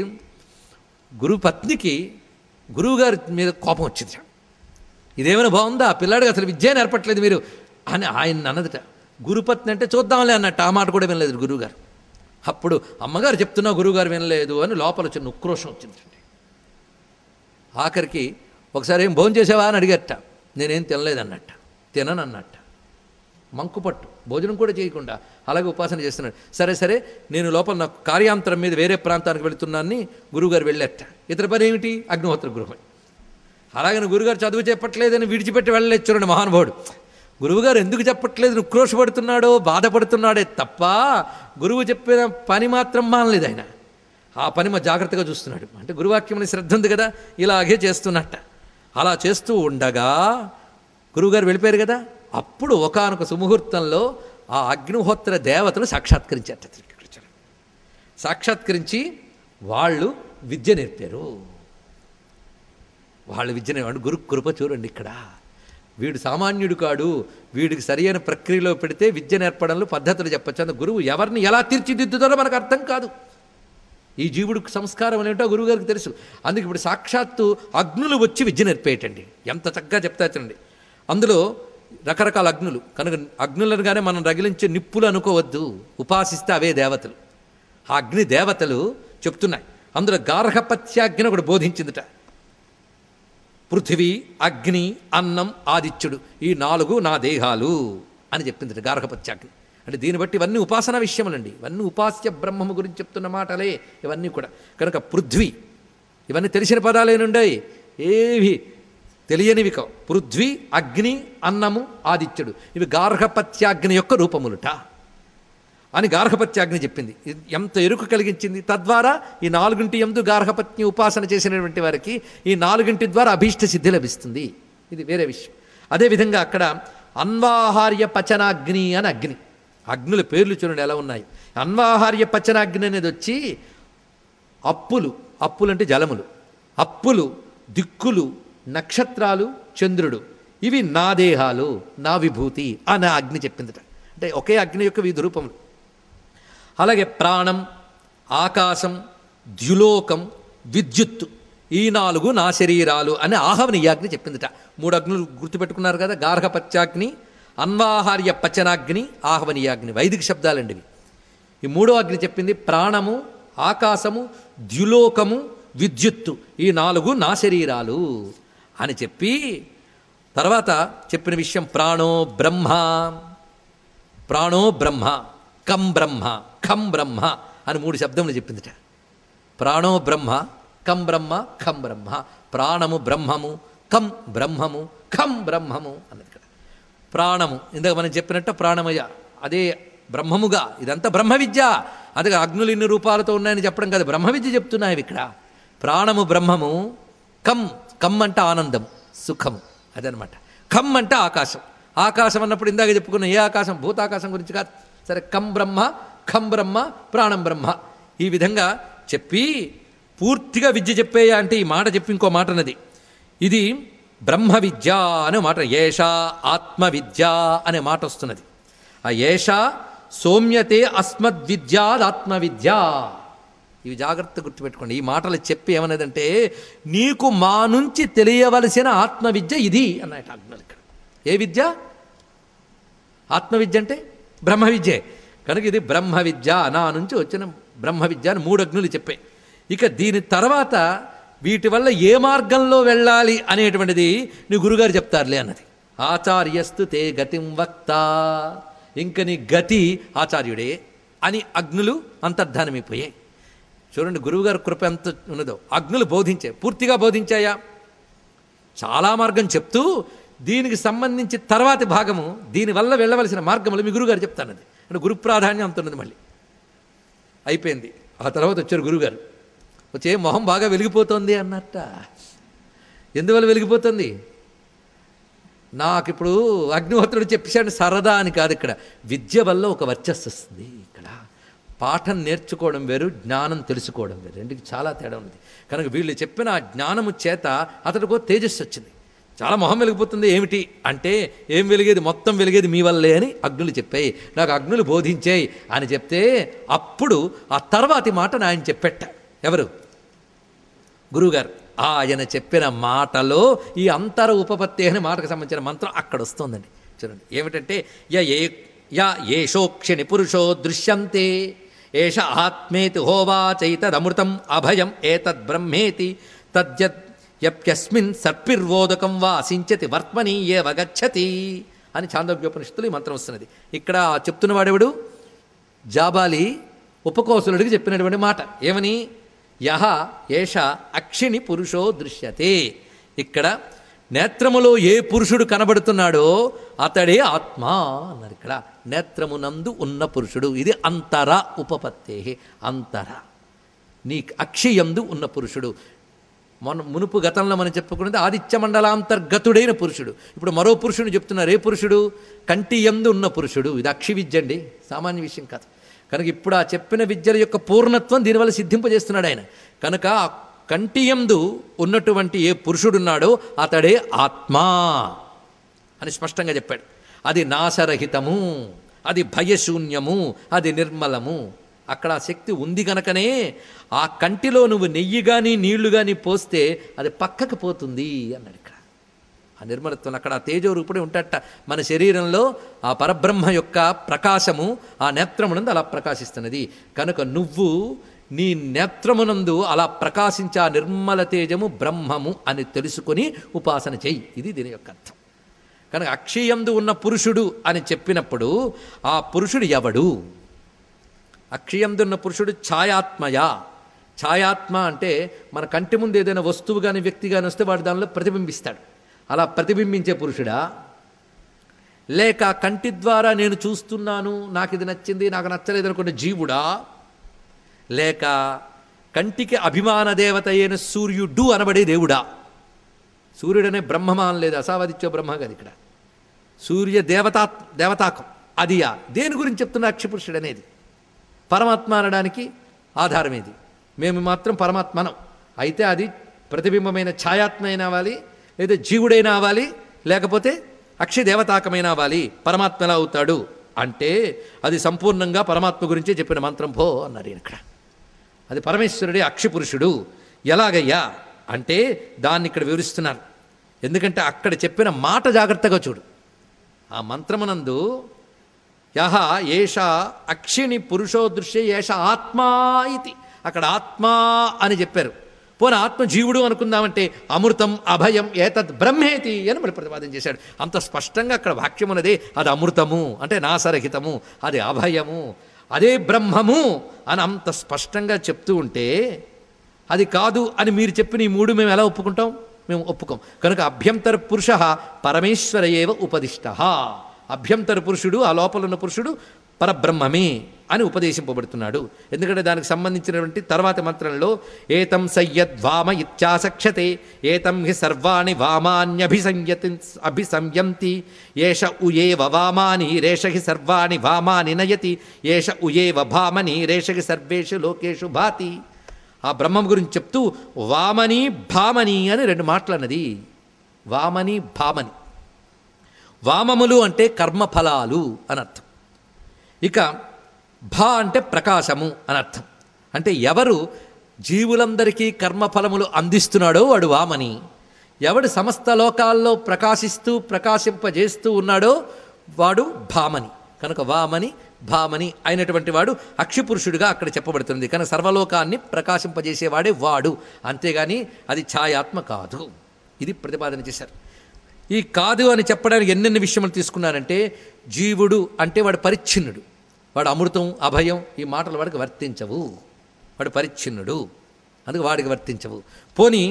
గురువు పత్నికి గురువుగారి మీద కోపం వచ్చింది ఇదేమైనా బాగుందా ఆ పిల్లాడికి అసలు విద్య నేర్పట్లేదు మీరు అని ఆయన అన్నదట గురుపత్ని అంటే చూద్దాంలే అన్నట్టు ఆ మాట కూడా వినలేదు గురువుగారు అప్పుడు అమ్మగారు చెప్తున్నా గురువుగారు వినలేదు అని లోపల చిన్న ఉక్రోషం వచ్చిందండి ఆఖరికి ఒకసారి ఏం భోజనం చేసావా అని అడిగట నేనేం తినలేదన్నట్ట తిననన్నట్ట మంకుపట్టు భోజనం కూడా చేయకుండా అలాగే ఉపాసన చేస్తున్నాడు సరే సరే నేను లోపల నాకు కార్యాంతరం మీద వేరే ప్రాంతానికి వెళుతున్నానని గురువుగారు వెళ్ళేట ఇతర పని ఏమిటి అగ్నిహోత్ర గృహం అలాగని గురుగారు చదువు చెప్పట్లేదని విడిచిపెట్టి వెళ్ళలేదు చూడండి మహానుభావుడు గురువుగారు ఎందుకు చెప్పట్లేదు నువ్వు క్రోషపడుతున్నాడో బాధపడుతున్నాడే తప్ప గురువు చెప్పిన పని మాత్రం మానలేదు ఆయన ఆ పని మా జాగ్రత్తగా చూస్తున్నాడు అంటే గురువాక్యం శ్రద్ధ ఉంది కదా ఇలాగే చేస్తున్నట్ట అలా చేస్తూ ఉండగా గురువుగారు వెళ్ళిపోయారు కదా అప్పుడు ఒకానొక సుముహూర్తంలో ఆ అగ్నిహోత్ర దేవతలు సాక్షాత్కరించారట శ్రీకృష్ణుడు సాక్షాత్కరించి వాళ్ళు విద్య నేర్పారు వాళ్ళు విద్య నేర్పారు గురు కృప చూడండి ఇక్కడ వీడు సామాన్యుడు కాడు వీడికి సరియైన ప్రక్రియలో పెడితే విద్య నేర్పడంలో పద్ధతులు చెప్పచ్చు అందు గురువు ఎవరిని ఎలా తీర్చిదిద్దుతారో మనకు అర్థం కాదు ఈ జీవుడికి సంస్కారం అనేటో గురువుగారికి తెలుసు అందుకే ఇప్పుడు సాక్షాత్తు అగ్నులు వచ్చి విద్య నేర్పేయటండి ఎంత చక్కగా చెప్తా చూడండి అందులో రకరకాల అగ్నులు కనుక అగ్నులనుగానే మనం రగిలించే నిప్పులు అనుకోవద్దు ఉపాసిస్తే అవే దేవతలు ఆ అగ్ని దేవతలు చెప్తున్నాయి అందులో గార్హపత్యాగ్ని ఒకటి బోధించిందిట పృథివీ అగ్ని అన్నం ఆదిత్యుడు ఈ నాలుగు నా దేహాలు అని చెప్పింది గార్హపత్యాగ్ని అంటే దీన్ని బట్టి ఇవన్నీ ఉపాసన విషయములండి ఇవన్నీ ఉపాస్య బ్రహ్మము గురించి చెప్తున్న మాటలే ఇవన్నీ కూడా కనుక పృథ్వీ ఇవన్నీ తెలిసిన పదాలేనుండయి ఏవి తెలియనివి కావు పృథ్వీ అగ్ని అన్నము ఆదిత్యుడు ఇవి గార్హపత్యాగ్ని యొక్క రూపములుట అని గార్హపత్యాగ్ని చెప్పింది ఇది ఎంత ఎరుకు కలిగించింది తద్వారా ఈ నాలుగింటి ఎందు గార్హపత్ని ఉపాసన చేసినటువంటి వారికి ఈ నాలుగింటి ద్వారా అభీష్ట సిద్ధి లభిస్తుంది ఇది వేరే విషయం అదేవిధంగా అక్కడ అన్వాహార్య పచనాగ్ని అని అగ్ని అగ్నుల పేర్లు చూడండి ఎలా ఉన్నాయి అన్వాహార్య పచనాగ్ని అనేది వచ్చి అప్పులు అప్పులు అంటే జలములు అప్పులు దిక్కులు నక్షత్రాలు చంద్రుడు ఇవి నా దేహాలు నా విభూతి అని ఆ అగ్ని చెప్పిందట అంటే ఒకే అగ్ని యొక్క వివిధ రూపములు అలాగే ప్రాణం ఆకాశం ద్యులోకం విద్యుత్తు ఈ నాలుగు నా శరీరాలు అని ఆహవనీయాగ్ని చెప్పిందిట మూడు అగ్నులు గుర్తుపెట్టుకున్నారు కదా గార్హపత్యాగ్ని అన్వాహార్య పచనాగ్ని ఆహవనీయాగ్ని వైదిక శబ్దాలండి ఇవి ఈ మూడో అగ్ని చెప్పింది ప్రాణము ఆకాశము ద్యులోకము విద్యుత్తు ఈ నాలుగు నా శరీరాలు అని చెప్పి తర్వాత చెప్పిన విషయం ప్రాణో బ్రహ్మ ప్రాణో బ్రహ్మ కం బ్రహ్మ ఖం బ్రహ్మ అని మూడు శబ్దములు చెప్పిందిట ప్రాణో బ్రహ్మ కం బ్రహ్మ ఖం బ్రహ్మ ప్రాణము బ్రహ్మము కం బ్రహ్మము ఖం బ్రహ్మము అన్నది ఇక్కడ ప్రాణము ఇందాక మనం చెప్పినట్టు ప్రాణమయ అదే బ్రహ్మముగా ఇదంతా బ్రహ్మ విద్య అదే అగ్నులు ఇన్ని రూపాలతో ఉన్నాయని చెప్పడం కాదు బ్రహ్మ విద్య చెప్తున్నాయి ఇక్కడ ప్రాణము బ్రహ్మము కం కం అంటే ఆనందం సుఖము అదనమాట ఖం అంటే ఆకాశం ఆకాశం అన్నప్పుడు ఇందాక చెప్పుకున్న ఏ ఆకాశం భూతాకాశం గురించి కాదు సరే కం బ్రహ్మ ఖం బ్రహ్మ ప్రాణం బ్రహ్మ ఈ విధంగా చెప్పి పూర్తిగా విద్య చెప్పేయ అంటే ఈ మాట చెప్పి ఇంకో మాట అన్నది ఇది బ్రహ్మ విద్య అనే మాట ఏష ఆత్మ విద్య అనే మాట వస్తున్నది ఆ ఏష సౌమ్యతే అస్మద్విద్యాదాత్మ విద్య ఇవి జాగ్రత్త గుర్తుపెట్టుకోండి ఈ మాటలు చెప్పి ఏమన్నదంటే నీకు మా నుంచి తెలియవలసిన ఆత్మవిద్య ఇది అన్నట అగ్నులు ఇక్కడ ఏ విద్య ఆత్మవిద్య అంటే బ్రహ్మ విద్యే కనుక ఇది బ్రహ్మ విద్య నా నుంచి వచ్చిన బ్రహ్మ విద్య అని మూడు అగ్నులు చెప్పాయి ఇక దీని తర్వాత వీటి వల్ల ఏ మార్గంలో వెళ్ళాలి అనేటువంటిది నీ గురుగారు చెప్తారులే అన్నది ఆచార్యస్తు తే గతిం వక్త ఇంక నీ గతి ఆచార్యుడే అని అగ్నులు అంతర్ధానమైపోయాయి చూడండి గురువుగారి కృప ఎంత ఉన్నదో అగ్నులు బోధించాయి పూర్తిగా బోధించాయా చాలా మార్గం చెప్తూ దీనికి సంబంధించి తర్వాతి భాగము దీనివల్ల వెళ్ళవలసిన మార్గములు మీ గురుగారు చెప్తానది అంటే గురు ప్రాధాన్యం అంత ఉన్నది మళ్ళీ అయిపోయింది ఆ తర్వాత వచ్చారు గురుగారు వచ్చే మొహం బాగా వెలిగిపోతుంది అన్నట్ట ఎందువల్ల వెలిగిపోతుంది నాకు ఇప్పుడు అగ్నిహోత్రుడు చెప్పేశాడు సరదా అని కాదు ఇక్కడ విద్య వల్ల ఒక వర్చస్సు వస్తుంది ఇక్కడ పాఠం నేర్చుకోవడం వేరు జ్ఞానం తెలుసుకోవడం వేరు రెండుకి చాలా తేడా ఉంది కనుక వీళ్ళు చెప్పిన ఆ జ్ఞానము చేత అతడికో తేజస్సు వచ్చింది చాలా మొహం వెలిగిపోతుంది ఏమిటి అంటే ఏం వెలిగేది మొత్తం వెలిగేది మీ వల్లే అని అగ్నులు చెప్పాయి నాకు అగ్నులు బోధించాయి అని చెప్తే అప్పుడు ఆ తర్వాతి మాట ఆయన చెప్పెట్ట ఎవరు గురువుగారు ఆయన చెప్పిన మాటలో ఈ అంతర ఉపపత్తి అనే మాటకు సంబంధించిన మంత్రం అక్కడ వస్తుందండి చూడండి ఏమిటంటే య ఏ యా ఏషోక్షిణి పురుషో దృశ్యంతే ఏష ఆత్మేతి హోవాచైతదమృతం అభయం ఏతద్ బ్రహ్మేతి తద్యత్ యప్యస్మిన్ సర్పిర్వోదకం వా సించతి వర్త్మని ఏ వగచ్చతి అని చాందోగ్యోపనిషత్తులు ఈ మంత్రం వస్తున్నది ఇక్కడ చెప్తున్న వాడెవడు జాబాలి ఉపకోసులుడికి చెప్పినటువంటి మాట ఏమని యహ ఏష అక్షిణి పురుషో దృశ్యతే ఇక్కడ నేత్రములో ఏ పురుషుడు కనబడుతున్నాడో అతడే ఆత్మ అన్నారు ఇక్కడ నేత్రమునందు ఉన్న పురుషుడు ఇది అంతర ఉపపత్తే అంతర నీ అక్షయందు ఉన్న పురుషుడు మన మునుపు గతంలో మనం చెప్పుకున్నది ఆదిత్య మండలాంతర్గతుడైన పురుషుడు ఇప్పుడు మరో పురుషుడు చెప్తున్నారు ఏ పురుషుడు కంటి ఎందు ఉన్న పురుషుడు ఇది అక్షి విద్య అండి సామాన్య విషయం కాదు కనుక ఇప్పుడు ఆ చెప్పిన విద్యల యొక్క పూర్ణత్వం దీనివల్ల సిద్ధింపజేస్తున్నాడు ఆయన కనుక ఆ కంటి ఎందు ఉన్నటువంటి ఏ పురుషుడున్నాడో అతడే ఆత్మా అని స్పష్టంగా చెప్పాడు అది నాశరహితము అది భయశూన్యము అది నిర్మలము అక్కడ ఆ శక్తి ఉంది కనుకనే ఆ కంటిలో నువ్వు నెయ్యి కానీ నీళ్లు కానీ పోస్తే అది పక్కకు పోతుంది అన్నాడు ఇక్కడ ఆ నిర్మలత్వం అక్కడ ఆ తేజోరూపుడే ఉంటాడట మన శరీరంలో ఆ పరబ్రహ్మ యొక్క ప్రకాశము ఆ నేత్రమునందు అలా ప్రకాశిస్తున్నది కనుక నువ్వు నీ నేత్రమునందు అలా ప్రకాశించే ఆ నిర్మల తేజము బ్రహ్మము అని తెలుసుకొని ఉపాసన చెయ్యి ఇది దీని యొక్క అర్థం కనుక అక్షయందు ఉన్న పురుషుడు అని చెప్పినప్పుడు ఆ పురుషుడు ఎవడు అక్షయందు ఉన్న పురుషుడు ఛాయాత్మయ ఛాయాత్మ అంటే మన కంటి ముందు ఏదైనా వస్తువు కానీ వ్యక్తి కానీ వస్తే వాడు దానిలో ప్రతిబింబిస్తాడు అలా ప్రతిబింబించే పురుషుడా లేక కంటి ద్వారా నేను చూస్తున్నాను నాకు ఇది నచ్చింది నాకు నచ్చలేదు అనుకున్న జీవుడా లేక కంటికి అభిమాన దేవత అయిన సూర్యుడు అనబడే దేవుడా సూర్యుడనే బ్రహ్మమా అనలేదు అసావదిత్యో బ్రహ్మ కాదు ఇక్కడ సూర్య దేవతా దేవతాకం అదియా దేని గురించి చెప్తున్న అక్షపురుషుడు అనేది పరమాత్మ అనడానికి ఆధారం ఇది మేము మాత్రం పరమాత్మనం అయితే అది ప్రతిబింబమైన ఛాయాత్మ అయినా అవ్వాలి లేదా జీవుడైనా అవ్వాలి లేకపోతే అక్షదేవతాకమైన అవ్వాలి పరమాత్మ ఎలా అవుతాడు అంటే అది సంపూర్ణంగా పరమాత్మ గురించే చెప్పిన మంత్రం భో అన్నారు ఈయన ఇక్కడ అది పరమేశ్వరుడే అక్షపురుషుడు ఎలాగయ్యా అంటే దాన్ని ఇక్కడ వివరిస్తున్నారు ఎందుకంటే అక్కడ చెప్పిన మాట జాగ్రత్తగా చూడు ఆ మంత్రమునందు యహ ఏష అక్షిణి పురుషో దృశ్య ఏష ఆత్మా ఇది అక్కడ ఆత్మా అని చెప్పారు పోనీ ఆత్మ జీవుడు అనుకుందామంటే అమృతం అభయం ఏతద్ బ్రహ్మేతి అని మరి ప్రతిపాదన చేశాడు అంత స్పష్టంగా అక్కడ వాక్యం ఉన్నది అది అమృతము అంటే నాసరహితము అది అభయము అదే బ్రహ్మము అని అంత స్పష్టంగా చెప్తూ ఉంటే అది కాదు అని మీరు చెప్పిన ఈ మూడు మేము ఎలా ఒప్పుకుంటాం మేము ఒప్పుకోం కనుక అభ్యంతర పురుష పరమేశ్వర ఏవ ఉపదిష్ట అభ్యంతర పురుషుడు ఆ లోపల ఉన్న పురుషుడు పరబ్రహ్మమే అని ఉపదేశింపబడుతున్నాడు ఎందుకంటే దానికి సంబంధించినటువంటి తర్వాత మంత్రంలో ఏతం సయ్యద్వామ ఇత్యాసక్షతే ఏతం హి సర్వాణి వామాన్యభిసంయతి అభిసంయంతి ఏష ఉయేవ వామాని రేష హి సర్వాణి వామాని నయతి ఏష ఉయేవ భామని రేష హి సర్వేషు లోకేషు భాతి ఆ బ్రహ్మం గురించి చెప్తూ వామని భామని అని రెండు మాటలు అన్నది వామని భామని వామములు అంటే కర్మఫలాలు అని అర్థం ఇక భా అంటే ప్రకాశము అని అర్థం అంటే ఎవరు జీవులందరికీ కర్మఫలములు అందిస్తున్నాడో వాడు వామని ఎవడు సమస్త లోకాల్లో ప్రకాశిస్తూ ప్రకాశింపజేస్తూ ఉన్నాడో వాడు భామని కనుక వామని భామని అయినటువంటి వాడు అక్షిపురుషుడిగా అక్కడ చెప్పబడుతుంది కనుక సర్వలోకాన్ని ప్రకాశింపజేసేవాడే వాడు అంతేగాని అది ఛాయాత్మ కాదు ఇది ప్రతిపాదన చేశారు ఈ కాదు అని చెప్పడానికి ఎన్నెన్ని విషయములు తీసుకున్నారంటే జీవుడు అంటే వాడు పరిచ్ఛిన్నుడు వాడు అమృతం అభయం ఈ మాటలు వాడికి వర్తించవు వాడు పరిచ్ఛిన్నుడు అందుకు వాడికి వర్తించవు పోని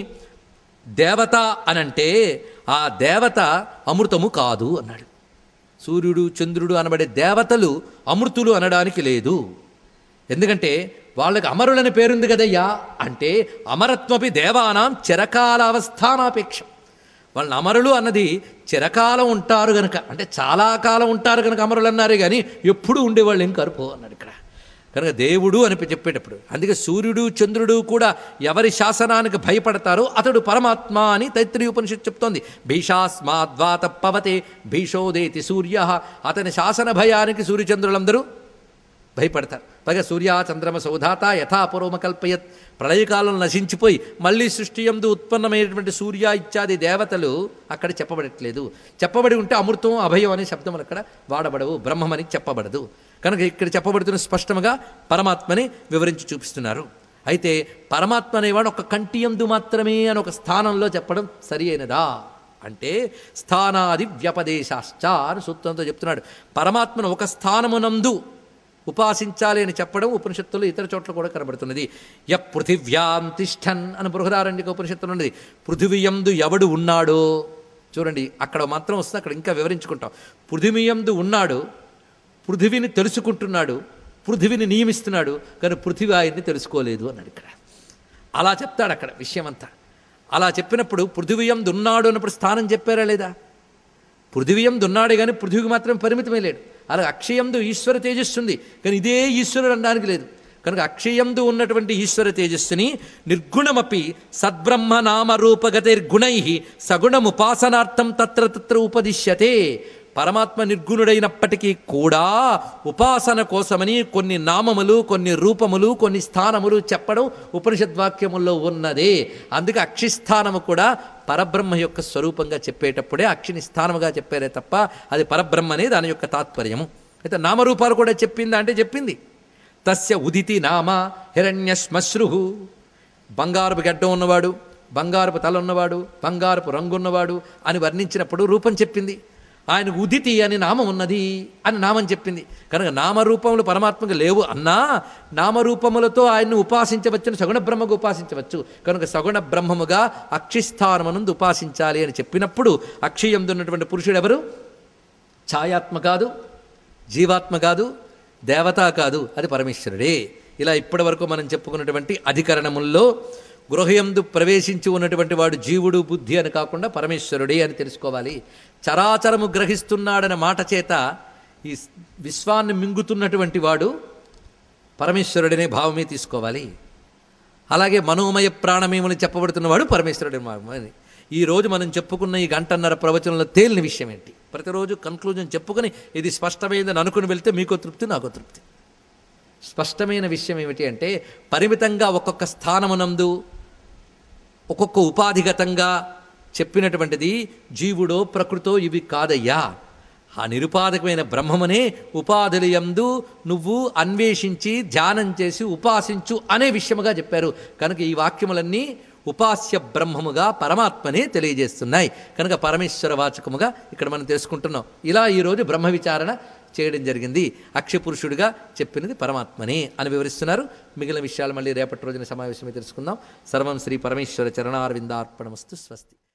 దేవత అనంటే ఆ దేవత అమృతము కాదు అన్నాడు సూర్యుడు చంద్రుడు అనబడే దేవతలు అమృతులు అనడానికి లేదు ఎందుకంటే వాళ్ళకి అమరులని పేరుంది కదయ్యా అంటే అమరత్వపి దేవానాం చిరకాలావస్థానాపేక్షం వాళ్ళని అమరులు అన్నది చిరకాలం ఉంటారు గనక అంటే చాలా కాలం ఉంటారు కనుక అమరులు అన్నారు కానీ ఎప్పుడు ఉండేవాళ్ళు ఏం కరుపు అన్నాడు ఇక్కడ కనుక దేవుడు అని చెప్పేటప్పుడు అందుకే సూర్యుడు చంద్రుడు కూడా ఎవరి శాసనానికి భయపడతారో అతడు పరమాత్మ అని తైత్రీయ ఉపనిషత్తు చెప్తోంది భీషాస్మాద్వాత పవతే భీషోదేతి సూర్య అతని శాసన భయానికి సూర్యచంద్రులందరూ భయపడతారు పైగా సూర్య చంద్రమ సౌధాత యథాపూర్వమ కల్పయత్ ప్రళయకాలం నశించిపోయి మళ్ళీ సృష్టి ఎందు ఉత్పన్నమైనటువంటి సూర్య ఇత్యాది దేవతలు అక్కడ చెప్పబడట్లేదు చెప్పబడి ఉంటే అమృతం అభయం అనే శబ్దములు అక్కడ వాడబడవు బ్రహ్మమని చెప్పబడదు కనుక ఇక్కడ చెప్పబడుతున్న స్పష్టముగా పరమాత్మని వివరించి చూపిస్తున్నారు అయితే పరమాత్మ అనేవాడు ఒక కంటియందు మాత్రమే అని ఒక స్థానంలో చెప్పడం సరి అయినదా అంటే స్థానాది వ్యపదేశాశ్చ అని సూత్రంతో చెప్తున్నాడు పరమాత్మను ఒక స్థానమునందు ఉపాసించాలి అని చెప్పడం ఉపనిషత్తులు ఇతర చోట్ల కూడా కనబడుతున్నది య పృథివ్యాం తిష్టన్ అని బృహదారణ్యక ఉపనిషత్తులు ఉన్నది పృథివీయందు ఎవడు ఉన్నాడో చూడండి అక్కడ మాత్రం వస్తుంది అక్కడ ఇంకా వివరించుకుంటాం పృథివీయందు ఉన్నాడు పృథివిని తెలుసుకుంటున్నాడు పృథివిని నియమిస్తున్నాడు కానీ పృథివీ ఆయన్ని తెలుసుకోలేదు అన్నాడు ఇక్కడ అలా చెప్తాడు అక్కడ విషయమంతా అలా చెప్పినప్పుడు పృథివీయం దున్నాడు అన్నప్పుడు స్థానం చెప్పారా లేదా పృథివీయం దున్నాడే కానీ పృథివీకి మాత్రం పరిమితమే లేడు అలాగే అక్షయందు ఈశ్వర తేజస్సు ఉంది కానీ ఇదే ఈశ్వరుడు అనడానికి లేదు కనుక అక్షయందు ఉన్నటువంటి ఈశ్వర తేజస్సుని నిర్గుణమపి సద్బ్రహ్మ నామరూపగతిర్గుణై సగుణముపాసనార్థం తత్ర తత్ర ఉపదిశ్యతే పరమాత్మ నిర్గుణుడైనప్పటికీ కూడా ఉపాసన కోసమని కొన్ని నామములు కొన్ని రూపములు కొన్ని స్థానములు చెప్పడం ఉపనిషద్వాక్యముల్లో ఉన్నదే అందుకే అక్షిస్థానము కూడా పరబ్రహ్మ యొక్క స్వరూపంగా చెప్పేటప్పుడే అక్షిని స్థానముగా చెప్పారే తప్ప అది పరబ్రహ్మనే దాని యొక్క తాత్పర్యము అయితే నామరూపాలు కూడా చెప్పిందా అంటే చెప్పింది తస్య ఉదితి నామ హిరణ్య శ్మశ్రు బంగారపు గడ్డం ఉన్నవాడు బంగారపు తల ఉన్నవాడు బంగారపు రంగు ఉన్నవాడు అని వర్ణించినప్పుడు రూపం చెప్పింది ఆయన ఉదితి అని నామం ఉన్నది అని నామం చెప్పింది కనుక నామరూపములు పరమాత్మకు లేవు అన్నా నామరూపములతో ఆయన్ని ఉపాసించవచ్చును సగుణ బ్రహ్మకు ఉపాసించవచ్చు కనుక సగుణ బ్రహ్మముగా అక్షిస్థానమునందు ఉపాసించాలి అని చెప్పినప్పుడు అక్షయందున్నటువంటి పురుషుడు ఎవరు ఛాయాత్మ కాదు జీవాత్మ కాదు దేవత కాదు అది పరమేశ్వరుడే ఇలా ఇప్పటి వరకు మనం చెప్పుకున్నటువంటి అధికరణముల్లో గృహయందు ప్రవేశించి ఉన్నటువంటి వాడు జీవుడు బుద్ధి అని కాకుండా పరమేశ్వరుడే అని తెలుసుకోవాలి చరాచరము గ్రహిస్తున్నాడన్న మాట చేత ఈ విశ్వాన్ని మింగుతున్నటువంటి వాడు పరమేశ్వరుడనే భావమే తీసుకోవాలి అలాగే మనోమయ ప్రాణమేమని చెప్పబడుతున్నవాడు పరమేశ్వరుడి అని ఈ రోజు మనం చెప్పుకున్న ఈ గంటన్నర ప్రవచనంలో తేలిన విషయం ఏంటి ప్రతిరోజు కన్క్లూజన్ చెప్పుకొని ఇది స్పష్టమైందని అనుకుని వెళ్తే మీకో తృప్తి నాకో తృప్తి స్పష్టమైన విషయం ఏమిటి అంటే పరిమితంగా ఒక్కొక్క స్థానమునందు ఒక్కొక్క ఉపాధిగతంగా చెప్పినటువంటిది జీవుడో ప్రకృతో ఇవి కాదయ్యా ఆ నిరుపాధకమైన బ్రహ్మమనే ఉపాధులయందు నువ్వు అన్వేషించి ధ్యానం చేసి ఉపాసించు అనే విషయముగా చెప్పారు కనుక ఈ వాక్యములన్నీ ఉపాస్య బ్రహ్మముగా పరమాత్మనే తెలియజేస్తున్నాయి కనుక పరమేశ్వర వాచకముగా ఇక్కడ మనం తెలుసుకుంటున్నాం ఇలా ఈరోజు బ్రహ్మ విచారణ చేయడం జరిగింది అక్షపురుషుడిగా చెప్పినది పరమాత్మనే అని వివరిస్తున్నారు మిగిలిన విషయాలు మళ్ళీ రేపటి రోజున సమావేశమే తెలుసుకుందాం సర్వం శ్రీ పరమేశ్వర చరణారవిందార్పణమస్తు స్వస్తి